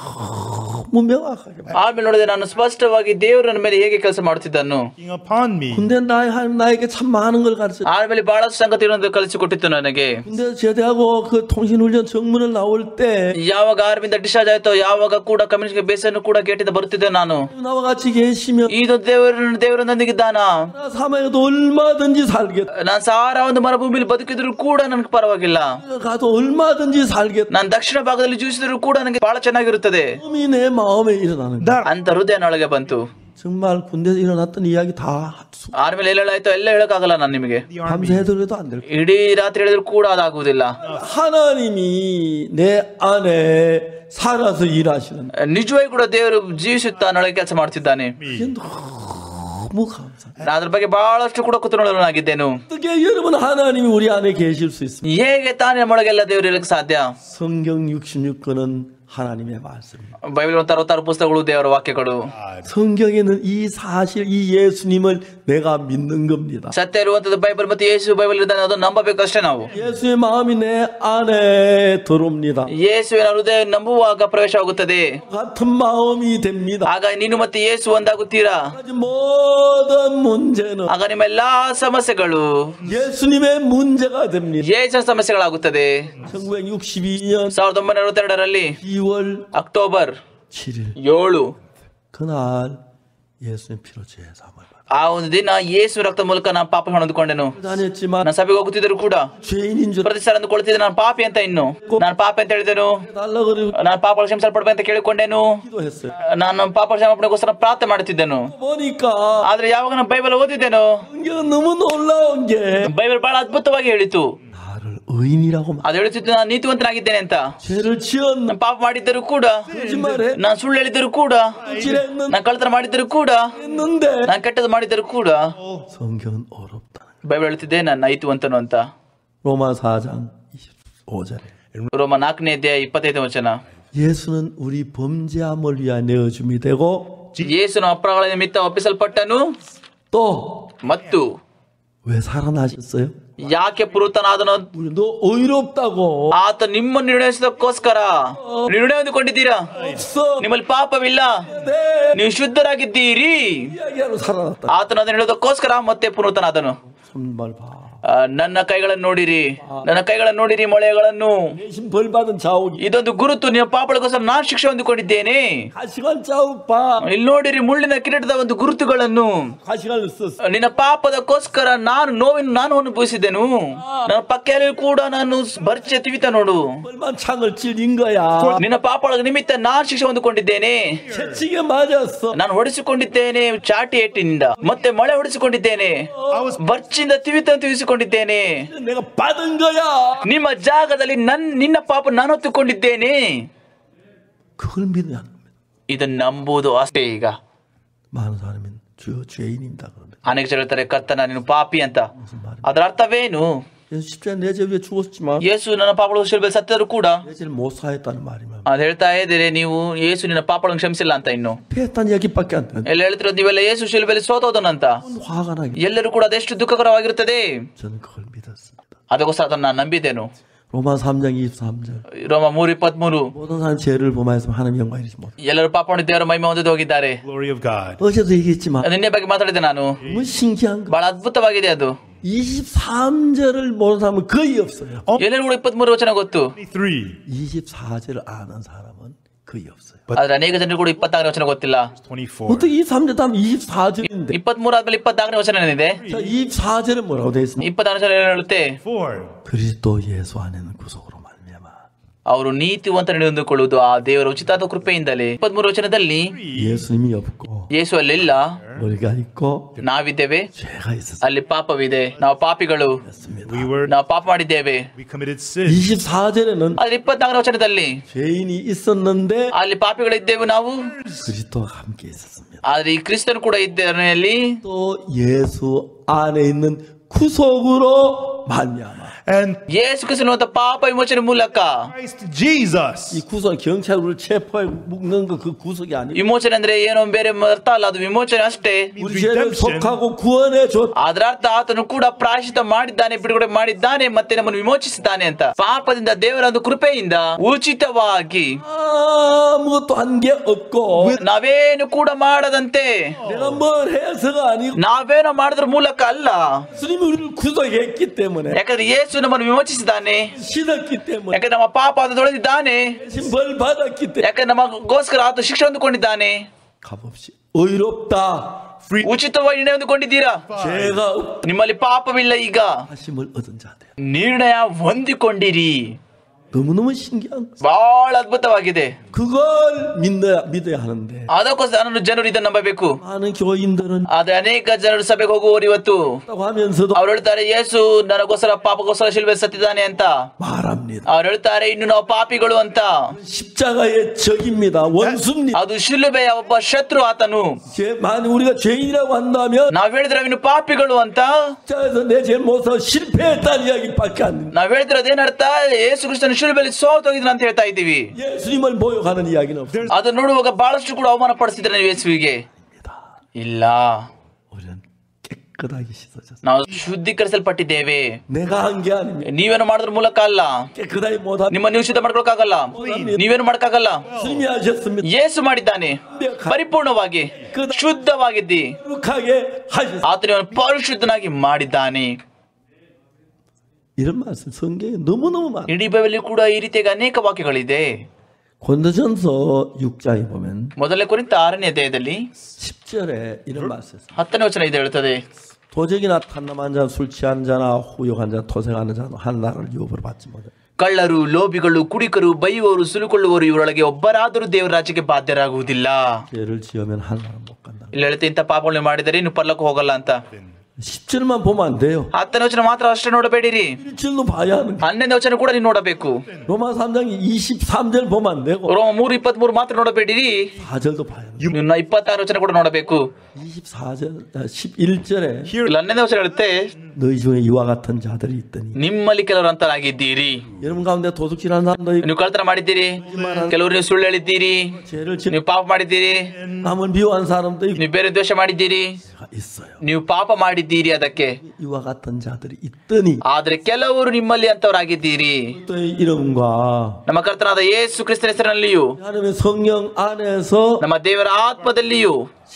너무 명확하게 봐. ಆಮೇಲೆ ನೋಡಿದ್ರೆ ನಾನು ಸ್ಪಷ್ಟವಾಗಿ ದೇವರು ನನ್ನ ಮೇಲೆ ಹೇಗೆ ಕೆಲಸ ಮಾಡುತ್ತಿದ್ದನು King upon me. 군대 나의 하나님 나에게 참 많은 걸 가르쳐 ಆಮೇಲೆ ಬಹಳಷ್ಟು ಸಂಗತಿಗಳನ್ನು ಕಲಿಸಿಕೊಟ್ಟಿತ್ತು ನನಗೆ 군대 제대하고 그 통신훈련 정문을 나올 때 ಯಾವಾಗ ಆರ್ಮಿಂದ ಡಿಸ್ಚಾರ್ಜ್ ಆಯ್ತೋ ಯಾವಾಗ ಕೂಡ ಕಮ್ಯುನಿಟಿ ಬೇಸನ್ನು ಕೂಡ ಗೇಟಿಂದ ಬರುತ್ತಿದ್ದೆ ನಾನು 나와 같이 계시면 ಇದು ದೇವರು ದೇವರು ನೊಂದಿಗಿದ್ದಾನ 나 사망에도 얼마든지 살겠다 ನಾನು ಸಾರ ಒಂದು ಮರುಭೂಮಿಲಿ ಬದುಕಿದ್ರು ಕೂಡ ನನಗೆ ಪರವಾಗಿಲ್ಲ 가도 얼마든지 살겠다 ನಾನು ದಕ್ಷಿಣ ಭಾಗದಲ್ಲಿ ಜೀವಿಸಿದ್ರು ಕೂಡ ನನಗೆ ಬಹಳ ಚೆನ್ನಾಗಿರುತ್ತದೆ 마음이 내 마음에 일어나는 거야 ಅಂತ ಹೃದಯ ನೊಳಗೆ ಬಂತು 정말 군대에서 일어났던 이야기 다 수- ಆರ್ಮೇಲೆ ಎಲ್ಲ ಹೇಳಾಯ್ತೋ ಎಲ್ಲ ಹೇಳಕ್ಕಾಗಲ್ಲ ನಾನು ನಿಮಗೆ 밤새 해도 안될 거야 ಇಡೀ ರಾತ್ರಿ ಹೇಳಿದ್ರು ಕೂಡ ಅದಾಗುವುದಿಲ್ಲ 하나님이 내 안에 살아서 일하시는 ನಿಜವಾಗಿ ಕೂಡ ದೇವರು ಜೀವಿಸುತ್ತಾ ನೊಳಗೆ ಕೆಲಸ ಮಾಡ್ತಿದ್ದಾನೆ 그게 너무 감사 ನಾನು ಅದ್ರ ಬಗ್ಗೆ ಬಹಳಷ್ಟು ಕೂಡ ಕುತೂಹಲನಾಗಿದ್ದೇನು 어떻게 여러분 하나님이 우리 안에 계실 수 있습니까 ಹೇಗೆ ತಾನೇ ನಮ್ಮೊಳಗೆಲ್ಲ ದೇವರು ಇರಕ್ಕೆ ಸಾಧ್ಯ 성경 66권은 하나님의 말씀입니다. ಬೈಬಲ್ ಒಂದು ಅರವತ್ತಾರು ಪುಸ್ತಕಗಳು ದೇವರ ವಾಕ್ಯಗಳು 성경에는 이 사실, 이 예수님을 내가 믿는 겁니다. ಸತ್ಯ ಇರುವಂತದ್ದು ಬೈಬಲ್ ಮತ್ತು ಯೇಸು ಬೈಬಲ್ ಇದ್ದಾನೆ ಅದನ್ನು ನಂಬಬೇಕಷ್ಟೇ ನಾವು 예수의 마음이 내 안에 들어옵니다. ಯೇಸುವಿನ ಹೃದಯ ನಂಬುವಾಗ ಪ್ರವೇಶವಾಗುತ್ತದೆ 같은 마음이 됩니다. ಆಗ ನೀನು ಮತ್ತೆ ಯೇಸು ಒಂದಾಗುತ್ತೀರಾ 아주 모든 문제는 ಆಗ ನಿಮ್ಮ ಎಲ್ಲಾ ಸಮಸ್ಯೆಗಳು 예수님의 문제가 됩니다. ಯೇಸು ಸಮಸ್ಯೆಗಳಾಗುತ್ತದೆ 1962년 ಸಾವಿರದ ಒಂಬೈನೂರ ಅರವತ್ತೆರಡರಲ್ಲಿ 2월 ಅಕ್ಟೋಬರ್ 7일 ಏಳು 그날 예수님 피로 죄 사함을 받아. ಆ ಒಂದು ದಿನ ಯೇಸು ರಕ್ತ ಮೂಲಕ ನಾನು ಪಾಪ ಹೊಂದ್ಕೊಂಡೆನು 다녔지만 ನಾನು ಸಭೆಗೆ ಹೋಗುತ್ತಿದ್ದರು ಕೂಡ 죄인인 줄 ಪ್ರತಿ ಸಲ ಅಂದುಕೊಳ್ತಿದ್ದೆ ನಾನು ಪಾಪಿ ಅಂತ ಇನ್ನು ನಾನು ಪಾಪಿ ಅಂತ ಹೇಳಿದೆನು 달라 그러고 ನಾನು ಪಾಪ ಕ್ಷಮಿಸಲ್ಪಡ್ಬೇಕು ಅಂತ ಕೇಳಿಕೊಂಡೆನು 기도했어요. ನಾನು ಪಾಪ ಕ್ಷಮಾಪಣೆಗೋಸ್ಕರ ಪ್ರಾರ್ಥನೆ ಮಾಡುತ್ತಿದ್ದೆನು 보니까 ಆದ್ರೆ ಯಾವಾಗ ನಾನು ಬೈಬಲ್ ಓದಿದ್ದೇನೋ 성경은 너무 놀라운 게 ಬೈಬಲ್ ಬಹಳ ಅದ್ಭುತವಾಗಿ ಹೇಳಿತು 나를 의인이라고 말. ಅದು ಹೇಳುತ್ತಿದ್ದು ನಾನು ನೀತಿವಂತನಾಗಿದ್ದೇನೆ ಅಂತ 죄를 지었는 ನಾನು ಪಾಪ ಮಾಡಿದ್ದರೂ ಕೂಡ 거짓말해 ನಾನು ಸುಳ್ಳು ಹೇಳಿದರೂ ಕೂಡ 찔했는 ನಾನು ಕಳ್ತನ ಮಾಡಿದ್ದರೂ ಕೂಡ 했는데 ನಾನು ಕೆಟ್ಟದ್ದು ಮಾಡಿದ್ದರೂ ಕೂಡ 성경은 어렵다는 거예요. ಬೈಬಲ್ ಹೇಳುತ್ತಿದ್ದೆ ನಾನು ನೈತಿವಂತನು ಅಂತ 로마 4장 25절에 ರೋಮ ನಾಲ್ಕನೇ ಅಧ್ಯಾಯ ಇಪ್ಪತ್ತೈದು ವಚನ 예수는 우리 범죄함을 위하여 내어줌이 되고 ಯೇಸುನ ಅಪರಾಧಗಳ ನಿಮಿತ್ತ ಒಪ್ಪಿಸಲ್ಪಟ್ಟನು 또 왜 ಮತ್ತು 살아나셨어요? ಯಾಕೆ ಪುರುತನಾದನು 우리 너 의롭다고 ಆತ ನಿಮ್ಮನ್ನು ನಿರ್ಣಯಿಸೋದಕ್ಕೋಸ್ಕರ ನಿರ್ಣಯ ಹೊಂದಿಕೊಂಡಿದ್ದೀರಾ 없어 ನಿಮ್ಮಲ್ಲಿ ಪಾಪವಿಲ್ಲ 네 ನೀವು ಶುದ್ಧರಾಗಿದ್ದೀರಿ 이야기하러 살아났다 ಆತನ ಅದನ್ನು ಹೇಳೋದಕ್ಕೋಸ್ಕರ ಮತ್ತೆ ಪುನೂತನಾದನು 손발 봐 ಆ, ನನ್ನ ಕೈಗಳನ್ನು ನೋಡಿರಿ ನನ್ನ ಕೈಗಳನ್ನು ನೋಡಿರಿ ಮೊಳೆಗಳನ್ನು 대신 벌 받은 자욱이 ಇದೊಂದು ಗುರುತು ನಿಮ್ಮ ಪಾಪಗಳಿಗೋಸ್ಕರ ನಾನು ಶಿಕ್ಷೆ ಹೊಂದಿಕೊಂಡಿದ್ದೇನೆ 가시관 자욱 봐 ಇಲ್ಲಿ ನೋಡಿರಿ ಮುಳ್ಳಿನ ಕಿರೀಟದ ಒಂದು ಗುರುತುಗಳನ್ನು 가시관을 썼어 ನಿನ್ನ ಪಾಪದಕ್ಕೋಸ್ಕರ ನಾನು ನೋವಿನ ನಾನು ಅನುಭವಿಸಿದೆನು ನನ್ನ ಪಕ್ಕದಲ್ಲಿ ಕೂಡ ನಾನು ಬರ್ಚೆ ತಿವಿತ ನೋಡು 벌만 창을 찔린 거야 ನಿನ್ನ ಪಾಪಗಳ ನಿಮಿತ್ತ ನಾನು ಶಿಕ್ಷೆ ಹೊಂದಿಕೊಂಡಿದ್ದೇನೆ 채찍에 맞았어 ನಾನು ಹೊಡಿಸಿಕೊಂಡಿದ್ದೇನೆ ಚಾಟಿ ಏಟಿನಿಂದ ಮತ್ತೆ ಮಳೆ ಹೊಡಿಸಿಕೊಂಡಿದ್ದೇನೆ ಬರ್ಚಿಂದ ತಿವಿತ ತಿವಿಸಿಕೊಂಡಿದ್ದೇನೆ 내가 받은 거야 ನಿಮ್ಮ ಜಾಗದಲ್ಲಿ ನನ್ ನಿನ್ನ ಪಾಪ ನಾನು ಹೊತ್ತುಕೊಂಡಿದ್ದೇನೆ 그걸 믿어야 하는 겁니다 ಇದನ್ನ ನಂಬುವುದು ಅಷ್ಟೇ ಈಗ 많은 사람은 주여 죄인입니다 그런데 ಅನೇಕ ಜನ ಹೇಳ್ತಾರೆ ಕರ್ತನ ನೀನು ಪಾಪಿ ಅಂತ ಅದರ ಅರ್ಥವೇನು 예수 십자가 내 죄 위에 죽었지만 ಯೇಸು ನನ್ನ ಪಾಪಗಳು ಶಿಲ್ಬೆ ಸತ್ತರೂ ಕೂಡ 내 죄를 못 사했다는 말이면 ಅದ್ ಹೇಳ್ತಾ ಇದ್ದೀರಿ ನೀವು ಯೇಸು ನಿನ್ನ ಪಾಪಗಳನ್ನು ಕ್ಷಮಿಸಿಲ್ಲ ಅಂತ ಇನ್ನು 패했다는 얘기밖에 안 되는데 ಎಲ್ಲ ಹೇಳ್ತಿರೋದು ನೀವೆಲ್ಲ ಯೇಸು ಶಿಲ್ಬೆಯಲ್ಲಿ ಸೋತೋದನಂತ 화가 나게 ಎಲ್ಲರೂ ಕೂಡ ಅದೆಷ್ಟು ದುಃಖಕರವಾಗಿರುತ್ತದೆ 저는 그걸 믿었습니다 ಅದಕ್ಕೋಸ್ಕರ ಅದನ್ನು ನಾನು ನಂಬಿದ್ದೇನು 로마 3장 23절 ರೋಮ ಮೂರು ಇಪ್ಪತ್ಮೂರು 모든 사람 죄를 범하여서 하나님 영광 이르지 못 ಎಲ್ಲರೂ ಪಾಪ ಮಾಡಿ ದೇವರ ಮಹಿಮೆ ಹೊಂದಿದ್ದು ಹೋಗಿದ್ದಾರೆ Glory of God. 어제도 얘기했지만 ನಿನ್ನೆ ಬಗ್ಗೆ ಮಾತಾಡಿದೆ ನಾನು 너무 신기한 거 ಬಹಳ ಅದ್ಭುತವಾಗಿದೆ ಅದು 23절을 모르는 사람은 거의 없어요 ಎಲ್ಲರೂ ಕೂಡ ಇಪ್ಪತ್ಮೂರು ವಚನ ಗೊತ್ತು 23. 24절을 아는 사람은 거의 없어요 ಆದ್ರೆ ಅನೇಕ ಜನರು ಕೂಡ ಇಪ್ಪತ್ತಾರನೇ ವಚನ ಗೊತ್ತಿಲ್ಲ 24. 어떻게 23절 다음 24절인데 ಇಪ್ಪತ್ಮೂರು ಆದ್ಮೇಲೆ ಇಪ್ಪತ್ನಾಲ್ಕನೇ ವಚನ ಏನಿದೆ 자 24절은 뭐라고 되어 있습니까? ಇಪ್ಪತ್ತಾರನೇ ವಚನ ಏನು ಹೇಳುತ್ತೆ 4. 그리스도 예수 안에는 구속으로 말미암아 ಅವರು ನೀತಿವಂತ ನಡೆದುಕೊಳ್ಳುವುದು ಆ ದೇವರ ಉಚಿತಾದ ಕೃಪೆಯಿಂದಲೇ ಇಪ್ಪತ್ಮೂರು ವಚನದಲ್ಲಿ 예수님이 없고 ಯೇಸು ಅಲ್ಲಿಲ್ಲ 머리가 있고 ನಾವಿದ್ದೇವೆ 죄가 있었습니다 ಅಲ್ಲಿ ಪಾಪವಿದೆ ನಾವು ಪಾಪಿಗಳು We were, ನಾವು ಪಾಪ ಮಾಡಿದ್ದೇವೆ we committed sin. 24절에는 ಆದ್ರೆ ಇಪ್ಪತ್ನಾಲ್ಕನೇ ವಚನದಲ್ಲಿ 죄인이 있었는데 ಅಲ್ಲಿ ಪಾಪಿಗಳಿದ್ದೇವೆ ನಾವು 그리스도와 함께 있었습니다 ಆದ್ರೆ ಈ ಕ್ರಿಸ್ತನ್ ಕೂಡ ಇದ್ದೇನೆ ಅಲ್ಲಿ 또 예수 안에 있는 구속으로 말미암아 And ಯೇಸು ಕ್ರಿಸ್ತನ ಪಾಪ ವಿಮೋಚನೆ ಮೂಲಕ Christ Jesus. 이 구속 경찰을 체포해 묶는 거 그 구속이 아니고 ವಿಮೋಚನೆ ಅಂದ್ರೆ ಏನೋ ಬೇರೆ ಅರ್ಥ ಅಲ್ಲ ಅದು ವಿಮೋಚನೆ ಅಷ್ಟೇ 우리 죄를 속하고 구원해 줬 ಅದರ ಅರ್ಥ ಆತನು ಕೂಡ ಪ್ರಾಯಶ್ಚಿತ ಮಾಡಿದ್ದಾನೆ ಬಿಡುಗಡೆ ಮಾಡಿದ್ದಾನೆ ಮತ್ತೆ ನಮ್ಮನ್ನು ವಿಮೋಚಿಸಿದ್ದಾನೆ ಅಂತ ಪಾಪದಿಂದ ದೇವರ ಒಂದು ಕೃಪೆಯಿಂದ ಉಚಿತವಾಗಿ 아무것도 한 게 없고 ನಾವೇನು ಕೂಡ ಮಾಡದಂತೆ 내가 뭘 해서가 아니고 ನಾವೇನೋ ಮಾಡೋದ್ರ ಮೂಲಕ ಅಲ್ಲ 예수님이 우리를 구속했기 때문에 ಯಾಕಂದ್ರೆ ಯೇಸು ನಮ್ಮನ್ನು ವಿಮೋಚಿಸಿದ್ದಾನೆ 신었기 때문에 ಯಾಕಂದ್ರೆ ನಮ್ಮ ಪಾಪ ಆತ ತೊಳೆದಿದ್ದಾನೆ 대신 벌 받았기 때문에 ಯಾಕಂದ್ರೆ ನಮಗೋಸ್ಕರ ಆತ ಶಿಕ್ಷೆ ಹೊಂದಿಕೊಂಡಿದ್ದಾನೆ 값없이 의롭다 ಉಚಿತವಾಗಿ ನಿರ್ಣಯ ಹೊಂದಿಕೊಂಡಿದ್ದೀರಾ 죄가 없다 ನಿಮ್ಮಲ್ಲಿ ಪಾಪವಿಲ್ಲ ಈಗ 하심을 얻은 자들 ನಿರ್ಣಯ ಹೊಂದಿಕೊಂಡಿರಿ 너무너무 신기한 거 ಬಹಳ ಅದ್ಭುತವಾಗಿದೆ 그걸 믿어야, 믿어야 하는데 ಅದಕ್ಕೋಸ್ಕರ ನಾನು ಜನರು ಇದನ್ನು ನಂಬಬೇಕು 많은 교인들은 ಆದ್ರೆ ಅನೇಕ ಜನರು ಸಭೆಗೆ ಹೋಗುವವರು ಇವತ್ತು 있다고 하면서도 ಅವ್ರು ಹೇಳ್ತಾರೆ ಯೇಸು ನನಗೋಸ್ಕರ ಪಾಪಗೋಸ್ಕರ ಶಿಲ್ಬೆ ಸತ್ತಿದ್ದಾನೆ ಅಂತ 말합니다 ಅವ್ರು ಹೇಳ್ತಾರೆ ಇನ್ನು ನಾವು ಪಾಪಿಗಳು ಅಂತ 십자가의 적입니다 원수입니다 ಅದು ಶಿಲುಬೆಯ ಒಬ್ಬ ಶತ್ರು ಆತನು 죄, 만약 우리가 죄인이라고 한다면 ನಾವ್ ಹೇಳಿದ್ರೆ ಇನ್ನು ಪಾಪಿಗಳು ಅಂತ 십자가에서 내 죄를 못사 실패했다는 이야기밖에 안 됩니다 ನಾವ್ ಹೇಳ್ತಿರೋದು ಏನರ್ಥ ಯೇಸು ಕ್ರಿಸ್ತನ ಶಿಲ್ಬೆಯಲ್ಲಿ ಸೋತೋಗಿದ್ರು ಅಂತ ಹೇಳ್ತಾ ಇದ್ದೀವಿ 예수님을 모욕하는 이야기는 없습니다. ಅದನ್ನ ನೋಡುವಾಗ ಬಹಳಷ್ಟು ಕೂಡ ಅವಮಾನ ಪಡಿಸಿದ್ರೆ ನೀವು ಯೇಸುವಿಗೆ ಇಲ್ಲ 우리는 깨끗하게 씻어졌어요. ನಾವು ಶುದ್ಧೀಕರಿಸಲ್ಪಟ್ಟಿದ್ದೇವೆ 내가 한 게 아닙니다. ನೀವೇನು ಮಾಡೋದ್ರ ಮೂಲಕ ಅಲ್ಲ 깨끗하게 못한 ನಿಮ್ಮ ನೀವು ಶುದ್ಧ ಮಾಡ್ಕೊಳಕ್ಕಾಗಲ್ಲ ನೀವೇನು ಮಾಡಕ್ಕಾಗಲ್ಲ 예수님이 하셨습니다. ಯೇಸು ಮಾಡಿದ್ದಾನೆ ಪರಿಪೂರ್ಣವಾಗಿ ಶುದ್ಧವಾಗಿದ್ದಿ 거룩하게 하셨습니다. ಆತನ ಪರಿಶುದ್ಧನಾಗಿ ಮಾಡಿದ್ದಾನೆ 이런 말씀 성경에 너무너무 많아요. ಇಡೀ ಬೈಬಲ್ ಕೂಡ ಈ ರೀತಿಯಾಗಿ ಅನೇಕ ವಾಕ್ಯಗಳಿದೆ 권도전서 6장에 보면 ಮೊದಲನೇ ಕುರಿತ ಆರನೇ ಅಧ್ಯಾಯದಲ್ಲಿ 10절에 이런 말씀 있어요. ಹತ್ತನೇ ವಚನ ಇದು ಹೇಳ್ತದೆ 도적이나 탐남한 자, 술 취한 자나 후욕한 자, 토색하는 자는 한 나라를 유업으로 받지 못해. ಕಳ್ಳರು ಲೋಭಿಗಳು ಕುಡಿಕರು ಬೈಯುವವರು ಸುಲುಕೊಳ್ಳುವವರು ಇವರೊಳಗೆ ಒಬ್ಬರಾದರೂ ದೇವರ ರಾಜ್ಯಕ್ಕೆ ಬಾಧ್ಯರಾಗುವುದಿಲ್ಲ 죄를 지으면 한 나라 못 간다. ಇಲ್ಲಿ ಹೇಳ್ತೆ ಇಂಥ ಪಾಪಗಳನ್ನ ಮಾಡಿದರೆ ನೀವು ಪರ್ಲಕ್ಕೆ ಹೋಗಲ್ಲ ಅಂತ 10절만 보면 안 돼요. ಹತ್ತನೇ ವಚನ ಮಾತ್ರ ಅಷ್ಟೇ ನೋಡಬೇಡಿರಿ 1절도 봐야 하는 거예요. ಹನ್ನೊಂದನೇ ವಚನ ಕೂಡ ನೀವು ನೋಡಬೇಕು 로마 3장 23절 보면 안 되고 ರೋಮ ಮೂರು ಇಪ್ಪತ್ತ್ ಮೂರು ಮಾತ್ರ ನೋಡಬೇಡಿರಿ 4절도 봐야 돼요. ನೀವು ಇಪ್ಪತ್ತಾರು ವಚನ ಕೂಡ ನೋಡಬೇಕು 24절, 11절에 ಇಲ್ಲಿ ಹನ್ನೊಂದನೇ ವಚನ ಹೇಳುತ್ತೆ 너희 중에 이와 같은 자들이 있더니 ನಿಮ್ಮಲ್ಲಿ ಕೆಲವರು ಅಂತರಾಗಿದ್ದೀರಿ 여러분 가운데 도둑질하는 사람도 있고 ನೀವು ಕಳ್ತನ ಮಾಡಿದ್ದೀರಿ ಕೆಲವರು ನೀವು ಸುಳ್ಳು ಹೇಳಿದ್ದೀರಿ 죄를 지은 ನೀವು ಪಾಪ ಮಾಡಿದ್ದೀರಿ 남을 미워한 사람도 있고 ನೀವು ಬೇರೆ ದ್ವೇಷ ಮಾಡಿದ್ದೀರಿ 있어요. ನೀವು ಪಾಪ ಮಾಡಿದ್ದೀರಿ ಅದಕ್ಕೆ 이와 같은 자들이 있더니 ಆದ್ರೆ ಕೆಲವರು ನಿಮ್ಮಲ್ಲಿ ಅಂತವರಾಗಿದ್ದೀರಿ 또 이름과 ನಮ್ಮ ಕರ್ತನಾದ ಯೇಸು ಕ್ರಿಸ್ತನ ಹೆಸರಿನಲ್ಲಿಯೂ 하나님의 성령 안에서 ನಮ್ಮ ದೇವರ ಆತ್ಮದಲ್ಲಿಯೂ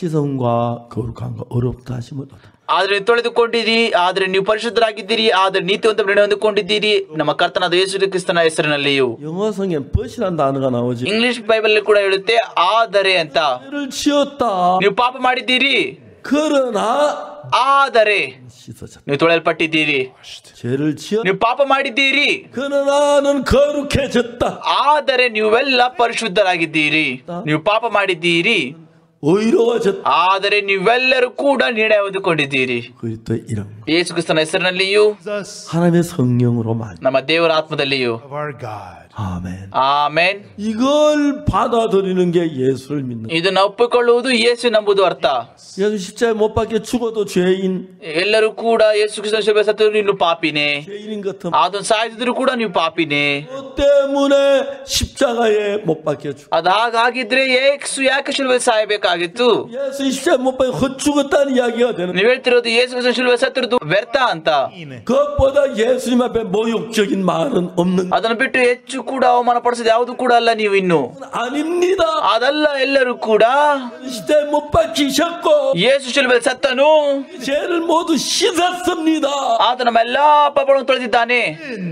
시선과 거룩함과 어렵다 하심을 얻어. ಆದ್ರೆ ನೀವು ತೊಳೆದುಕೊಂಡಿರಿ ಆದ್ರೆ ನೀವು ಪರಿಶುದ್ಧರಾಗಿದ್ದೀರಿ ಆದ್ರೆ ನೀತಿವಂತ ನಿರ್ಣಯ ಹೊಂದಿಕೊಂಡಿದ್ದೀರಿ ನಮ್ಮ ಕರ್ತನಾದ ಯೇಸು ಕ್ರಿಸ್ತನ ಹೆಸರಿನಲ್ಲಿಯೂ 영어 성경 벗이란 단어가 나오지. ಇಂಗ್ಲಿಷ್ ಬೈಬಲ್ ಕೂಡ ಹೇಳುತ್ತೆ ಆದರೆ ಅಂತ 죄를 지었다. ನೀವು ಪಾಪ ಮಾಡಿದ್ದೀರಿ 그러나 ಆದರೆ 씻어졌다. ನೀವು ತೊಳೆಯಲ್ಪಟ್ಟಿದ್ದೀರಿ 죄를 지었. ನೀವು ಪಾಪ ಮಾಡಿದ್ದೀರಿ 그러나는 거룩해졌다. ಆದರೆ ನೀವೆಲ್ಲ ಪರಿಶುದ್ಧರಾಗಿದ್ದೀರಿ ನೀವು ಪಾಪ ಮಾಡಿದ್ದೀರಿ 의로워졌다. ಆದರೆ ನೀವೆಲ್ಲರೂ ಕೂಡ ನಿರ್ಣಯ ಹೊಂದಿಕೊಂಡಿದ್ದೀರಿ 그리스도 이름. ಯೇಸು ಕ್ರಿಸ್ತನ ಹೆಸರಿನಲ್ಲಿಯೂ Jesus 하나님의 성령으로 말. ನಮ್ಮ ದೇವರ ಆತ್ಮದಲ್ಲಿಯೂ of our God. 아멘. ಆಮೇನ್ 이걸 받아들이는 게 예수를 믿는. ಇದನ್ನ ಒಪ್ಪಿಕೊಳ್ಳುವುದು ಯೇಸು ನಂಬುದು ಅರ್ಥ 예수 십자에 못 박혀 죽어도 죄인, ಎಲ್ಲರೂ ಕೂಡ ಯೇಸು ಕ್ರಿಸ್ತನ ಶಿಲುಬೆ ಸತ್ತರೂ ನೀನು ಪಾಪಿನೇ 죄인인 같은 ಅದನ್ನ ಸಾಯಿಸಿದ್ರು ಕೂಡ ನೀವು ಪಾಪಿನೇ 그 때문에 십자가에 못 박혀 죽. ಅದ್ ಹಾಗಾಗಿದ್ರೆ ಯೇಸು ಯಾಕೆ ಶಿಲುಬೆ ಸಾಯಬೇಕಾಗಿತ್ತು 예수 십자에 못 박혀 헛죽었다는 이야기가 되는. ನೀವ್ ಹೇಳ್ತಿರೋದು ಯೇಸು ಕ್ರಿಸ್ತನ ಶಿಲುಬೆ ಸತ್ತಿರೋದು ವ್ಯರ್ಥ ಅಂತ 그것보다 예수님 앞에 모욕적인 말은 없는. ಅದನ್ನ ಬಿಟ್ಟು ಹೆಚ್ಚು ಕೂಡ ಅವಮಾನ ಪಡಿಸೋದು ಯಾವುದು ಕೂಡ ಅಲ್ಲ ನೀವು ಇನ್ನು 아닙니다. ಅದಲ್ಲ ಎಲ್ಲರೂ ಕೂಡ 십자에 못 박히셨고 ಯೇಸು ಶಿಲುಬೆ ಸತ್ತನು 죄를 모두 씻었습니다. ಆತ ನಮ್ಮ ಎಲ್ಲಾ ಪಾಪಗಳನ್ನು ತೊಳೆದಿದ್ದಾನೆ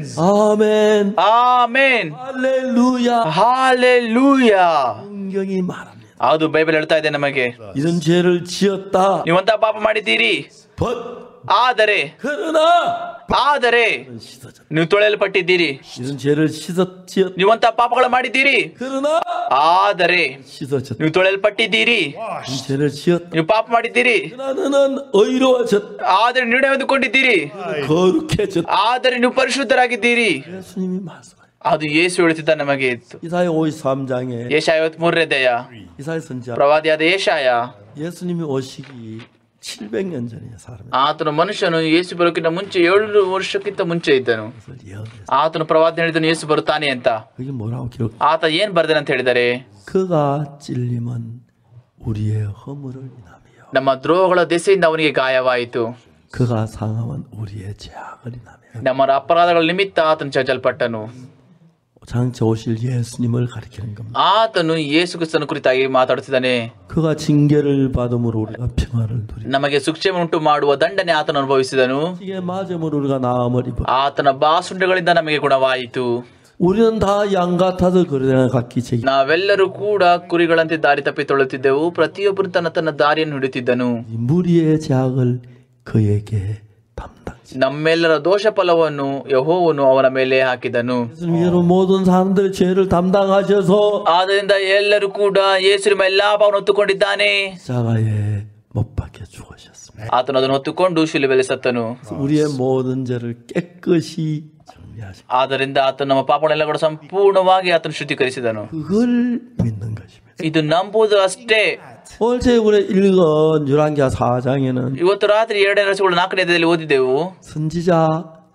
아멘. ಆಮೇನ್ 할렐루야. ಹಾಲೆಲೂಯ 성경이 말합니다. ಅದು ಬೈಬಲ್ ಹೇಳ್ತಾ ಇದೆ ನಮಗೆ 이런 죄를 지었다. ನೀವಂತ ಪಾಪ ಮಾಡಿದ್ದೀರಿ 벗. ಆದರೆ 그러나 ಆದರೆ 씻어졌다. ನೀವು ತೊಳೆಯಲ್ಪಟ್ಟಿದ್ದೀರಿ 이런 죄를 씻었 지었. ನೀವಂತ ಪಾಪಗಳು ಮಾಡಿದ್ದೀರಿ 그러나 ಆದರೆ 씻어졌다. ನೀವು ತೊಳೆಯಲ್ಪಟ್ಟಿದ್ದೀರಿ 이런 죄를 지었다. ನೀವು ಪಾಪ ಮಾಡಿದ್ದೀರಿ 그러나 너는 의로워졌다. ಆದರೆ ನಿರ್ಣಯ ಹೊಂದಿಕೊಂಡಿದ್ದೀರಿ 거룩해졌다. ಆದರೆ ನೀವು ಪರಿಶುದ್ಧರಾಗಿದ್ದೀರಿ 예수님이 말씀하셨다. ಅದು ಯೇಸು ಹೇಳುತ್ತಿದ್ದ ನಮಗೆ ಇತ್ತು 이사야 53장에 ಏಷಾಯ ಐವತ್ ಮೂರನೇ ದಯ 이사야 선지자 ಪ್ರವಾದಿಯಾದ ಏಷಾಯ 예수님이 오시기 700년 전이야 사람이 ಆತನು ಮನುಷ್ಯನು ಯೇಸು ಬರೋಕ್ಕಿಂತ ಮುಂಚೆ ಏಳು ವರ್ಷಕ್ಕಿಂತ ಮುಂಚೆ ಇದ್ದನು 그걸 예언했어. ಆತನು ಪ್ರವಾದನೆ ಹೇಳಿದನು ಯೇಸು ಬರುತ್ತಾನೆ ಅಂತ 그게 뭐라고 기록? ಆತ ಏನ್ ಬರ್ದನೆ ಅಂತ ಹೇಳಿದರೆ 그가 찔림은 우리의 허물을 인하며 ನಮ್ಮ ದ್ರೋಹಗಳ ದೆಸೆಯಿಂದ ಅವನಿಗೆ ಗಾಯವಾಯಿತು 그가 상함은 우리의 죄악을 인하며 ನಮ್ಮ ಅಪರಾಧಗಳ ನಿಮಿತ್ತ ಆತನು ಚಜಲ್ಪಟ್ಟನು 장차 오실 예수님을 가리키는 겁니다. ಆತನು ಯೇಸು ಕ್ರಿಸ್ತನ ಕುರಿತಾಗಿ ಮಾತಾಡುತ್ತಿದ್ದಾನೆ 그가 징계를 받음으로 우리가 평화를 누리. ನಮಗೆ ಶಿಕ್ಷೆ ಉಂಟು ಮಾಡುವ ದಂಡನೆ ಆತನು ಅನುಭವಿಸಿದನು 이게 맞음으로 우리가 나음을 입어. ಆತನ ಬಾಸುಂಡೆಗಳಿಂದ ನಮಗೆ ಗುಣವಾಯಿತು 우리는 다 양 같아서 그러나 각기 책임. ನಾವೆಲ್ಲರೂ ಕೂಡ ಕುರಿಗಳಂತೆ ದಾರಿ ತಪ್ಪಿಕೊಳ್ಳುತ್ತಿದ್ದೆವು ಪ್ರತಿಯೊಬ್ಬರು ತನ್ನ ತನ್ನ ದಾರಿಯನ್ನು ಹಿಡಿತಿದ್ದನು 이 무리의 죄악을 그에게 담당지. ನಮ್ಮೆಲ್ಲರ ದೋಷ ಫಲವನ್ನು ಯಹೋವನು ಅವನ ಮೇಲೆ ಹಾಕಿದನು 예수님 여러분 모든 사람들의 죄를 담당하셔서 ಆದ್ದರಿಂದ ಎಲ್ಲರೂ ಕೂಡ ಯೇಸುವಿನ ಎಲ್ಲಾ ಪಾಪವನ್ನು ಹೊತ್ತುಕೊಂಡಿದ್ದಾನೆ 자가에 못 박혀 죽으셨습니다. ಆತನು ಅದನ್ನು ಹೊತ್ತುಕೊಂಡು ಶಿಲುಬೆಲೆ ಸತ್ತನು 우리의 모든 죄를 깨끗이 정리하시고 ಆದ್ದರಿಂದ ಆತನು ನಮ್ಮ ಪಾಪಗಳೆಲ್ಲ ಕೂಡ ಸಂಪೂರ್ಣವಾಗಿ ಆತನು ಶುದ್ಧೀಕರಿಸಿದನು 그걸 믿는 것입니다. ಇದು ನಂಬುವುದು ಅಷ್ಟೇ 오늘 우리 읽은 유랑기하 4장에는 ಇವತ್ತು ರಾತ್ರಿ ಎರಡನೇ ರಸಗಳು ನಾಲ್ಕನೇದಲ್ಲಿ ಓದಿದೆವು 선지자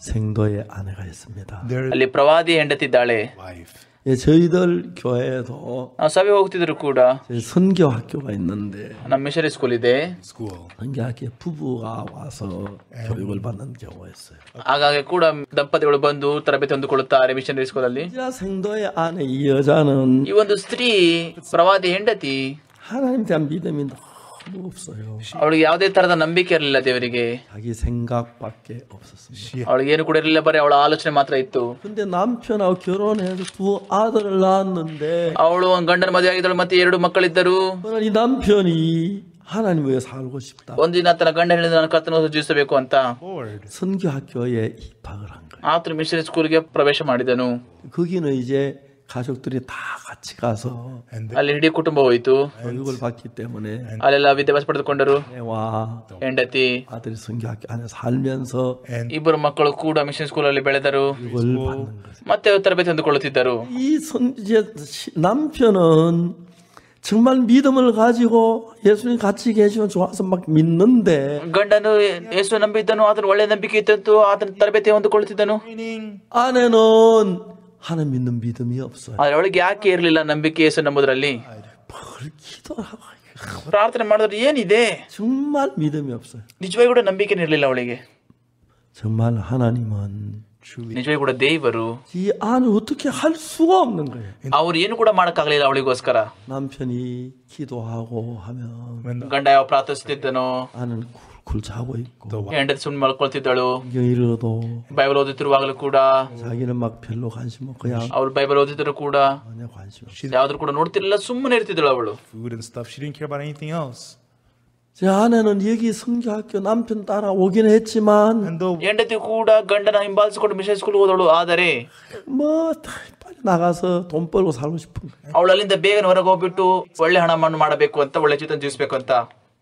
생도의 아내가 있습니다. There is ಅಲ್ಲಿ ಪ್ರವಾದಿ ಹೆಂಡತಿದ್ದಾಳೆ life. 예, 저희들 교회에도 ನಾವು ಸಭೆ ಹೋಗ್ತಿದ್ರು ಕೂಡ 저희 선교 학교가 있는데 ನಮ್ಮ ಮಿಷನರಿ ಸ್ಕೂಲ್ ಇದೆ School. 선교학교에 부부가 와서 교육을 받는 경우가 있어요. ಹಾಗಾಗಿ ಕೂಡ ದಂಪತಿಗಳು ಬಂದು ತರಬೇತಿ ಹೊಂದಿಕೊಳ್ಳುತ್ತಾರೆ ಮಿಷನರಿ ಸ್ಕೂಲ್ ಅಲ್ಲಿ 자 생도의 아내 이 여자는 ಈ ಒಂದು ಸ್ತ್ರೀ ಪ್ರವಾದಿ ಹೆಂಡತಿ 하나님 대한 믿음이 너무 없어요. ಅವಳಿಗೆ ಯಾವುದೇ ತರದ ನಂಬಿಕೆ ಇರಲಿಲ್ಲ ದೇವರಿಗೆ 자기 생각밖에 없었습니다. ಅವಳಿಗೆ ಏನು ಕೂಡ ಇರಲಿಲ್ಲ ಬರೀ ಅವಳ ಆಲೋಚನೆ ಮಾತ್ರ ಇತ್ತು 근데 남편하고 결혼해서 두 아들을 낳았는데 ಅವಳು ಒಂದು ಗಂಡನ ಮದುವೆ ಆಗಿದ್ದಳು ಮತ್ತೆ ಎರಡು ಮಕ್ಕಳಿದ್ದರು 오늘 이 남편이 하나님 위해 살고 싶다. ಒಂದಿನ ತನ್ನ ಗಂಡನ ಹೇಳಿದ ನಾನು ಕರ್ತನ ಜೀವಿಸಬೇಕು ಅಂತ Lord. 선교학교에 입학을 한 거예요. ಆತನು ಮಿಷನರಿ ಸ್ಕೂಲ್ಗೆ ಪ್ರವೇಶ ಮಾಡಿದನು 거기는 이제 가족들이 다 같이 가서 And ಅಲ್ಲಿ ಇಡೀ ಕುಟುಂಬ ಹೋಯಿತು 교육을 받기 때문에 ಅಲ್ಲೆಲ್ಲ ವಿದ್ಯಾಭ್ಯಾಸ ಪಡೆದುಕೊಂಡರು 아내와 ಹೆಂಡತಿ 아들이 선교학교 안에 살면서 ಇಬ್ಬರು ಮಕ್ಕಳು ಕೂಡ ಮಿಷನ್ ಸ್ಕೂಲ್ ಅಲ್ಲಿ ಬೆಳೆದರು 교육을 받는 거죠. ಮತ್ತೆ ತರಬೇತಿ ಹೊಂದಿಕೊಳ್ಳುತ್ತಿದ್ದರು 이 선, 이제 시- 남편은 정말 믿음을 가지고 예수님 같이 계시면 좋아서 막 믿는데 ಗಂಡನು ಯೇಸು ನಂಬಿದ್ದನು ಆತನ ಒಳ್ಳೆ ನಂಬಿಕೆ ಇತ್ತಂತೂ ಆತನ ತರಬೇತಿ ಹೊಂದಿಕೊಳ್ಳುತ್ತಿದ್ದನು training. 아내는 하나님 믿는 믿음이 없어요. ಆದ್ರೆ ಅವಳಿಗೆ ಯಾಕೆ ಇರಲಿಲ್ಲ ನಂಬಿಕೆ ಯೇಸು ನಂಬುದರಲ್ಲಿ 뭘 기도하고 ಪ್ರಾರ್ಥನೆ ಮಾಡಿದ್ರೆ ಏನಿದೆ 정말 믿음이 없어요. ನಿಜವಾಗಿ ಕೂಡ ನಂಬಿಕೆ ಇರಲಿಲ್ಲ ಅವಳಿಗೆ 정말 하나님은 ನಿಜವಾಗಿ ಕೂಡ ದೇವರು 이 안을 어떻게 할 수가 없는 거예요. ಅವ್ರು ಏನು ಕೂಡ ಮಾಡಕ್ಕಾಗಲಿಲ್ಲ ಅವಳಿಗೋಸ್ಕರ 남편이 기도하고 하면 When the, ಗಂಡ ಯಾವ ಪ್ರಾರ್ಥಿಸುತ್ತಿದ್ದನೋ 나는 굴굴 자고 있고 ಹೆಂಡತಿ ಸುಮ್ಮನೆ ಮಲ್ಕೊಳ್ತಿದ್ದಳು 성경 읽어도 ಬೈಬಲ್ ಓದುತ್ತಿರುವಾಗಲೂ ಕೂಡ 자기는 막 별로 관심 없고 그냥 ಅವ್ರು ಬೈಬಲ್ ಓದಿದ್ರು ಕೂಡ 전혀 관심 없어. ಯಾವ್ದು ಕೂಡ ನೋಡ್ತಿರ್ಲಿಲ್ಲ ಸುಮ್ಮನೆ ಇರ್ತಿದ್ದಳು ಅವಳು food and stuff, she didn't care about anything else. 제 아내는 여기 성교학교 남편 따라오긴 했지만 And though ಹೆಂಡತಿ ಕೂಡ ಗಂಡನ ಹಿಂಬಾಲಿಸಿಕೊಂಡು ಮಿಷನ್ ಸ್ಕೂಲ್ ಹೋದಳು ಆದರೆ 뭐 다 빨리 나가서 돈 벌고 살고 싶은 거예요. ಅವಳು ಅಲ್ಲಿಂದ ಬೇಗನೆ ಹೊರಗೆ ಹೋಗ್ಬಿಟ್ಟು ಒಳ್ಳೆ ಹಣ ಮಣ್ಣು ಮಾಡಬೇಕು ಅಂತ ಒಳ್ಳೆ ಜೀವನ ಜೀವಿಸಬೇಕು ಅಂತ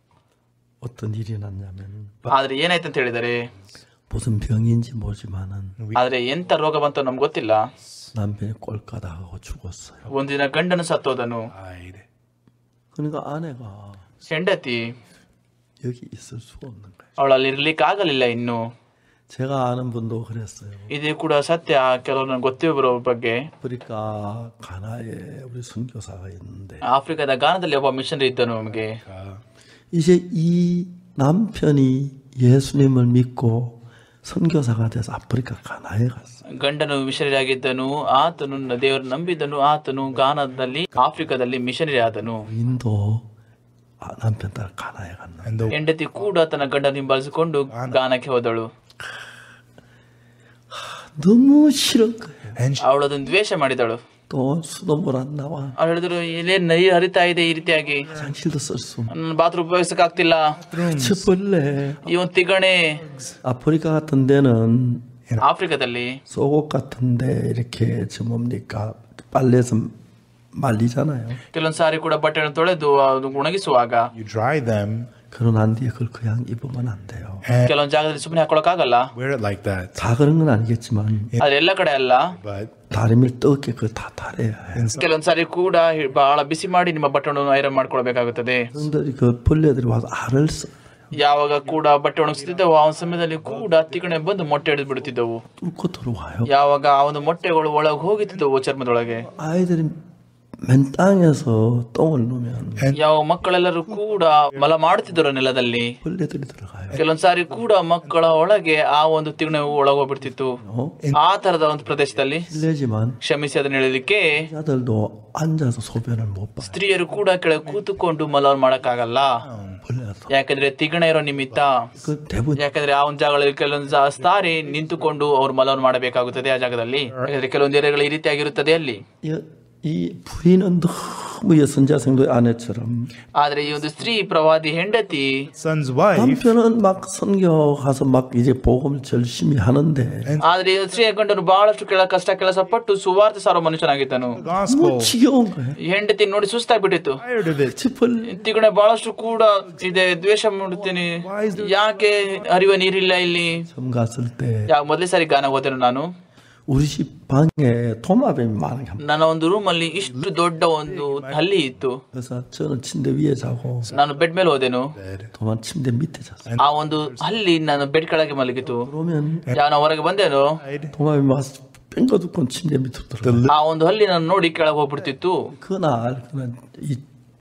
어떤 일이 났냐면 ಆದ್ರೆ ಏನಾಯ್ತು ಅಂತ ಹೇಳಿದರೆ 무슨 병인지 모르지만은 ಆದ್ರೆ ಎಂತ ರೋಗ ಬಂತು ನಮ್ಗೆ ಗೊತ್ತಿಲ್ಲ 남편이 꼴까다하고 죽었어요. ಒಂದಿನ ಗಂಡನು ಸತ್ತೋದನು died. 그러니까 아내가 ಹೆಂಡತಿ 여기 있을 수가 없는 거예요. ಅವಳು ಅಲ್ಲಿ ಇರ್ಲಿಕ್ಕೆ ಆಗಲಿಲ್ಲ ಇನ್ನು 제가 아는 분도 그랬어요. ಇದು ಕೂಡ ಸತ್ಯ ಕೆಲವರು ನನಗೆ ಗೊತ್ತಿರೋ ಬಗ್ಗೆ 아프리카 가나에 우리 선교사가 있는데 ಆಫ್ರಿಕಾದ ಗಾನದಲ್ಲಿ ಒಬ್ಬ ಮಿಷನರಿ ಇದ್ದನು ನಮಗೆ Uh, 이제 이 남편이 예수님을 믿고 선교사가 돼서 아프리카 가나에 갔어요. ಗಂಡನು ಮಿಷನರಿ ಆಗಿದ್ದನು ಆತನು ದೇವರು ನಂಬಿದ್ದನು ಆತನು ಗಾನದಲ್ಲಿ ಆಫ್ರಿಕಾದಲ್ಲಿ ಮಿಷನರಿ ಆದನು 인도 아, 남편 따라 가나에 갔나. and the ಹೆಂಡತಿ ಕೂಡ ತನ್ನ ಗಂಡನ ಹಿಂಬಾಲಿಸಿಕೊಂಡು ಗಾನಕ್ಕೆ ಹೋದಳು 너무 싫은 거예요. and she, ಅವಳು ಅದನ್ನು ದ್ವೇಷ ಮಾಡಿದಳು 또 수도 물 안 나와. ಅವ್ಳು ಹೇಳಿದ್ರು ಇಲ್ಲೇ ನೀರು ಹರಿತಾ ಇದೆ ಈ ರೀತಿಯಾಗಿ 장실도 쓸 수. 없는. ನನ್ನ ಬಾತ್ರೂಮ್ ಉಪಯೋಗಿಸಕ್ ಆಗ್ತಿಲ್ಲ 저 벌레. ಈ ಒಂದು ತಿಗಣೆ 아프리카 같은 데는 ಆಫ್ರಿಕಾದಲ್ಲಿ 속옷 같은데 이렇게 저 뭡니까 빨래에서 말리잖아요. ಕೆಲವೊಂದ್ ಸಾರಿ ಕೂಡ ಬಟ್ಟೆಯನ್ನು ತೊಳೆದು ಅದು ಒಣಗಿಸುವಾಗ you dry them 그러고 난 뒤에 그걸 그냥 입으면 안 돼요. and ಕೆಲವೊಂದ್ ಜಾಗದಲ್ಲಿ ಸುಮ್ಮನೆ ಹಾಕೊಳಕ್ ಆಗಲ್ಲ wear it like that. 다 그런 건 아니겠지만 ಆದ್ರೆ ಎಲ್ಲ ಕಡೆ ಅಲ್ಲ But 다리밀 뜨겁게 그걸 다 탈해야 해요. ಕೆಲವೊಂದ್ ಸಾರಿ ಕೂಡ ಬಹಳ ಬಿಸಿ ಮಾಡಿ ನಿಮ್ಮ ಬಟ್ಟೆಯನ್ನು ಐರನ್ ಮಾಡ್ಕೊಳ್ಬೇಕಾಗುತ್ತದೆ 그런데 그 벌레들이 와서 알을 써 ಯಾವಾಗ ಕೂಡ ಬಟ್ಟೆ ಒಣಗಿಸ್ತಿದ್ದವು ಆ ಒಂದು ಸಮಯದಲ್ಲಿ ಕೂಡ ತಿಗಣೆ ಬಂದು ಮೊಟ್ಟೆ ಹಿಡಿದು ಬಿಡುತ್ತಿದ್ದವು 뚫고 들어와요. ಯಾವಾಗ ಆ ಒಂದು ಮೊಟ್ಟೆಗಳು ಒಳಗೆ ಹೋಗುತ್ತಿದ್ದವು ಚರ್ಮದೊಳಗೆ 아이들이 맨 땅에서 똥을 누면 ಯಾವ ಮಕ್ಕಳೆಲ್ಲರೂ ಕೂಡ ಮಲ ಮಾಡುತ್ತಿದ್ದರು ನೆಲದಲ್ಲಿ 벌레들이 들어가요. ಕೆಲವೊಂದ್ ಸಾರಿ ಕೂಡ ಮಕ್ಕಳ ಒಳಗೆ ಆ ಒಂದು ತಿಗಣೆ ಒಳಗೆ ಹೋಗ್ಬಿಡ್ತಿತ್ತು 어? ಆ ತರದ ಒಂದು ಪ್ರದೇಶದಲ್ಲಿ 실례지만 ಕ್ಷಮಿಸಿ ಅದನ್ನ ಹೇಳಲಿಕ್ಕೆ 여자들도 앉아서 소변을 못 봐. ಸ್ತ್ರೀಯರು ಕೂಡ ಕೆಳಗೆ ಕೂತುಕೊಂಡು ಮಲ ಮಾಡಕ್ಕಾಗಲ್ಲ 벌레가 더. ಯಾಕಂದ್ರೆ ತಿಗಣೆ ಇರೋ ನಿಮಿತ್ತ 그 대부분 ಯಾಕಂದ್ರೆ ಆ ಒಂದು ಜಾಗಗಳಲ್ಲಿ ಕೆಲವೊಂದು ಜಾ- ಸ್ತಾರಿ ನಿಂತುಕೊಂಡು ಅವ್ರು ಮಲವನ್ನು ಮಾಡಬೇಕಾಗುತ್ತದೆ ಆ ಜಾಗದಲ್ಲಿ ಯಾಕಂದ್ರೆ ಕೆಲವೊಂದು ಏರಿಯಾಗಳು ಈ ರೀತಿಯಾಗಿರುತ್ತದೆ ಅಲ್ಲಿ 이, 이 부인은 너무 예선자 성도의 아내처럼 ಆದ್ರೆ ಈ ಒಂದು ಸ್ತ್ರೀ ಪ್ರವಾದಿ ಹೆಂಡತಿ son's wife 남편은 막 선교 가서 막 이제 복음을 열심히 하는데 ಆದ್ರೆ ಈ ಸ್ತ್ರೀ ಗಂಡನು ಬಹಳಷ್ಟು ಕೆಳ ಕಷ್ಟ ಕೆಲಸ ಪಟ್ಟು ಸುವಾರ್ಥ ಸಾರೋ ಮನುಷ್ಯನಾಗಿದ್ದನು the gospel 너무 지겨운 거예요. ಈ ಹೆಂಡತಿ ನೋಡಿ ಸುಸ್ತಾಗ್ಬಿಟ್ಟಿತ್ತು tired of it. 그 벌레 ತಿಗಣೆ ಬಹಳಷ್ಟು ಕೂಡ ಇದೆ ದ್ವೇಷ ಮಾಡುತ್ತೀನಿ ಯಾಕೆ ಹರಿಯುವ ನೀರಿಲ್ಲ ಇಲ್ಲಿ 처음 갔을 때 ಯಾವ ಮೊದಲೇ ಸಾರಿ ಗಾನ ಹೋದೆನು ನಾನು 우리 집 방에 도마뱀이 많은 게 한- ನನ್ನ ಒಂದು ರೂಮ್ ಅಲ್ಲಿ ಇಷ್ಟು ದೊಡ್ಡ ಒಂದು ಹಲ್ಲಿ ಇತ್ತು 그래서 저는 침대 위에 자고 ನಾನು ಬೆಡ್ ಮೇಲೆ ಹೋದೆನು 도마 침대 밑에 잤어요. ಆ ಒಂದು ಹಲ್ಲಿ ನಾನು ಬೆಡ್ ಕೆಳಗೆ ಮಲಗಿತು 그러면 ಯಾವ ಹೊರಗೆ ಬಂದೇನೋ 도마뱀이 와서 뺑거 듣고 침대 밑으로 들어. ಆ ಒಂದು ಹಲ್ಲಿ ನಾನು ನೋಡಿ ಕೆಳಗೆ ಹೋಗ್ಬಿಡ್ತಿತ್ತು 그날 그날 이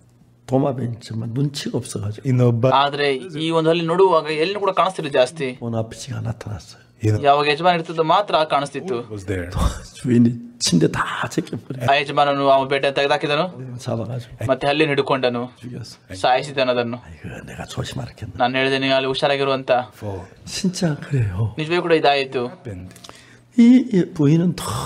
도마뱀이 정말 눈치가 없어가지고 You know, but ಆದ್ರೆ ಈ ಒಂದು ಹಲ್ಲಿ ನೋಡುವಾಗ ಎಲ್ಲಿ ಕೂಡ ಕಾಣಿಸ್ತಿಲ್ಲ ಜಾಸ್ತಿ 보나피치가 나타났어요. you know, ಯಾವಾಗ ಯಜಮಾನ ಇರ್ತದ ಮಾತ್ರ ಕಾಣಿಸ್ತಿತ್ತು was there. 주인이 침대 다 제껴버려. ಆ ಯಜಮಾನನು ಅವನ ಬೆಡ್ ತೆಗೆದಾಕಿದನು 잡아가지고 ಮತ್ತೆ ಹಲ್ಲಿನ ಹಿಡ್ಕೊಂಡನು 죽였어. ಸಾಯಿಸಿದನು ಅದನ್ನು 이거 내가 조심하랬겠나. ನಾನು ಹೇಳಿದೆ ನೀವು ಅಲ್ಲಿ ಹುಷಾರಾಗಿರುವಂತ For 진짜 그래요. ನಿಜವೇ ಕೂಡ ಇದಾಯಿತು happened. 이, 이 부인은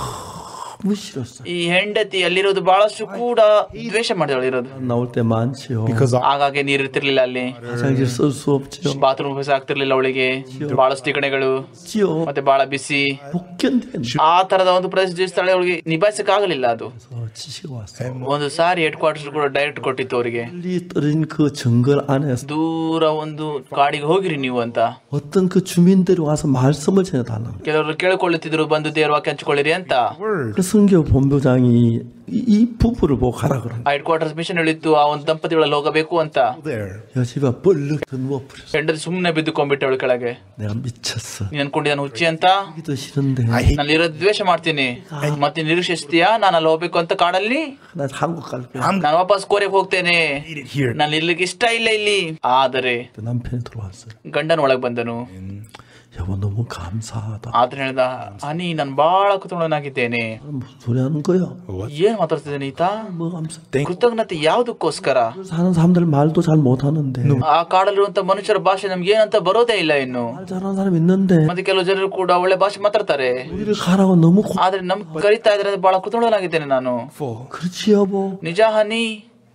너무 싫었어요. ಈ ಹೆಂಡತಿ ಅಲ್ಲಿರೋದು ಬಹಳಷ್ಟು ಕೂಡ ದ್ವೇಷ ಮಾಡಿದಳು ಇರೋದು 나올 때 많지요. Because of ಆಗಾಗ್ಗೆ ನೀರು ಇರ್ತಿರ್ಲಿಲ್ಲ ಅಲ್ಲಿ 화장실 쓸 수 없지요. ಬಾತ್ರೂಮ್ ಉಪಯೋಗ ಆಗ್ತಿರ್ಲಿಲ್ಲ ಅವಳಿಗೆ ಬಹಳಷ್ಟು ತಿಗಣೆಗಳು 지요. ಮತ್ತೆ ಬಹಳ ಬಿಸಿ 못 견디는 ಆ ತರದ ಒಂದು ಪ್ರದೇಶ ಸ್ಥಳ ಅವಳಿಗೆ ನಿಭಾಯಿಸಕ್ ಆಗಲಿಲ್ಲ ಅದು 지시가 왔어요. ಒಂದು ಸಾರಿ ಹೆಡ್ ಕ್ವಾರ್ಟರ್ಸ್ ಕೂಡ ಡೈರೆಕ್ಟ್ ಕೊಟ್ಟಿತ್ತು ಅವರಿಗೆ 멀리 떨어진 그 정글 안에서 ದೂರ ಒಂದು ಕಾಡಿಗೆ ಹೋಗಿರಿ ನೀವು ಅಂತ 어떤 그 주민들이 와서 말씀을 전해달라고. ಕೆಲವರು ಕೇಳಿಕೊಳ್ಳುತ್ತಿದ್ರು ಬಂದು ದೇವರ ವಾಕ್ಯ ಹಂಚಿಕೊಳ್ಳಿರಿ ಅಂತ word. 그 성교 본부장이 이, 이 부부를 보고 가라 그런 ಆ ಹೆಡ್ ಕ್ವಾರ್ಟರ್ಸ್ ಮಿಷನ್ ಹೇಳಿತ್ತು ಆ ಒಂದು ದಂಪತಿಗಳಲ್ಲಿ ಹೋಗಬೇಕು ಅಂತ There. 여지가 벌럭 누워버렸어. ಹೆಂಡತಿ ಸುಮ್ಮನೆ ಬಿದ್ದುಕೊಂಡ್ಬಿಟ್ಟವಳು ಕೆಳಗೆ 내가 미쳤어. ನೀನ್ ಅನ್ಕೊಂಡಿದ್ದಾನೆ ಹುಚ್ಚಿ ಅಂತ 하기도 싫은데 I hate. ನಾನು ಇರೋದು ದ್ವೇಷ ಮಾಡ್ತೀನಿ ಮತ್ತೆ ನಿರೀಕ್ಷಿಸ್ತೀಯಾ ನಾನು ಅಲ್ಲಿ ಹೋಗ್ಬೇಕು ಅಂತ ಕಾಡಲ್ಲಿ 나 한국 갈게. I'm ನಾನು ವಾಪಸ್ ಕೋರೆಗೆ ಹೋಗ್ತೇನೆ eat it here. ನಾನು ಇರ್ಲಿಕ್ಕೆ ಇಷ್ಟ ಇಲ್ಲ ಇಲ್ಲಿ ಆದರೆ 남편이 들어왔어요. ಗಂಡನ ಒಳಗ್ ಬಂದನು 여보 너무 감사하다. ಆದ್ರೆ ಹೇಳ್ದ ಹನಿ ನಾನು ಬಹಳ ಕುತೂಹಲನಾಗಿದ್ದೇನೆ 무슨 소리 하는 거야? ಏನ್ ಮಾತಾಡ್ತಿದ್ದೇನೆ ಈತ 뭐 감사. ಕೃತಜ್ಞತೆ ಯಾವ್ದಕ್ಕೋಸ್ಕರ 사는 사람들 말도 잘 못하는데 ಆ ಕಾಡಲ್ಲಿರುವಂತ ಮನುಷ್ಯರ ಭಾಷೆ ನಮ್ಗೆ ಏನಂತ ಬರೋದೇ ಇಲ್ಲ ಇನ್ನು 말 잘하는 사람 있는데 ಮತ್ತೆ ಕೆಲವು ಜನರು ಕೂಡ ಒಳ್ಳೆ ಭಾಷೆ ಮಾತಾಡ್ತಾರೆ 우리를 가라고 너무 고... ಆದ್ರೆ ನಮ್ ಕರಿತಾ ಇದ್ರೆ ಅದು ಬಹಳ ಕುತೂಹಲನಾಗಿದ್ದೇನೆ ನಾನು For 그렇지 여보. ನಿಜ ಹನಿ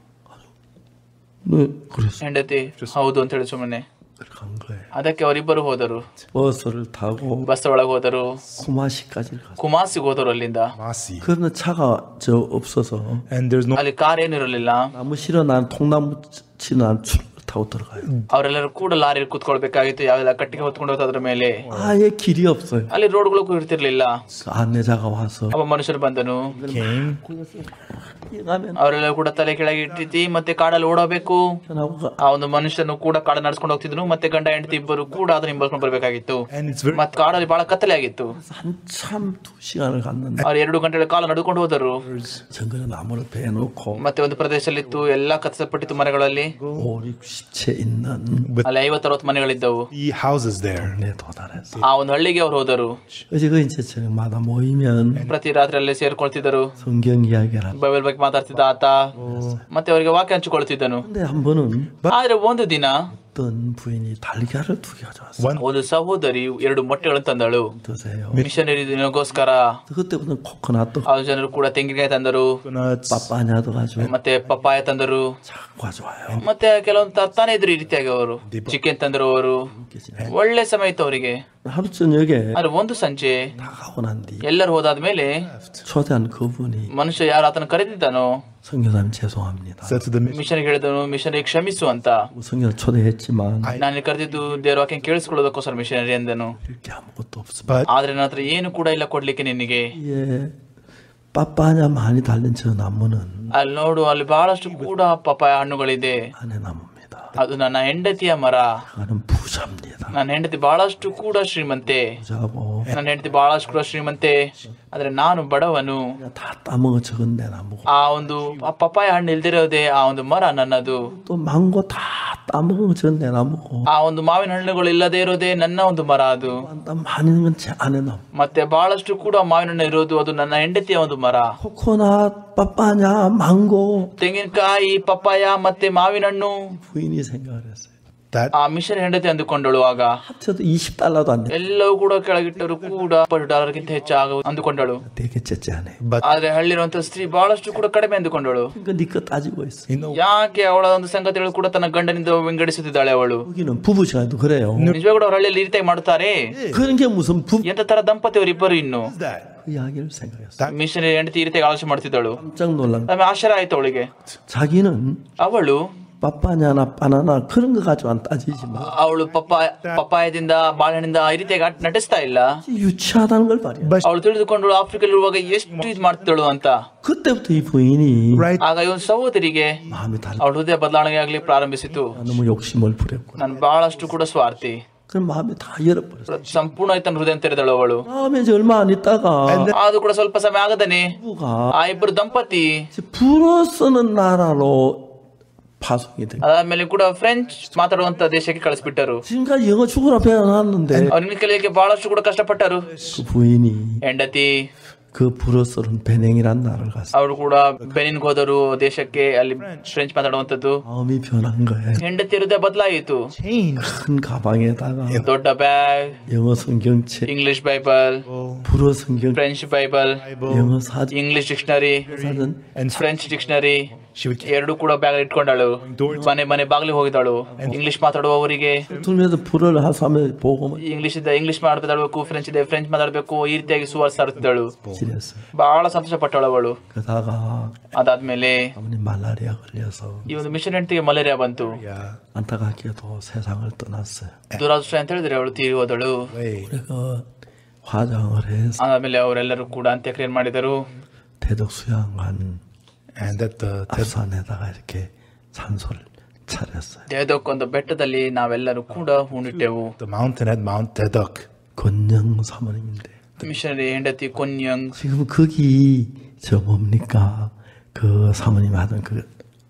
네 그랬어. ಹೆಂಡತಿ ಹೌದು ಅಂತ ಹೇಳಿ ಸುಮ್ಮನೆ 그렇게 간 거예요. ಅದಕ್ಕೆ ಅವರಿಬ್ಬರು ಹೋದರು 버스를 타고 ಬಸ್ ಒಳಗೆ ಹೋದರು 코마시까지 갔어. ಕುಮಾಸಿಗೆ ಹೋದರು ಅಲ್ಲಿಂದ Masi. 그러나 차가 저 없어서 And there's no ಅಲ್ಲಿ ಕಾರ್ ಏನಿರಲಿಲ್ಲ 나무 실어 난 통나무 치는 난 출 타고 들어가요. ಅವರೆಲ್ಲರೂ ಕೂಡ ಲಾರಿ ಕೂತ್ಕೊಳ್ಬೇಕಾಗಿತ್ತು ಯಾವೆಲ್ಲ ಕಟ್ಟಿಗೆ ಹೊತ್ಕೊಂಡು ಹೋಗ್ತಾ ಅದ್ರ ಮೇಲೆ 아예 길이 없어요. ಅಲ್ಲಿ ರೋಡ್ಗಳು ಇರ್ತಿರ್ಲಿಲ್ಲ 그 안내자가 와서 ಅವ ಮನುಷ್ಯರು ಬಂದನು came. 가면 ಅವರೆಲ್ಲ ಕೂಡ ತಲೆ ಕೆಳಗೆ ಇಟ್ಟಿತಿ ಮತ್ತೆ ಕಾಡಲ್ಲಿ ಓಡಬೇಕು 편하고 가- ಆ ಒಂದು ಮನುಷ್ಯನು ಕೂಡ ಕಾಡ ನಡ್ಸ್ಕೊಂಡು ಹೋಗ್ತಿದ್ರು ಮತ್ತೆ ಗಂಡ ಹೆಂಡತಿ ಇಬ್ಬರು ಕೂಡ ಅದನ್ನ ಹಿಂಬಾಲಿಸ್ಕೊಂಡು ಬರ್ಬೇಕಾಗಿತ್ತು And it's very ಮತ್ತೆ ಕಾಡಲ್ಲಿ ಬಹಳ ಕತ್ತಲೆ ಆಗಿತ್ತು 한참 두 시간을 갔는데 ಅವ್ರು ಎರಡು ಗಂಟೆಗಳ ಕಾಲ ನಡ್ಕೊಂಡು ಹೋದರು 정글에 나무를 베놓고 ಮತ್ತೆ ಒಂದು ಪ್ರದೇಶದಲ್ಲಿತ್ತು ಎಲ್ಲಾ ಕತ್ತರಿಸಲ್ಪಟ್ಟಿತ್ತು ಮನೆಗಳಲ್ಲಿ 5, 60채 있는 ಅಲ್ಲಿ ಐವತ್ತು ಅರವತ್ತು ಮನೆಗಳಿದ್ದವು the houses there. 내 도달했어. ಆ ಒಂದು ಹಳ್ಳಿಗೆ ಅವ್ರು ಹೋದರು 어제 그 이제 저녁마다 모이면 ಪ್ರತಿ ರಾತ್ರಿ ಅಲ್ಲಿ ಸೇರ್ಕೊಳ್ತಿದ್ದರು 성경 이야기를 하고 ಬೈಬಲ್ ಬಗ್ಗೆ ಮಾತಾಡ್ತಿದ್ದ ಆತ ಮತ್ತೆ ಅವರಿಗೆ ವಾಕ್ಯ ಹಂಚಿಕೊಳ್ತಿದ್ದನು 근데 한 번은 ಆದ್ರೆ ಒಂದು ದಿನ 어떤 부인이 달걀을 두 개 가져왔어. One ಒಂದು ಸಹೋದರಿ ಎರಡು ಮೊಟ್ಟೆಗಳನ್ನು ತಂದಳು 드세요. ಮಿಷನರಿ ದಿನಗೋಸ್ಕರ 그때부터 코코넛도 ಆ ಜನರು ಕೂಡ ತೆಂಗಿನಕಾಯಿ ತಂದರು coconuts. 빠빠냐도 가지고 ಮತ್ತೆ ಪಪ್ಪಾಯ ತಂದರು 자꾸 가져와요. ಮತ್ತೆ ಕೆಲವೊಂದು ತರ್ತಾನೆ ಇದ್ರು ಈ ರೀತಿಯಾಗಿ ಅವರು ಚಿಕನ್ ತಂದರು ಅವರು ಒಳ್ಳೆ ಸಮಯ ಇತ್ತು ಅವರಿಗೆ 하루 저녁에 ಆದ್ರೆ ಒಂದು ಸಂಜೆ 다 가고 난 뒤 ಎಲ್ಲರೂ ಹೋದಾದ್ಮೇಲೆ 초대한 그분이 ಮನುಷ್ಯ ಯಾರು ಆತನ ಕರೆದಿದ್ದಾನೋ 성교사님 죄송합니다. Said to the mission, mission ಹೇಳಿದನು ಮಿಷನರಿ ಕ್ಷಮಿಸು ಅಂತ 성교사 초대했지만 ನಾನು ಕರೆದಿದ್ದು ದೇವರ ವಾಕ್ಯ ಕೇಳಿಸ್ಕೊಳ್ಳೋದಕ್ಕೋಸ್ಕರ ಮಿಷನರಿ ಅಂದನು 이렇게 아무것도 없습니다. but ಆದ್ರೆ ನನ್ನ ಹತ್ರ ಏನು ಕೂಡ ಇಲ್ಲ ಕೊಡ್ಲಿಕ್ಕೆ ನಿನಗೆ 예, 빠빠냐 많이 달린 저 나무는 ಅಲ್ಲಿ ನೋಡು ಅಲ್ಲಿ ಬಹಳಷ್ಟು ಕೂಡ ಪಪ್ಪಾಯ ಹಣ್ಣುಗಳಿದೆ 아내 나무입니다. ಅದು ನನ್ನ ಹೆಂಡತಿಯ ಮರ 그거는 부자입니다. ನನ್ನ ಹೆಂಡತಿ ಬಹಳಷ್ಟು ಕೂಡ ಶ್ರೀಮಂತೆ 부자고 ನನ್ನ ಹೆಂಡತಿ ಬಹಳಷ್ಟು ಕೂಡ ಶ್ರೀಮಂತೆ ಆದ್ರೆ ನಾನು ಬಡವನು 그냥 다 따먹어 적은 내 나무고 ಆ ಒಂದು ಆ ಪಪ್ಪಾಯ ಹಣ್ಣು ಇಲ್ದಿರೋದೇ ಆ ಒಂದು ಮರ ನನ್ನದು 또 망고 다 따먹어 적은 내 나무고 ಆ ಒಂದು ಮಾವಿನ ಹಣ್ಣುಗಳು ಇಲ್ಲದೆ ಇರೋದೇ ನನ್ನ ಒಂದು ಮರ ಅದು 딴 많은 건 제 아내 나무. ಮತ್ತೆ ಬಹಳಷ್ಟು ಕೂಡ ಮಾವಿನ ಹಣ್ಣು ಇರೋದು ಅದು ನನ್ನ ಹೆಂಡತಿಯ ಒಂದು ಮರ 코코넛, 빠빠냐, 망고 ತೆಂಗಿನಕಾಯಿ ಪಪ್ಪಾಯ ಮತ್ತೆ ಮಾವಿನ ಹಣ್ಣು 부인이 생각을 했어요. that ಆ ಮಿಷನ್ ಹೆಂಡತಿ ಅಂದುಕೊಂಡಳು ಆಗ 합쳐도 20달러도 안 돼. ಎಲ್ಲವೂ ಕೂಡ ಕೆಳಗಿಟ್ಟರು ಕೂಡ ಇಪ್ಪತ್ತು ಡಾಲರ್ಗಿಂತ ಹೆಚ್ಚಾಗ ಅಂದುಕೊಂಡಳು 되게 째째하네. but ಆದ್ರೆ ಹಳ್ಳಿರುವಂತ ಸ್ತ್ರೀ ಬಹಳಷ್ಟು ಕೂಡ ಕಡಿಮೆ ಅಂದುಕೊಂಡಳು 그러니까 니거 따지고 있어. you know ಯಾಕೆ ಅವಳ ಒಂದು ಸಂಗತಿಗಳು ಕೂಡ ತನ್ನ ಗಂಡನಿಂದ ವಿಂಗಡಿಸುತ್ತಿದ್ದಾಳೆ ಅವಳು 여기는 부부 시간도 그래요. ನಿಜವಾಗ ಕೂಡ ಅವ್ರ ಹಳ್ಳಿಯಲ್ಲಿ ಈ ರೀತಿಯಾಗಿ ಮಾಡುತ್ತಾರೆ 그런 게 무슨 부 ಎಂತ ತರ ದಂಪತಿಯವರಿಬ್ಬರು ಇನ್ನು that 그 이야기를 생각했어. ಮಿಷನ್ ಹೆಂಡತಿ ಈ ರೀತಿಯಾಗಿ ಆಲೋಚನೆ ಮಾಡ್ತಿದ್ದಳು 깜짝 놀란 거. ಆಮೇಲೆ ಆಶ್ಚರ್ಯ ಆಯ್ತು ಅವಳಿಗೆ 자기는 ಅವಳು 빠빠냐 나 바나나 그런 거 가지고 따지지 마. ಅವಳು ಪಪ್ಪ ಪಪ್ಪಾಯದಿಂದ ಬಾಳೆಹಣ್ಣಿಂದ ಈ ರೀತಿಯಾಗಿ ಆಟ ನಟಿಸ್ತಾ ಇಲ್ಲ 유치하다는 걸 말이야. But ಅವಳು ತಿಳಿದುಕೊಂಡು ಆಫ್ರಿಕಲ್ಲಿ ಇರುವಾಗ ಎಷ್ಟು ಇದು ಮಾಡ್ತಿದ್ದಳು ಅಂತ 그때부터 이 부인이 right ಆಗ ಇವನ್ ಸಹೋದರಿಗೆ 마음이 달라. ಅವಳ ಹೃದಯ ಬದಲಾವಣೆ ಆಗ್ಲಿ ಪ್ರಾರಂಭಿಸಿತು 너무 욕심을 부렸구나. ನಾನು ಬಹಳಷ್ಟು ಕೂಡ ಸ್ವಾರ್ಥಿ 그럼 마음이 다 열어버렸어. ಸಂಪೂರ್ಣ ತನ್ನ ಹೃದಯ ತೆರೆದಳು ಅವಳು 다음에 이제 얼마 안 있다가 ಆದ್ರೂ ಕೂಡ ಸ್ವಲ್ಪ ಸಮಯ ಆಗದನೆ 부부가 ಆ ಇಬ್ಬರು ದಂಪತಿ 이제 불어 쓰는 나라로 파송이 돼. ಅದಾದ್ಮೇಲೆ ಕೂಡ ಫ್ರೆಂಚ್ ಮಾತಾಡುವಂತ ದೇಶಕ್ಕೆ ಕಳಿಸ್ಬಿಟ್ಟರು 지금까지 영어 죽으라 배워놨는데 ಅವ್ರ ಕಲಿಯಕ್ಕೆ ಬಹಳಷ್ಟು ಕೂಡ ಕಷ್ಟಪಟ್ಟರು 그 부인이 ಹೆಂಡತಿ 그 불어 쓰는 베냉이란 나라를 갔어. ಅವರು ಕೂಡ ಬೆನಿನ್ಗೆ ಹೋದರು ದೇಶಕ್ಕೆ ಅಲ್ಲಿ ಫ್ರೆಂಚ್ ಮಾತಾಡುವಂತದ್ದು 마음이 변한 거야. ಹೆಂಡತಿ ಹೃದಯ ಬದಲಾಯಿತು changed. 큰 가방에다가 ದೊಡ್ಡ bag 영어 성경책, English Bible 불어 성경, French Bible 영어 사전, English dictionary 사전 And French dictionary she would ಎರಡು ಕೂಡ ಬ್ಯಾಗ್ ಇಟ್ಕೊಂಡಳು ಮನೆ ಮನೆ ಬಾಗ್ಲಿಗೆ ಹೋಗಿದ್ದಾಳು ಇಂಗ್ಲಿಷ್ ಮಾತಾಡುವವರಿಗೆ 들면서 불어를 하사면 보고 ಇಂಗ್ಲಿಷ್ ಇದೆ ಇಂಗ್ಲಿಷ್ ಮಾತಾಡಬೇಕು ಫ್ರೆಂಚ್ ಇದೆ ಫ್ರೆಂಚ್ ಮಾತಾಡಬೇಕು ಈ ರೀತಿಯಾಗಿ ಸುವಾರ ಸಾರುತ್ತಿದ್ದಳು 지냈어요. ಬಹಳ ಸಂತೋಷ ಪಟ್ಟಳು ಅವಳು 그러다가 ಅದಾದ್ಮೇಲೆ 아버님 말라리아 걸려서 ಈ ಒಂದು ಮಿಷನ್ ಹೆಂಡತಿಗೆ ಮಲೇರಿಯಾ ಬಂತು yeah. 안타깝게도 세상을 떠났어요. ದುರಾದೃಷ್ಟ ಅಂತ ಹೇಳಿದ್ರೆ ಅವಳು ತೀರಿ ಹೋದಳು Wait. 그래서 화장을 해서 ಆಮೇಲೆ ಅವರೆಲ್ಲರೂ ಕೂಡ ಅಂತ್ಯಕ್ರಿಯೆ ಮಾಡಿದರು 대덕 수양관 And that the, the 앞산에다가 이렇게 산소를 차렸어요. ದೇವದಕ್ಕೊಂದು ಬೆಟ್ಟದಲ್ಲಿ ನಾವೆಲ್ಲರೂ ಕೂಡ ಹೂಣಿಟ್ಟೆವು the mountain at Mount Dedok. 권영 사모님인데 missionary ಹೆಂಡತಿ ಕೊನ್ಯಂಗ್ 지금 거기 저 뭡니까 그 사모님 하던 그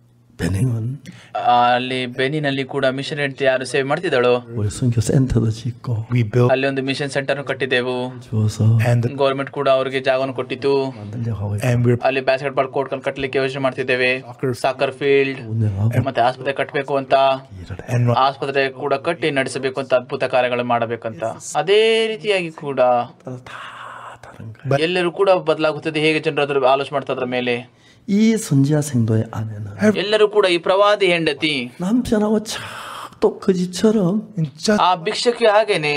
변행은 ಅಲ್ಲಿ ಬೆನಿನಲ್ಲಿ ಕೂಡ ಮಿಷನ್ ಹೆಂಡತಿ ಯಾರು ಸೇವೆ ಮಾಡ್ತಿದ್ದಳು 우리 선교 센터도 짓고 We built ಅಲ್ಲಿ ಒಂದು ಮಿಷನ್ ಸೆಂಟರ್ ಕಟ್ಟಿದ್ದೆವು 주어서 and ಗೌರ್ಮೆಂಟ್ ಕೂಡ ಅವರಿಗೆ ಜಾಗವನ್ನು ಕೊಟ್ಟಿತ್ತು 만들려고 하고 and we're ಅಲ್ಲಿ ಬ್ಯಾಸ್ಕೆಟ್ ಬಾಲ್ ಕೋರ್ಟ್ ಕಟ್ಟಲಿಕ್ಕೆ ಯೋಚನೆ ಮಾಡ್ತಿದ್ದೇವೆ ಸಾಕರ್ ಫೀಲ್ಡ್ 운영하고 ಮತ್ತೆ ಆಸ್ಪತ್ರೆ ಕಟ್ಟಬೇಕು ಅಂತ 일을 해. and ಆಸ್ಪತ್ರೆ ಕೂಡ ಕಟ್ಟಿ ನಡೆಸಬೇಕು ಅಂತ ಅದ್ಭುತ ಕಾರ್ಯಗಳು ಮಾಡಬೇಕಂತ ಅದೇ ರೀತಿಯಾಗಿ ಕೂಡ 따라 다 다른 거예요. ಎಲ್ಲರೂ ಕೂಡ ಬದಲಾಗುತ್ತದೆ ಹೇಗೆ ಜನರು ಅದ್ರ ಆಲೋಚನೆ ಮಾಡ್ತಾ ಅದ್ರ ಮೇಲೆ 이 선지자 생도의 아내는 ಎಲ್ಲರೂ ಕೂಡ ಈ ಪ್ರವಾದಿ ಹೆಂಡತಿ 남편하고 착또 거지처럼 and just ಆ ಭಿಕ್ಷಕಿ ಹಾಗೇನೆ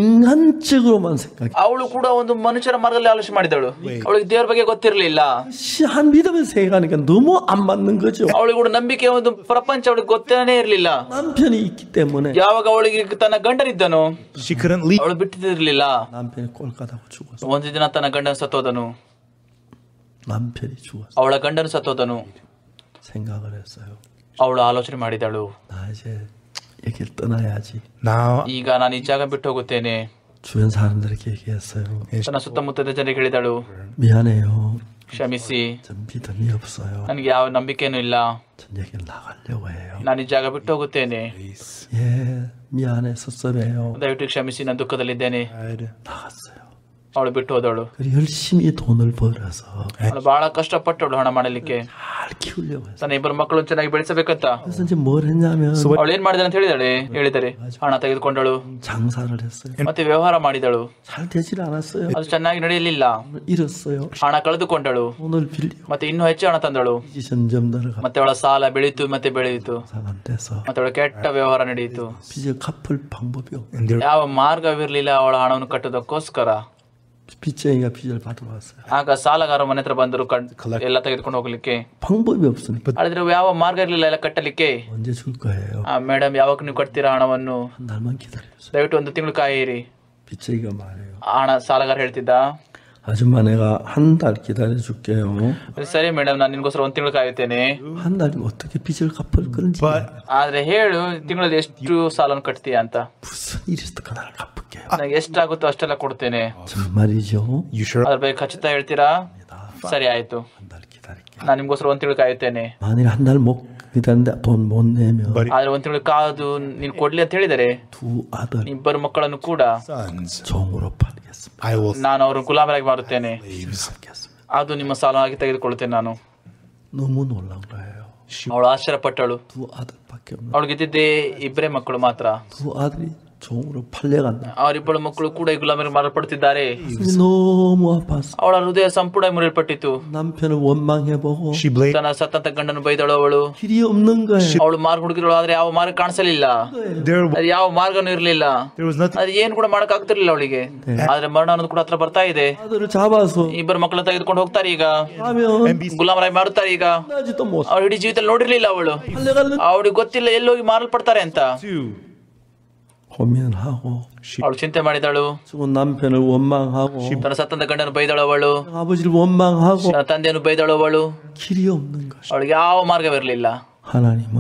인간적으로만 생각해. ಅವಳು ಕೂಡ ಒಂದು ಮನುಷ್ಯರ ಮಾರ್ಗದಲ್ಲಿ ಆಲೋಚನೆ ಮಾಡಿದಳು ಅವಳಿಗೆ ದೇವರ ಬಗ್ಗೆ ಗೊತ್ತಿರಲಿಲ್ಲ 시- 한 믿음을 생각하니까 너무 안 맞는 거죠. ಅವಳಿಗೆ ಕೂಡ ನಂಬಿಕೆ ಒಂದು ಪ್ರಪಂಚ ಅವಳಿಗೆ ಗೊತ್ತೇನೇ ಇರಲಿಲ್ಲ 남편이 있기 때문에 ಯಾವಾಗ ಅವಳಿಗೆ ತನ್ನ ಗಂಡನಿದ್ದನು she couldn't leave. ಅವಳು ಬಿಟ್ಟಿರಲಿಲ್ಲ 남편이 꼴까다고 죽었어. ಒಂದು ದಿನ ತನ್ನ ಗಂಡನ ಸತ್ತೋದನು 남편이 죽었어. ಅವಳ ಗಂಡನು ಸತ್ತೋದನು 생각을 했어요. ಅವಳು ಆಲೋಚನೆ ಮಾಡಿದಳು 나 이제 여길 떠나야지. Now ಈಗ ನಾನು ಈ ಜಾಗ ಬಿಟ್ಟು ಹೋಗುತ್ತೇನೆ 주변 사람들에게 얘기했어요. ತನ್ನ ಸುತ್ತಮುತ್ತದ ಜನರಿಗೆ ಹೇಳಿದಳು 미안해요. ಕ್ಷಮಿಸಿ 전 믿음이 없어요. ನನಗೆ ಯಾವ ನಂಬಿಕೆನೂ ಇಲ್ಲ 전 여길 나가려고 해요. ನಾನು ಈ ಜಾಗ ಬಿಟ್ಟು ಹೋಗುತ್ತೇನೆ 예, 미안해 섭섭해요. ದಯವಿಟ್ಟು ಕ್ಷಮಿಸಿ ನಾನು ದುಃಖದಲ್ಲಿದ್ದೇನೆ God, 나갔어요. ಅವಳು ಬಿಟ್ಟು ಹೋದವಳು 그리고 열심히 돈을 벌어서 ಅವಳು ಬಹಳ ಕಷ್ಟಪಟ್ಟವಳು ಹಣ ಮಾಡಲಿಕ್ಕೆ 잘 키우려고 했어요. ತನ್ನ 이ಬ್ಬರು ಮಕ್ಕಳು ಚೆನ್ನಾಗಿ ಬೆಳೆಸಬೇಕಂತ 그래서 이제 뭘 했냐면 ಅವಳು ಏನ್ ಮಾಡಿದಾಳೆ ಅಂತ ಹೇಳಿದಾಳೆ ಹೇಳಿದರೆ ಹಣ ತೆಗೆದುಕೊಂಡಳು 장사를 했어요. ಮತ್ತೆ ವ್ಯವಹಾರ ಮಾಡಿದಳು 잘 되질 않았어요. ಅದು ಚೆನ್ನಾಗಿ ನಡೆಯಲಿಲ್ಲ 잃었어요. ಹಣ ಕಳೆದುಕೊಂಡಳು 돈을 빌리고 ಮತ್ತೆ ಇನ್ನೂ ಹೆಚ್ಚು ಹಣ ತಂದಳು 빚이 점점 늘어가 ಮತ್ತೆ ಅವಳ ಸಾಲ ಬೆಳೀತು ಮತ್ತೆ ಬೆಳೆಯಿತು 안 돼서 ಮತ್ತೆ ಅವಳ ಕೆಟ್ಟ ವ್ಯವಹಾರ ನಡೆಯಿತು 빚을 갚을 방법이 없. and there ಯಾವ ಮಾರ್ಗವಿರಲಿಲ್ಲ ಅವಳ ಹಣವನ್ನು ಕಟ್ಟೋದಕ್ಕೋಸ್ಕರ 빚쟁이가 빚을 받으러 왔어요. ಆಗ ಸಾಲಗಾರ ಮನೆ ಹತ್ರ ಬಂದರು ಕಣ್- ಎಲ್ಲ ತೆಗೆದುಕೊಂಡು ಹೋಗ್ಲಿಕ್ಕೆ 방법이 없으니까 ಆದ್ರೆ ಯಾವ ಮಾರ್ಗ ಇರಲಿಲ್ಲ ಎಲ್ಲ ಕಟ್ಟಲಿಕ್ಕೆ 언제 줄 거예요? ಆ ಮೇಡಮ್ ಯಾವಾಗ ನೀವು ಕಟ್ತೀರಾ ಹಣವನ್ನು 한 달만 기다려주세요. ದಯವಿಟ್ಟು ಒಂದು ತಿಂಗಳು ಕಾಯಿರಿ 빚쟁이가 말해요. ಆ ಹಣ ಸಾಲಗಾರ ಹೇಳ್ತಿದ್ದ 아줌마 내가 한 달 기다려 줄게요. ಸರಿ ಮೇಡಮ್ ನಾನು ನಿನ್ಗೋಸ್ಕರ ಒಂದು ತಿಂಗಳು ಕಾಯುತ್ತೇನೆ 한 달이면 어떻게 빚을 갚을 건지 but ಆದ್ರೆ ಹೇಳು ತಿಂಗಳಲ್ಲಿ ಎಷ್ಟು ಸಾಲವನ್ನು ಕಟ್ತೀಯ ಅಂತ 무슨 일이 있을까 나를 갚을게요. ನನಗೆ ಎಷ್ಟಾಗುತ್ತೋ ಅಷ್ಟೆಲ್ಲ ಕೊಡ್ತೇನೆ 정말이죠? you sure ಅದ್ರ ಬಗ್ಗೆ ಖಚಿತ ಹೇಳ್ತೀರಾ ಸರಿ ಆಯ್ತು 한 달 기다릴게요. ನಾನು ನಿಮ್ಗೋಸ್ಕರ ಒಂದ್ ತಿಂಗಳು ಕಾಯುತ್ತೇನೆ 만일 한 달 못 기다리는데 돈 못 내면 but ಆದ್ರೆ ಒಂದ್ ತಿಂಗಳು ಕಾದು ನೀನ್ ಕೊಡ್ಲಿ ಅಂತ ಹೇಳಿದರೆ 두 아들 ಇಬ್ಬರು ಮಕ್ಕಳನ್ನು ಕೂಡ sons 종으로 팔겠습니다. I will ನಾನು ಅವ್ರನ್ನ ಗುಲಾಮರಾಗಿ ಮಾರುತ್ತೇನೆ slaves. 팔겠습니다. ಅದು ನಿಮ್ಮ ಸಾಲವಾಗಿ ತೆಗೆದುಕೊಳ್ತೇನೆ ನಾನು 너무 놀란 거예요. ಅವಳು ಆಶ್ಚರ್ಯಪಟ್ಟಳು 두 아들밖에 없는 ಅವಳಿಗೆ ಇದ್ದಿದ್ದೇ ಇಬ್ಬರೇ ಮಕ್ಕಳು ಮಾತ್ರ 두 아들이 종으로 팔려간다. ಅವರಿಬ್ಬಳು ಮಕ್ಕಳು ಕೂಡ ಈ ಗುಲಾಮರಿಗೆ ಮಾರಲ್ಪಡುತ್ತಿದ್ದಾರೆ 가슴이 너무 아팠어. ಅವಳ ಹೃದಯ ಸಂಪೂರ್ಣ ಮುರಿಯಲ್ಪಟ್ಟಿತು 남편을 원망해보고 She blamed ತನ್ನ ಸತ್ತಂತ ಗಂಡನು ಬೈದಳು ಅವಳು 길이 없는 거예요. ಅವಳು ಮಾರ್ಗ ಹುಡುಕಿದಳು ಆದ್ರೆ ಯಾವ ಮಾರ್ಗ ಕಾಣಿಸಲಿಲ್ಲ there. ಅದು ಯಾವ ಮಾರ್ಗನೂ ಇರ್ಲಿಲ್ಲ There was nothing. ಅದು ಏನ್ ಕೂಡ ಮಾಡಕ್ ಆಗ್ತಿರ್ಲಿಲ್ಲ ಅವಳಿಗೆ ಆದ್ರೆ ಮರಣ ಅನ್ನೋದು ಕೂಡ ಹತ್ರ ಬರ್ತಾ ಇದೆ 아들을 잡아서 ಇಬ್ಬರು ಮಕ್ಕಳನ್ನ ತೆಗೆದುಕೊಂಡು ಹೋಗ್ತಾರೆ ಈಗ 하면 And be ಗುಲಾಮರಾಯಿ ಮಾಡುತ್ತಾರೆ ಈಗ 나지도 못 ಅವಳು ಇಡೀ ಜೀವಿತದಲ್ಲಿ ನೋಡಿರ್ಲಿಲ್ಲ ಅವಳು 팔려가는 ಅವಳಿಗೆ ಗೊತ್ತಿಲ್ಲ ಎಲ್ಲೋಗಿ ಮಾರಲ್ಪಡ್ತಾರೆ ಅಂತ two. 고민을 하고 ಅವಳು ಚಿಂತೆ ಮಾಡಿದಳು 죽은 남편을 원망하고 ತನ್ನ ಸತ್ತಂತ ಗಂಡನು ಬೈದಳು ಅವಳು 아버지를 원망하고 ತನ್ನ ತಂದೆಯನ್ನು ಬೈದಳು ಅವಳು 길이 없는 것이 ಅವಳಿಗೆ ಯಾವ ಮಾರ್ಗವಿರಲಿಲ್ಲ 하나님은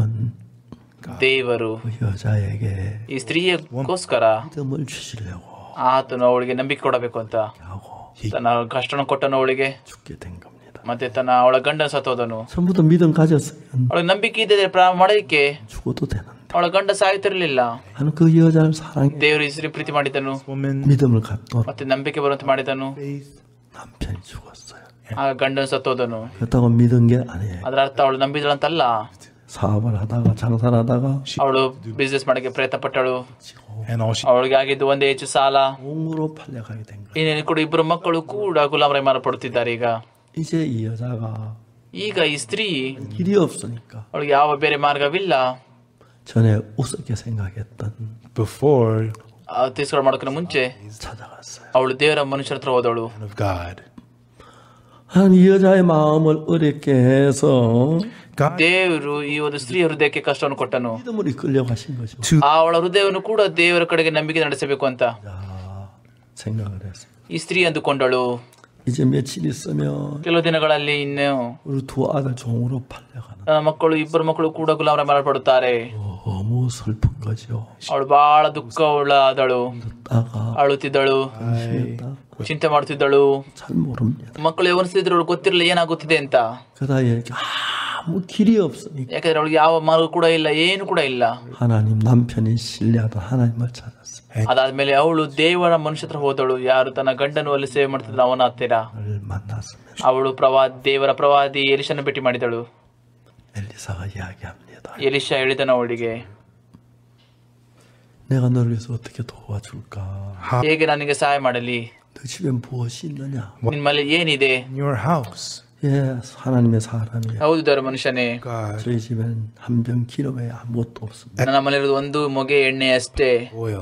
ದೇವರು 그 여자에게 ಈ ಸ್ತ್ರೀಯಗೋಸ್ಕರ 믿음을 주시려고 ಆತನು ಅವಳಿಗೆ ನಂಬಿಕೆ ಕೊಡಬೇಕು ಅಂತ 하고 ತನ್ನ ಕಷ್ಟನ ಕೊಟ್ಟನು ಅವಳಿಗೆ 죽게 된 겁니다. ಮತ್ತೆ ತನ್ನ ಅವಳ ಗಂಡನ ಸತ್ತೋದನು 전부 다 믿음 가졌으면 ಅವಳಿಗೆ ನಂಬಿಕೆ ಇದ್ದರೆ ಪ್ರಾರಂಭ ಮಾಡೋದಕ್ಕೆ 죽어도 되는데 ಅವಳ ಗಂಡ ಸಾಯ್ತಿರ್ಲಿಲ್ಲ 나는 그 여자를 사랑해 ದೇವರು ಈ ಸ್ತ್ರೀ ಪ್ರೀತಿ ಮಾಡಿದನು Woman. 믿음을 갖고 ಮತ್ತೆ ನಂಬಿಕೆ ಬರುವಂತೆ ಮಾಡಿದನು Faith. 남편이 죽었어요. ಆಗ ಗಂಡನ ಸತ್ತೋದನು 그렇다고 믿은 게 아니에요. ಅದರ ಅರ್ಥ ಅವಳು ನಂಬಿದಳಂತಲ್ಲ 사업을 하다가 장사를 하다가 ಅವಳು ಬಿಸ್ನೆಸ್ ಮಾಡಕ್ಕೆ ಪ್ರಯತ್ನ ಪಟ್ಟಳು And all she ಅವಳಿಗೆ ಆಗಿದ್ದು ಒಂದೇ ಹೆಚ್ಚು ಸಾಲ 공으로 팔려가게 된 거예요. ಇನ್ನೇನು ಕೂಡ ಇಬ್ಬರು ಮಕ್ಕಳು ಕೂಡ ಗುಲಾಮರಾಯಿ ಮಾರಪಡುತ್ತಿದ್ದಾರೆ ಈಗ 이제 이 여자가 ಈಗ ಈ ಸ್ತ್ರೀ 길이 없으니까 ಅವಳಿಗೆ ಯಾವ ಬೇರೆ ಮಾರ್ಗವಿಲ್ಲ 전에 우습게 생각했던 before ತಿಸ್ಕೊಂಡು ಮಾಡೋಕ್ಕಿಂತ ಮುಂಚೆ 찾아갔어요. ಅವಳು ದೇವರ ಮನುಷ್ಯರ ಹತ್ರ ಹೋದಳು man of God. 한 이 여자의 마음을 어렵게 해서 God ದೇವರು ಈ ಒಂದು ಸ್ತ್ರೀಯ ಹೃದಯಕ್ಕೆ ಕಷ್ಟವನ್ನು ಕೊಟ್ಟನು 믿음을 이끌려가신 거죠. to ಆ ಅವಳ ಹೃದಯವನ್ನು ಕೂಡ ದೇವರ ಕಡೆಗೆ ನಂಬಿಕೆ ನಡೆಸಬೇಕು ಅಂತ 자, 생각을 했어요. ಈ ಸ್ತ್ರೀ ಅಂದುಕೊಂಡಳು 이제 며칠 있으면 ಕೆಲವು ದಿನಗಳಲ್ಲಿ ಇನ್ನು 우리 두 아들 종으로 팔려가는 ನನ್ನ ಮಕ್ಕಳು ಇಬ್ಬರು ಮಕ್ಕಳು ಕೂಡ ಗುಲಾಮರ ಮಾಡಲ್ಪಡುತ್ತಾರೆ 너무 슬픈 거죠. ಅವಳು ಬಹಳ ದುಃಖ ಉಳ್ಳಾದಳು 따가 ಅಳುತ್ತಿದ್ದಳು 쉬었다. ಚಿಂತೆ ಮಾಡುತ್ತಿದ್ದಳು 잘 모릅니다. ಮಕ್ಕಳು ಯವನಿಸ್ತಿದ್ರು ಅವಳು ಗೊತ್ತಿರಲಿಲ್ಲ ಏನಾಗುತ್ತಿದೆ ಅಂತ 그러다 이렇게 아무 길이 없으니까 ಯಾಕಂದ್ರೆ ಅವಳಿಗೆ ಯಾವ ಮಾರ್ಗ ಕೂಡ ಇಲ್ಲ ಏನು ಕೂಡ ಇಲ್ಲ 하나님 남편이 신뢰하던 하나님을 찾았어요. ಅದಾದ್ಮೇಲೆ ಅವಳು ದೇವರ ಮನುಷ್ಯ ಹತ್ರ ಹೋದಳು ಯಾರು ತನ್ನ ಗಂಡನು ಅಲ್ಲಿ ಸೇವೆ ಮಾಡ್ತಿದ್ದ ಅವನ ಹತ್ತಿರ 를 만났으면 ಅವಳು ಪ್ರವಾ ದೇವರ ಪ್ರವಾದಿ ಎಲಿಶನ ಭೇಟಿ ಮಾಡಿದಳು 엘리사가 이야기합니다. ಎಲಿಶ ಹೇಳಿದನು ಅವಳಿಗೆ 내가 너를 위해서 어떻게 도와줄까? ಹೇಗೆ ನನಗೆ ಸಹಾಯ ಮಾಡಲಿ 너 집에 무엇이 있느냐? ನಿಮ್ಮಲ್ಲಿ ಏನಿದೆ in your house. 예, 하나님의 사람이에요. ಹೌದು ದೇವರ ಮನುಷ್ಯನೇ God 저희 집엔 한 병 기름에 아무것도 없습니다. ನನ್ನ ಮನೆಯಿರೋದು ಒಂದು ಮೊಗೆ ಎಣ್ಣೆ ಅಷ್ಟೇ oil.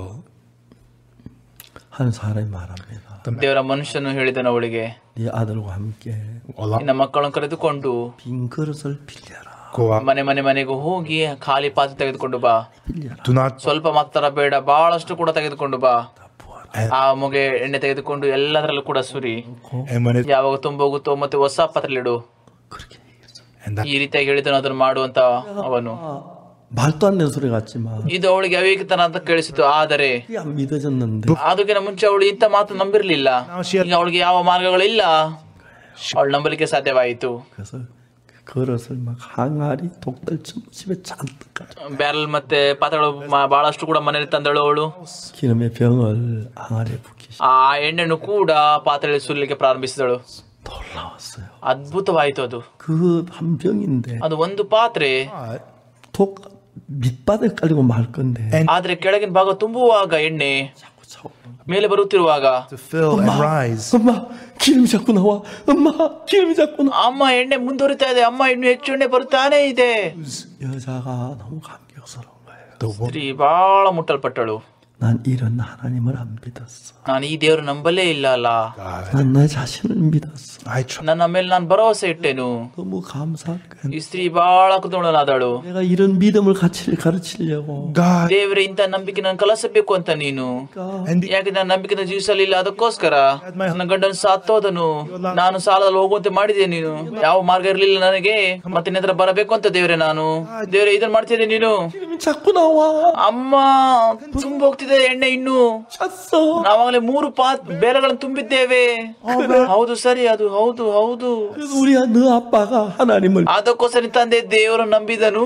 하는 사람이 말합니다. ದೇವರ ಮನುಷ್ಯನು ಹೇಳಿದನು ಅವಳಿಗೆ 네 아들과 함께 Along ನಿನ್ನ ಮಕ್ಕಳನ್ನು ಕರೆದುಕೊಂಡು 빈 그릇을 빌려라. go out. ಮನೆ ಮನೆ ಮನೆಗೂ ಹೋಗಿ ಖಾಲಿ ಪಾತ್ರೆ ತೆಗೆದುಕೊಂಡು ಬಾ 빌려라. Do not ಸ್ವಲ್ಪ ಮಾತ್ರ ಬೇಡ ಬಹಳಷ್ಟು ಕೂಡ ತೆಗೆದುಕೊಂಡು ಬಾ 다 부어라. ಆ ಮೊಗೆ ಎಣ್ಣೆ ತೆಗೆದುಕೊಂಡು ಎಲ್ಲದರಲ್ಲೂ ಕೂಡ ಸುರಿ and when it ಯಾವಾಗ ತುಂಬೋಗುತ್ತೋ ಮತ್ತೆ ಹೊಸ ಪಾತ್ರೆಲಿಡು 그렇게 얘기했어요. and that ಈ ರೀತಿಯಾಗಿ ಹೇಳಿದನು ಅದನ್ನು ಮಾಡುವಂತ ಅವನು 아, 말도 안 되는 소리 같지만 ಇದು ಅವಳಿಗೆ ಅವಿವೇಕತನ ಅಂತ ಕೇಳಿಸಿತು ಆದರೆ 그게 안 믿어졌는데 ಅದಕ್ಕಿಂತ ಮುಂಚೆ ಅವಳು ಇಂಥ ಮಾತು ನಂಬಿರ್ಲಿಲ್ಲ now she had ಈಗ ಅವಳಿಗೆ ಯಾವ ಮಾರ್ಗಗಳಿಲ್ಲ ಅವಳು ನಂಬಲಿಕ್ಕೆ ಸಾಧ್ಯವಾಯಿತು 그래서 그 그릇을 막 항아리 독달처럼 집에 잔뜩 가져 ಬ್ಯಾರಲ್ ಮತ್ತೆ ಪಾತ್ರೆಗಳು ಮ- ಬಹಳಷ್ಟು ಕೂಡ ಮನೇಲಿ ತಂದಳು ಅವಳು 기름의 병을 항아리에 붓기 시작 ಆ ಎಣ್ಣೆನು ಕೂಡ ಪಾತ್ರೆಯಲ್ಲಿ ಸುರಿಲಿಕ್ಕೆ ಪ್ರಾರಂಭಿಸಿದಳು 놀라웠어요. ಅದ್ಭುತವಾಯಿತು ಅದು 그 한 병인데 ಅದು ಒಂದು ಪಾತ್ರೆ God 독 밑바닥에 깔리고 말 건데 ಆದ್ರೆ ಕೆಳಗಿನ ಭಾಗ ತುಂಬುವಾಗ ಎಣ್ಣೆ 자꾸 차오르는 ಮೇಲೆ ಬರುತ್ತಿರುವಾಗ to fill and rise. 엄마 기름이 자꾸 나와 엄마 기름이 자꾸 나 ಅಮ್ಮ ಎಣ್ಣೆ ಮುಂದುವರಿತಾ ಇದೆ ಅಮ್ಮ ಇನ್ನು ಹೆಚ್ಚು ಎಣ್ಣೆ ಬರುತ್ತಾನೆ ಇದೆ 여자가 너무 감격스러운 거예요 The wo- ಸ್ತ್ರೀ ಬಹಳ ಮುಟ್ಟಲ್ಪಟ್ಟಳು 난 이런 하나님을 안 믿었어 ನಾನು ಈ ದೇವರು ನಂಬಲೇ ಇಲ್ಲ ಅಲ್ಲ God. 난 내 자신을 믿었어 I trust ನನ್ನ ಮೇಲೆ ನಾನು ಭರವಸೆ ಇಟ್ಟೆನು 너무 감사할 거야 ಈ ಸ್ತ್ರೀ ಬಹಳ ಕುತೂಹಲನಾದಳು 내가 이런 믿음을 가치 가르치려고 God ದೇವರೇ ಇಂಥ ನಂಬಿಕೆ ನಾನು ಕಲಿಸಬೇಕು ಅಂತ ನೀನು and the, ಯಾಕೆ ನಾನು ನಂಬಿಕೆ ಜೀವಿಸಲಿಲ್ಲ ಅದಕ್ಕೋಸ್ಕರ ನನ್ನ ಗಂಡನ ಸಾತ್ತೋದನು ನಾನು ಸಾಲದಲ್ಲಿ ಹೋಗುವಂತೆ ಮಾಡಿದೆ ನೀನು ಯಾವ ಮಾರ್ಗ ಇರಲಿಲ್ಲ ನನಗೆ ಮತ್ತೆ ನಿನ್ನ ಹತ್ರ ಬರಬೇಕು ಅಂತ ದೇವರೇ ನಾನು ದೇವರೇ ಇದನ್ನ ಮಾಡ್ತಿದ್ದೆ ನೀನು 기름이 자꾸 나와 ಅಮ್ಮ ತುಂಬ ಹೋಗ್ತಿದೆ ಎಣ್ಣೆ ಇನ್ನು 찼어 ನಾವಾಗಲೇ ಮೂರು ಪಾತ್ ಬೇಲಗಳನ್ನು ತುಂಬಿದ್ದೇವೆ ಹೌದು ಸರಿ ಅದು ಹೌದು ಹೌದು 그래서 우리 너 아빠가 하나님을 ಅದಕ್ಕೋಸ್ಕರ ನಿನ್ನ ತಂದೆ ದೇವರು ನಂಬಿದನು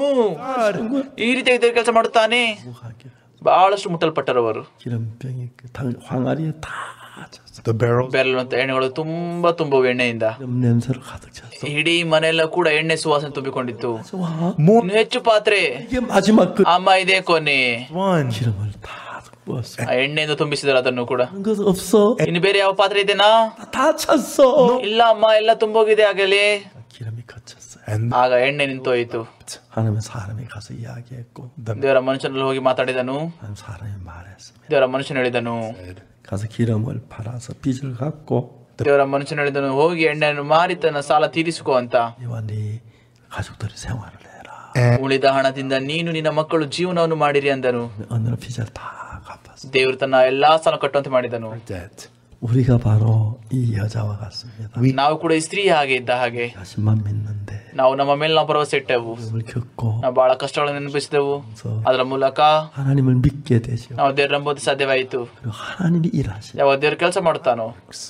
ಈ ರೀತಿಯಾಗಿ ದೇವರು ಕೆಲಸ ಮಾಡುತ್ತಾನೆ 하게 ಬಹಳಷ್ಟು ಮುಟ್ಟಲ್ಪಟ್ಟರವರು 기름병이 그 당- 황아리에 다 찼어 the barrels ಬೆರಳು ಅಂತ ಎಣ್ಣೆಗಳು ತುಂಬಾ ತುಂಬವು ಎಣ್ಣೆಯಿಂದ 기름 냄새로 가득 찼어 ಇಡೀ ಮನೆಯೆಲ್ಲ ಕೂಡ ಎಣ್ಣೆ ಸುವಾಸನೆ ತುಂಬಿಕೊಂಡಿತ್ತು 와 more ಇನ್ನು ಹೆಚ್ಚು ಪಾತ್ರೆ 이게 마지막 그 ಅಮ್ಮ ಇದೇ ಕೊನೆ one 기름을 다 부었어. ಆ ಎಣ್ಣೆಯಿಂದ ತುಂಬಿಸಿದರು ಅದನ್ನು ಕೂಡ 그런 것 없어. ಇನ್ನು ಬೇರೆ ಯಾವ ಪಾತ್ರೆ ಇದೆನಾ 다 찼어. ಇಲ್ಲ ಅಮ್ಮ ಎಲ್ಲ ತುಂಬೋಗಿದೆ ಆಗಲೇ 기름이 거쳤어요. And ಆಗ ಎಣ್ಣೆ ನಿಂತೋಯಿತು 하나님은 사람이 가서 이야기했고 ದೇವರ ಮನುಷ್ಯನಲ್ಲಿ ಹೋಗಿ ಮಾತಾಡಿದನು 하나님 사람이 말했습니다. ದೇವರ ಮನುಷ್ಯನು ಹೇಳಿದನು 가서 기름을 팔아서 빚을 갚고 ದೇವರ ಮನುಷ್ಯನು ಹೇಳಿದನು ಹೋಗಿ ಎಣ್ಣೆಯನ್ನು ಮಾರಿ ತನ್ನ ಸಾಲ ತೀರಿಸಿಕೋ ಅಂತ 이와 네 가족들이 생활을 해라. ಉಳಿದ ಹಣದಿಂದ ನೀನು ನಿನ್ನ ಮಕ್ಕಳು ಜೀವನವನ್ನು ಮಾಡಿರಿ ಅಂದನು 어느 빚을 다 갚았어. ದೇವರು ತನ್ನ ಎಲ್ಲಾ ಸಾಲ ಕಟ್ಟುವಂತೆ ಮಾಡಿದನು debt. 우리가 바로 이 여자와 같습니다. ನಾವು ಕೂಡ ಈ ಸ್ತ್ರೀ ಹಾಗೆ ಇದ್ದ ಹಾಗೆ 자신만 믿는데 ನಾವು ನಮ್ಮ ಮೇಲೆ ನಾವು ಭರವಸೆ ಇಟ್ಟೆವು 을 겪고 ನಾವು ಬಹಳ ಕಷ್ಟಗಳನ್ನು ನೆನಪಿಸಿದೆವು ಅದರ ಮೂಲಕ 하나님을 믿게 되죠. ನಾವು ದೇವ್ರ ನಂಬೋದು ಸಾಧ್ಯವಾಯಿತು 그리고 하나님이 일하시고 ಯಾವ ದೇವ್ರ ಕೆಲಸ ಮಾಡುತ್ತಾನೋ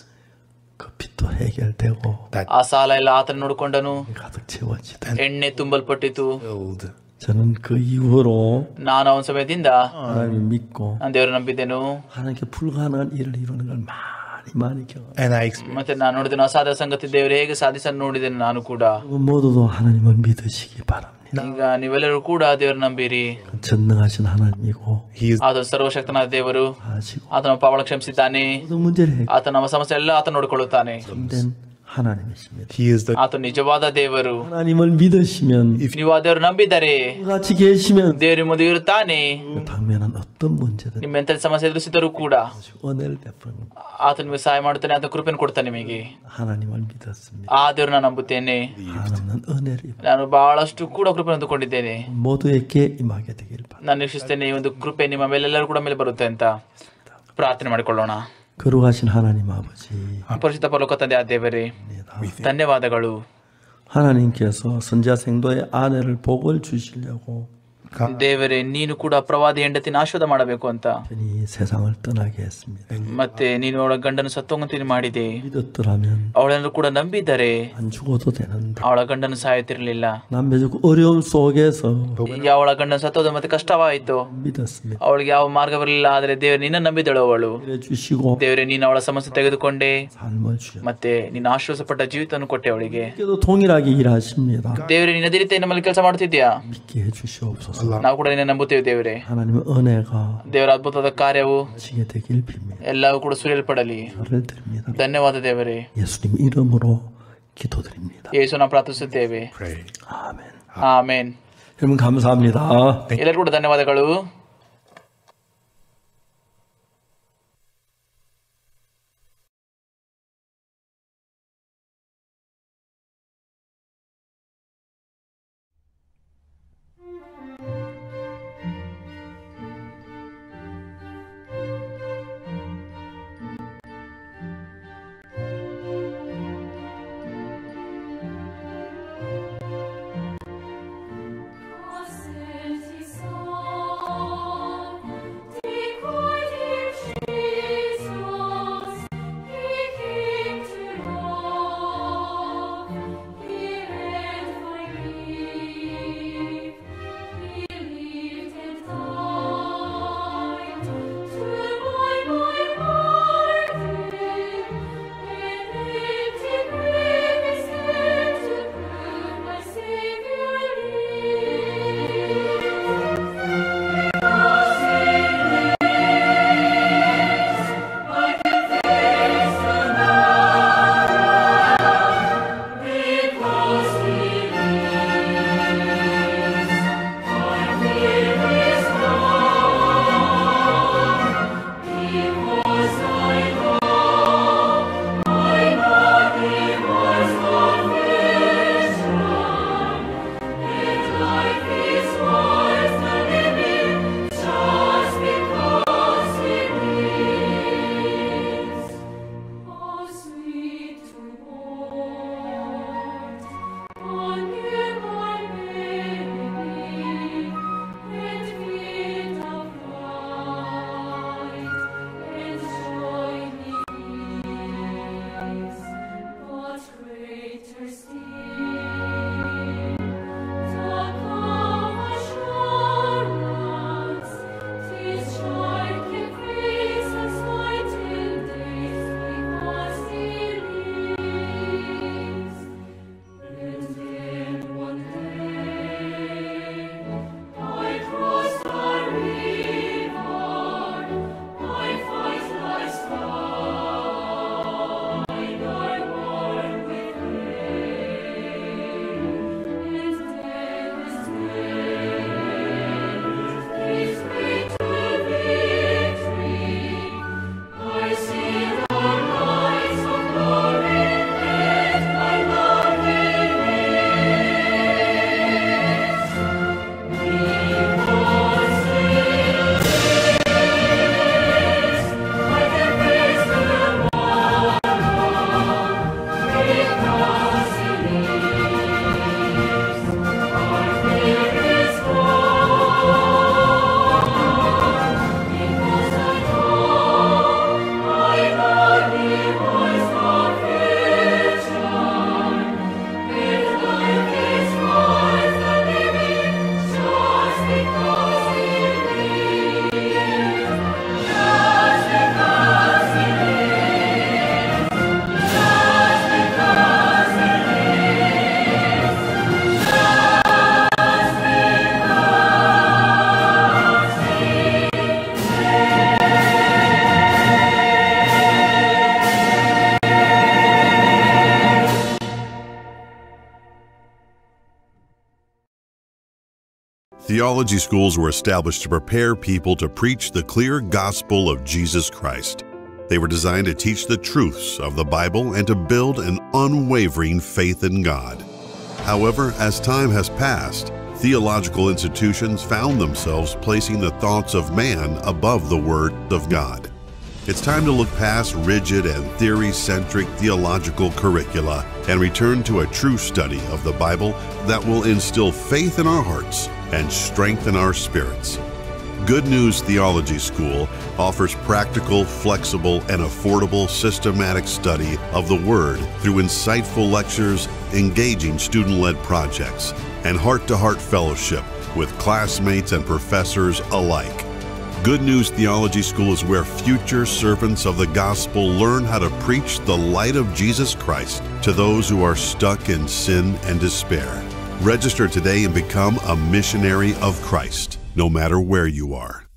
그 빚도 해결되고 ಆ ಸಾಲ ಎಲ್ಲ ಆತನ ನೋಡಿಕೊಂಡನು 가득 채워지다. ಎಣ್ಣೆ ತುಂಬಲ್ಪಟ್ಟಿತು Filled. 저는 그 이후로 ನಾನು ಅವನ ಸಮಯದಿಂದ 하나님을 믿고 ನಾನು ದೇವ್ರ ನಂಬಿದ್ದೆನು 하나님께 불가능한 일을 이루는 걸 많이 많이 경험. And I experienced ಮತ್ತೆ ನಾನು ನೋಡಿದೆನು ಅಸಾಧ್ಯ ಸಂಗತಿ ದೇವರು ಹೇಗೆ ಸಾಧಿಸಲು ನೋಡಿದೆನು ನಾನು ಕೂಡ 모두도 하나님을 믿으시기 바랍니다. ಈಗ ನೀವೆಲ್ಲರೂ ಕೂಡ ದೇವ್ರ ನಂಬಿರಿ 전능하신 하나님이고 He is ಆತನು ಸರ್ವಶಕ್ತನಾದ ದೇವರು 하시고 ಆತನ ಪಾವಳ ಕ್ಷಮಿಸಿದ್ದಾನೆ 모든 문제를 ಆತ ನಮ್ಮ ಸಮಸ್ಯೆ ಎಲ್ಲ ಆತ ನೋಡಿಕೊಳ್ಳುತ್ತಾನೆ 해결된 하나님이십니다. He is the ಆತ ನಿಜವಾದ ದೇವರು 하나님을 믿으시면 ನೀವು ಆ ದೇವರು ನಂಬಿದರೆ 같이 계시면 ದೇವರು ನಿಮ್ಮದು ಇರುತ್ತಾನೆ 그 당면한 어떤 문제든 ನಿಮ್ಮ ಎಂತ ಸಮಸ್ಯೆ ಎದುರಿಸಿದರೂ ಕೂಡ 은혜를 베푸는 ಆತ ನಿಮಗೆ ಸಹಾಯ ಮಾಡುತ್ತಾನೆ ಆತ ಕೃಪೆಯನ್ನು ಕೊಡ್ತಾನೆ ನಿಮಗೆ 하나님을 믿었습니다. ಆ ದೇವ್ರನ್ನ ನಂಬುತ್ತೇನೆ 하나님은 은혜를 입- ನಾನು ಬಹಳಷ್ಟು ಕೂಡ ಕೃಪೆ ಹೊಂದಿಕೊಂಡಿದ್ದೇನೆ 모두에게 임하게 되길 바랍니다. ನಾನು ನಿರೀಕ್ಷಿಸ್ತೇನೆ ಈ ಒಂದು ಕೃಪೆ ನಿಮ್ಮ ಮೇಲೆಲ್ಲರೂ ಕೂಡ ಮೇಲೆ ಬರುತ್ತೆ ಅಂತ ಪ್ರಾರ್ಥನೆ ಮಾಡಿಕೊಳ್ಳೋಣ 거룩하신 하나님 아버지 ಪರಿಶುದ್ಧ ಪರಲೋಕ ತಂದೆ ಆ ದೇವರೇ ಧನ್ಯವಾದಗಳು 하나님께서 선자 생도의 아내를 복을 주시려고 ದೇವರೇ ನೀನು ಕೂಡ ಪ್ರವಾದಿ ಹೆಂಡತಿನ ಆಶೀರ್ವಾದ ಮಾಡಬೇಕು ಅಂತ 편히 세상을 떠나게 했습니다. ಮತ್ತೆ ನೀನು ಅವಳ ಗಂಡನ ಸತ್ತೋಗಂತೀನಿ ಮಾಡಿದೆ 믿었더라면 ಅವಳನ್ನು ಕೂಡ ನಂಬಿದರೆ 안 죽어도 되는데 ಅವಳ ಗಂಡನ ಸಾಯುತ್ತಿರಲಿಲ್ಲ 남매주고 어려움 속에서 ಅವಳ ಗಂಡನ ಸತ್ತೋದ ಮತ್ತೆ ಕಷ್ಟವಾಯಿತು 믿었습니다. ಅವಳಿಗೆ ಯಾವ ಮಾರ್ಗ ಬರಲಿಲ್ಲ ಆದರೆ ದೇವರು ನಿನ್ನ ನಂಬಿದಳು ಅವಳು 그래 주시고 ದೇವರೇ ನೀನು ಅವಳ ಸಮಸ್ಯೆ ತೆಗೆದುಕೊಂಡೆ 삶을 주셨. ಮತ್ತೆ ನಿನ್ನ ಆಶ್ವಾಸಪಟ್ಟ ಜೀವಿತವನ್ನು ಕೊಟ್ಟೆ ಅವಳಿಗೆ 도 동일하게 일하십니다. ದೇವರೇ ನಿನ್ನ ಅದೇ ರೀತಿ ನಮ್ಮಲ್ಲಿ ಕೆಲಸ ಮಾಡ್ತಿದ್ಯಾ 믿게 해주시옵소서. ನಾವು ಕೂಡ ನಿನ್ನ ನಂಬುತ್ತೇವೆ ದೇವರೇ 하나님의 은혜가 ದೇವರ ಅದ್ಭುತದ ಕಾರ್ಯವು 지게 되길 빕니다. ಎಲ್ಲವೂ ಕೂಡ ಸುರಿಯಲ್ಪಡಲಿ 저를 드립니다. ಧನ್ಯವಾದ ದೇವರೇ 예수님 이름으로 기도드립니다. ಯೇಸುನ ಪ್ರಾರ್ಥಿಸುತ್ತೇವೆ pray. 아멘. ಆಮೇನ್ 여러분 감사합니다. ಎಲ್ಲರೂ ಕೂಡ ಧನ್ಯವಾದಗಳು Così si sa Theology schools were established to prepare people to preach the clear gospel of Jesus Christ. They were designed to teach the truths of the Bible and to build an unwavering faith in God. However, as time has passed, theological institutions found themselves placing the thoughts of man above the Word of God. It's time to look past rigid and theory centric theological curricula and return to a true study of the Bible that will instill faith in our hearts and strengthen our spirits. Good News Theology School offers practical, flexible, and affordable systematic study of the Word through insightful lectures, engaging student led projects, and heart to heart fellowship with classmates and professors alike. Good News Theology School is where future servants of the gospel learn how to preach the light of Jesus Christ to those who are stuck in sin and despair. Register today and become a missionary of Christ, no matter where you are.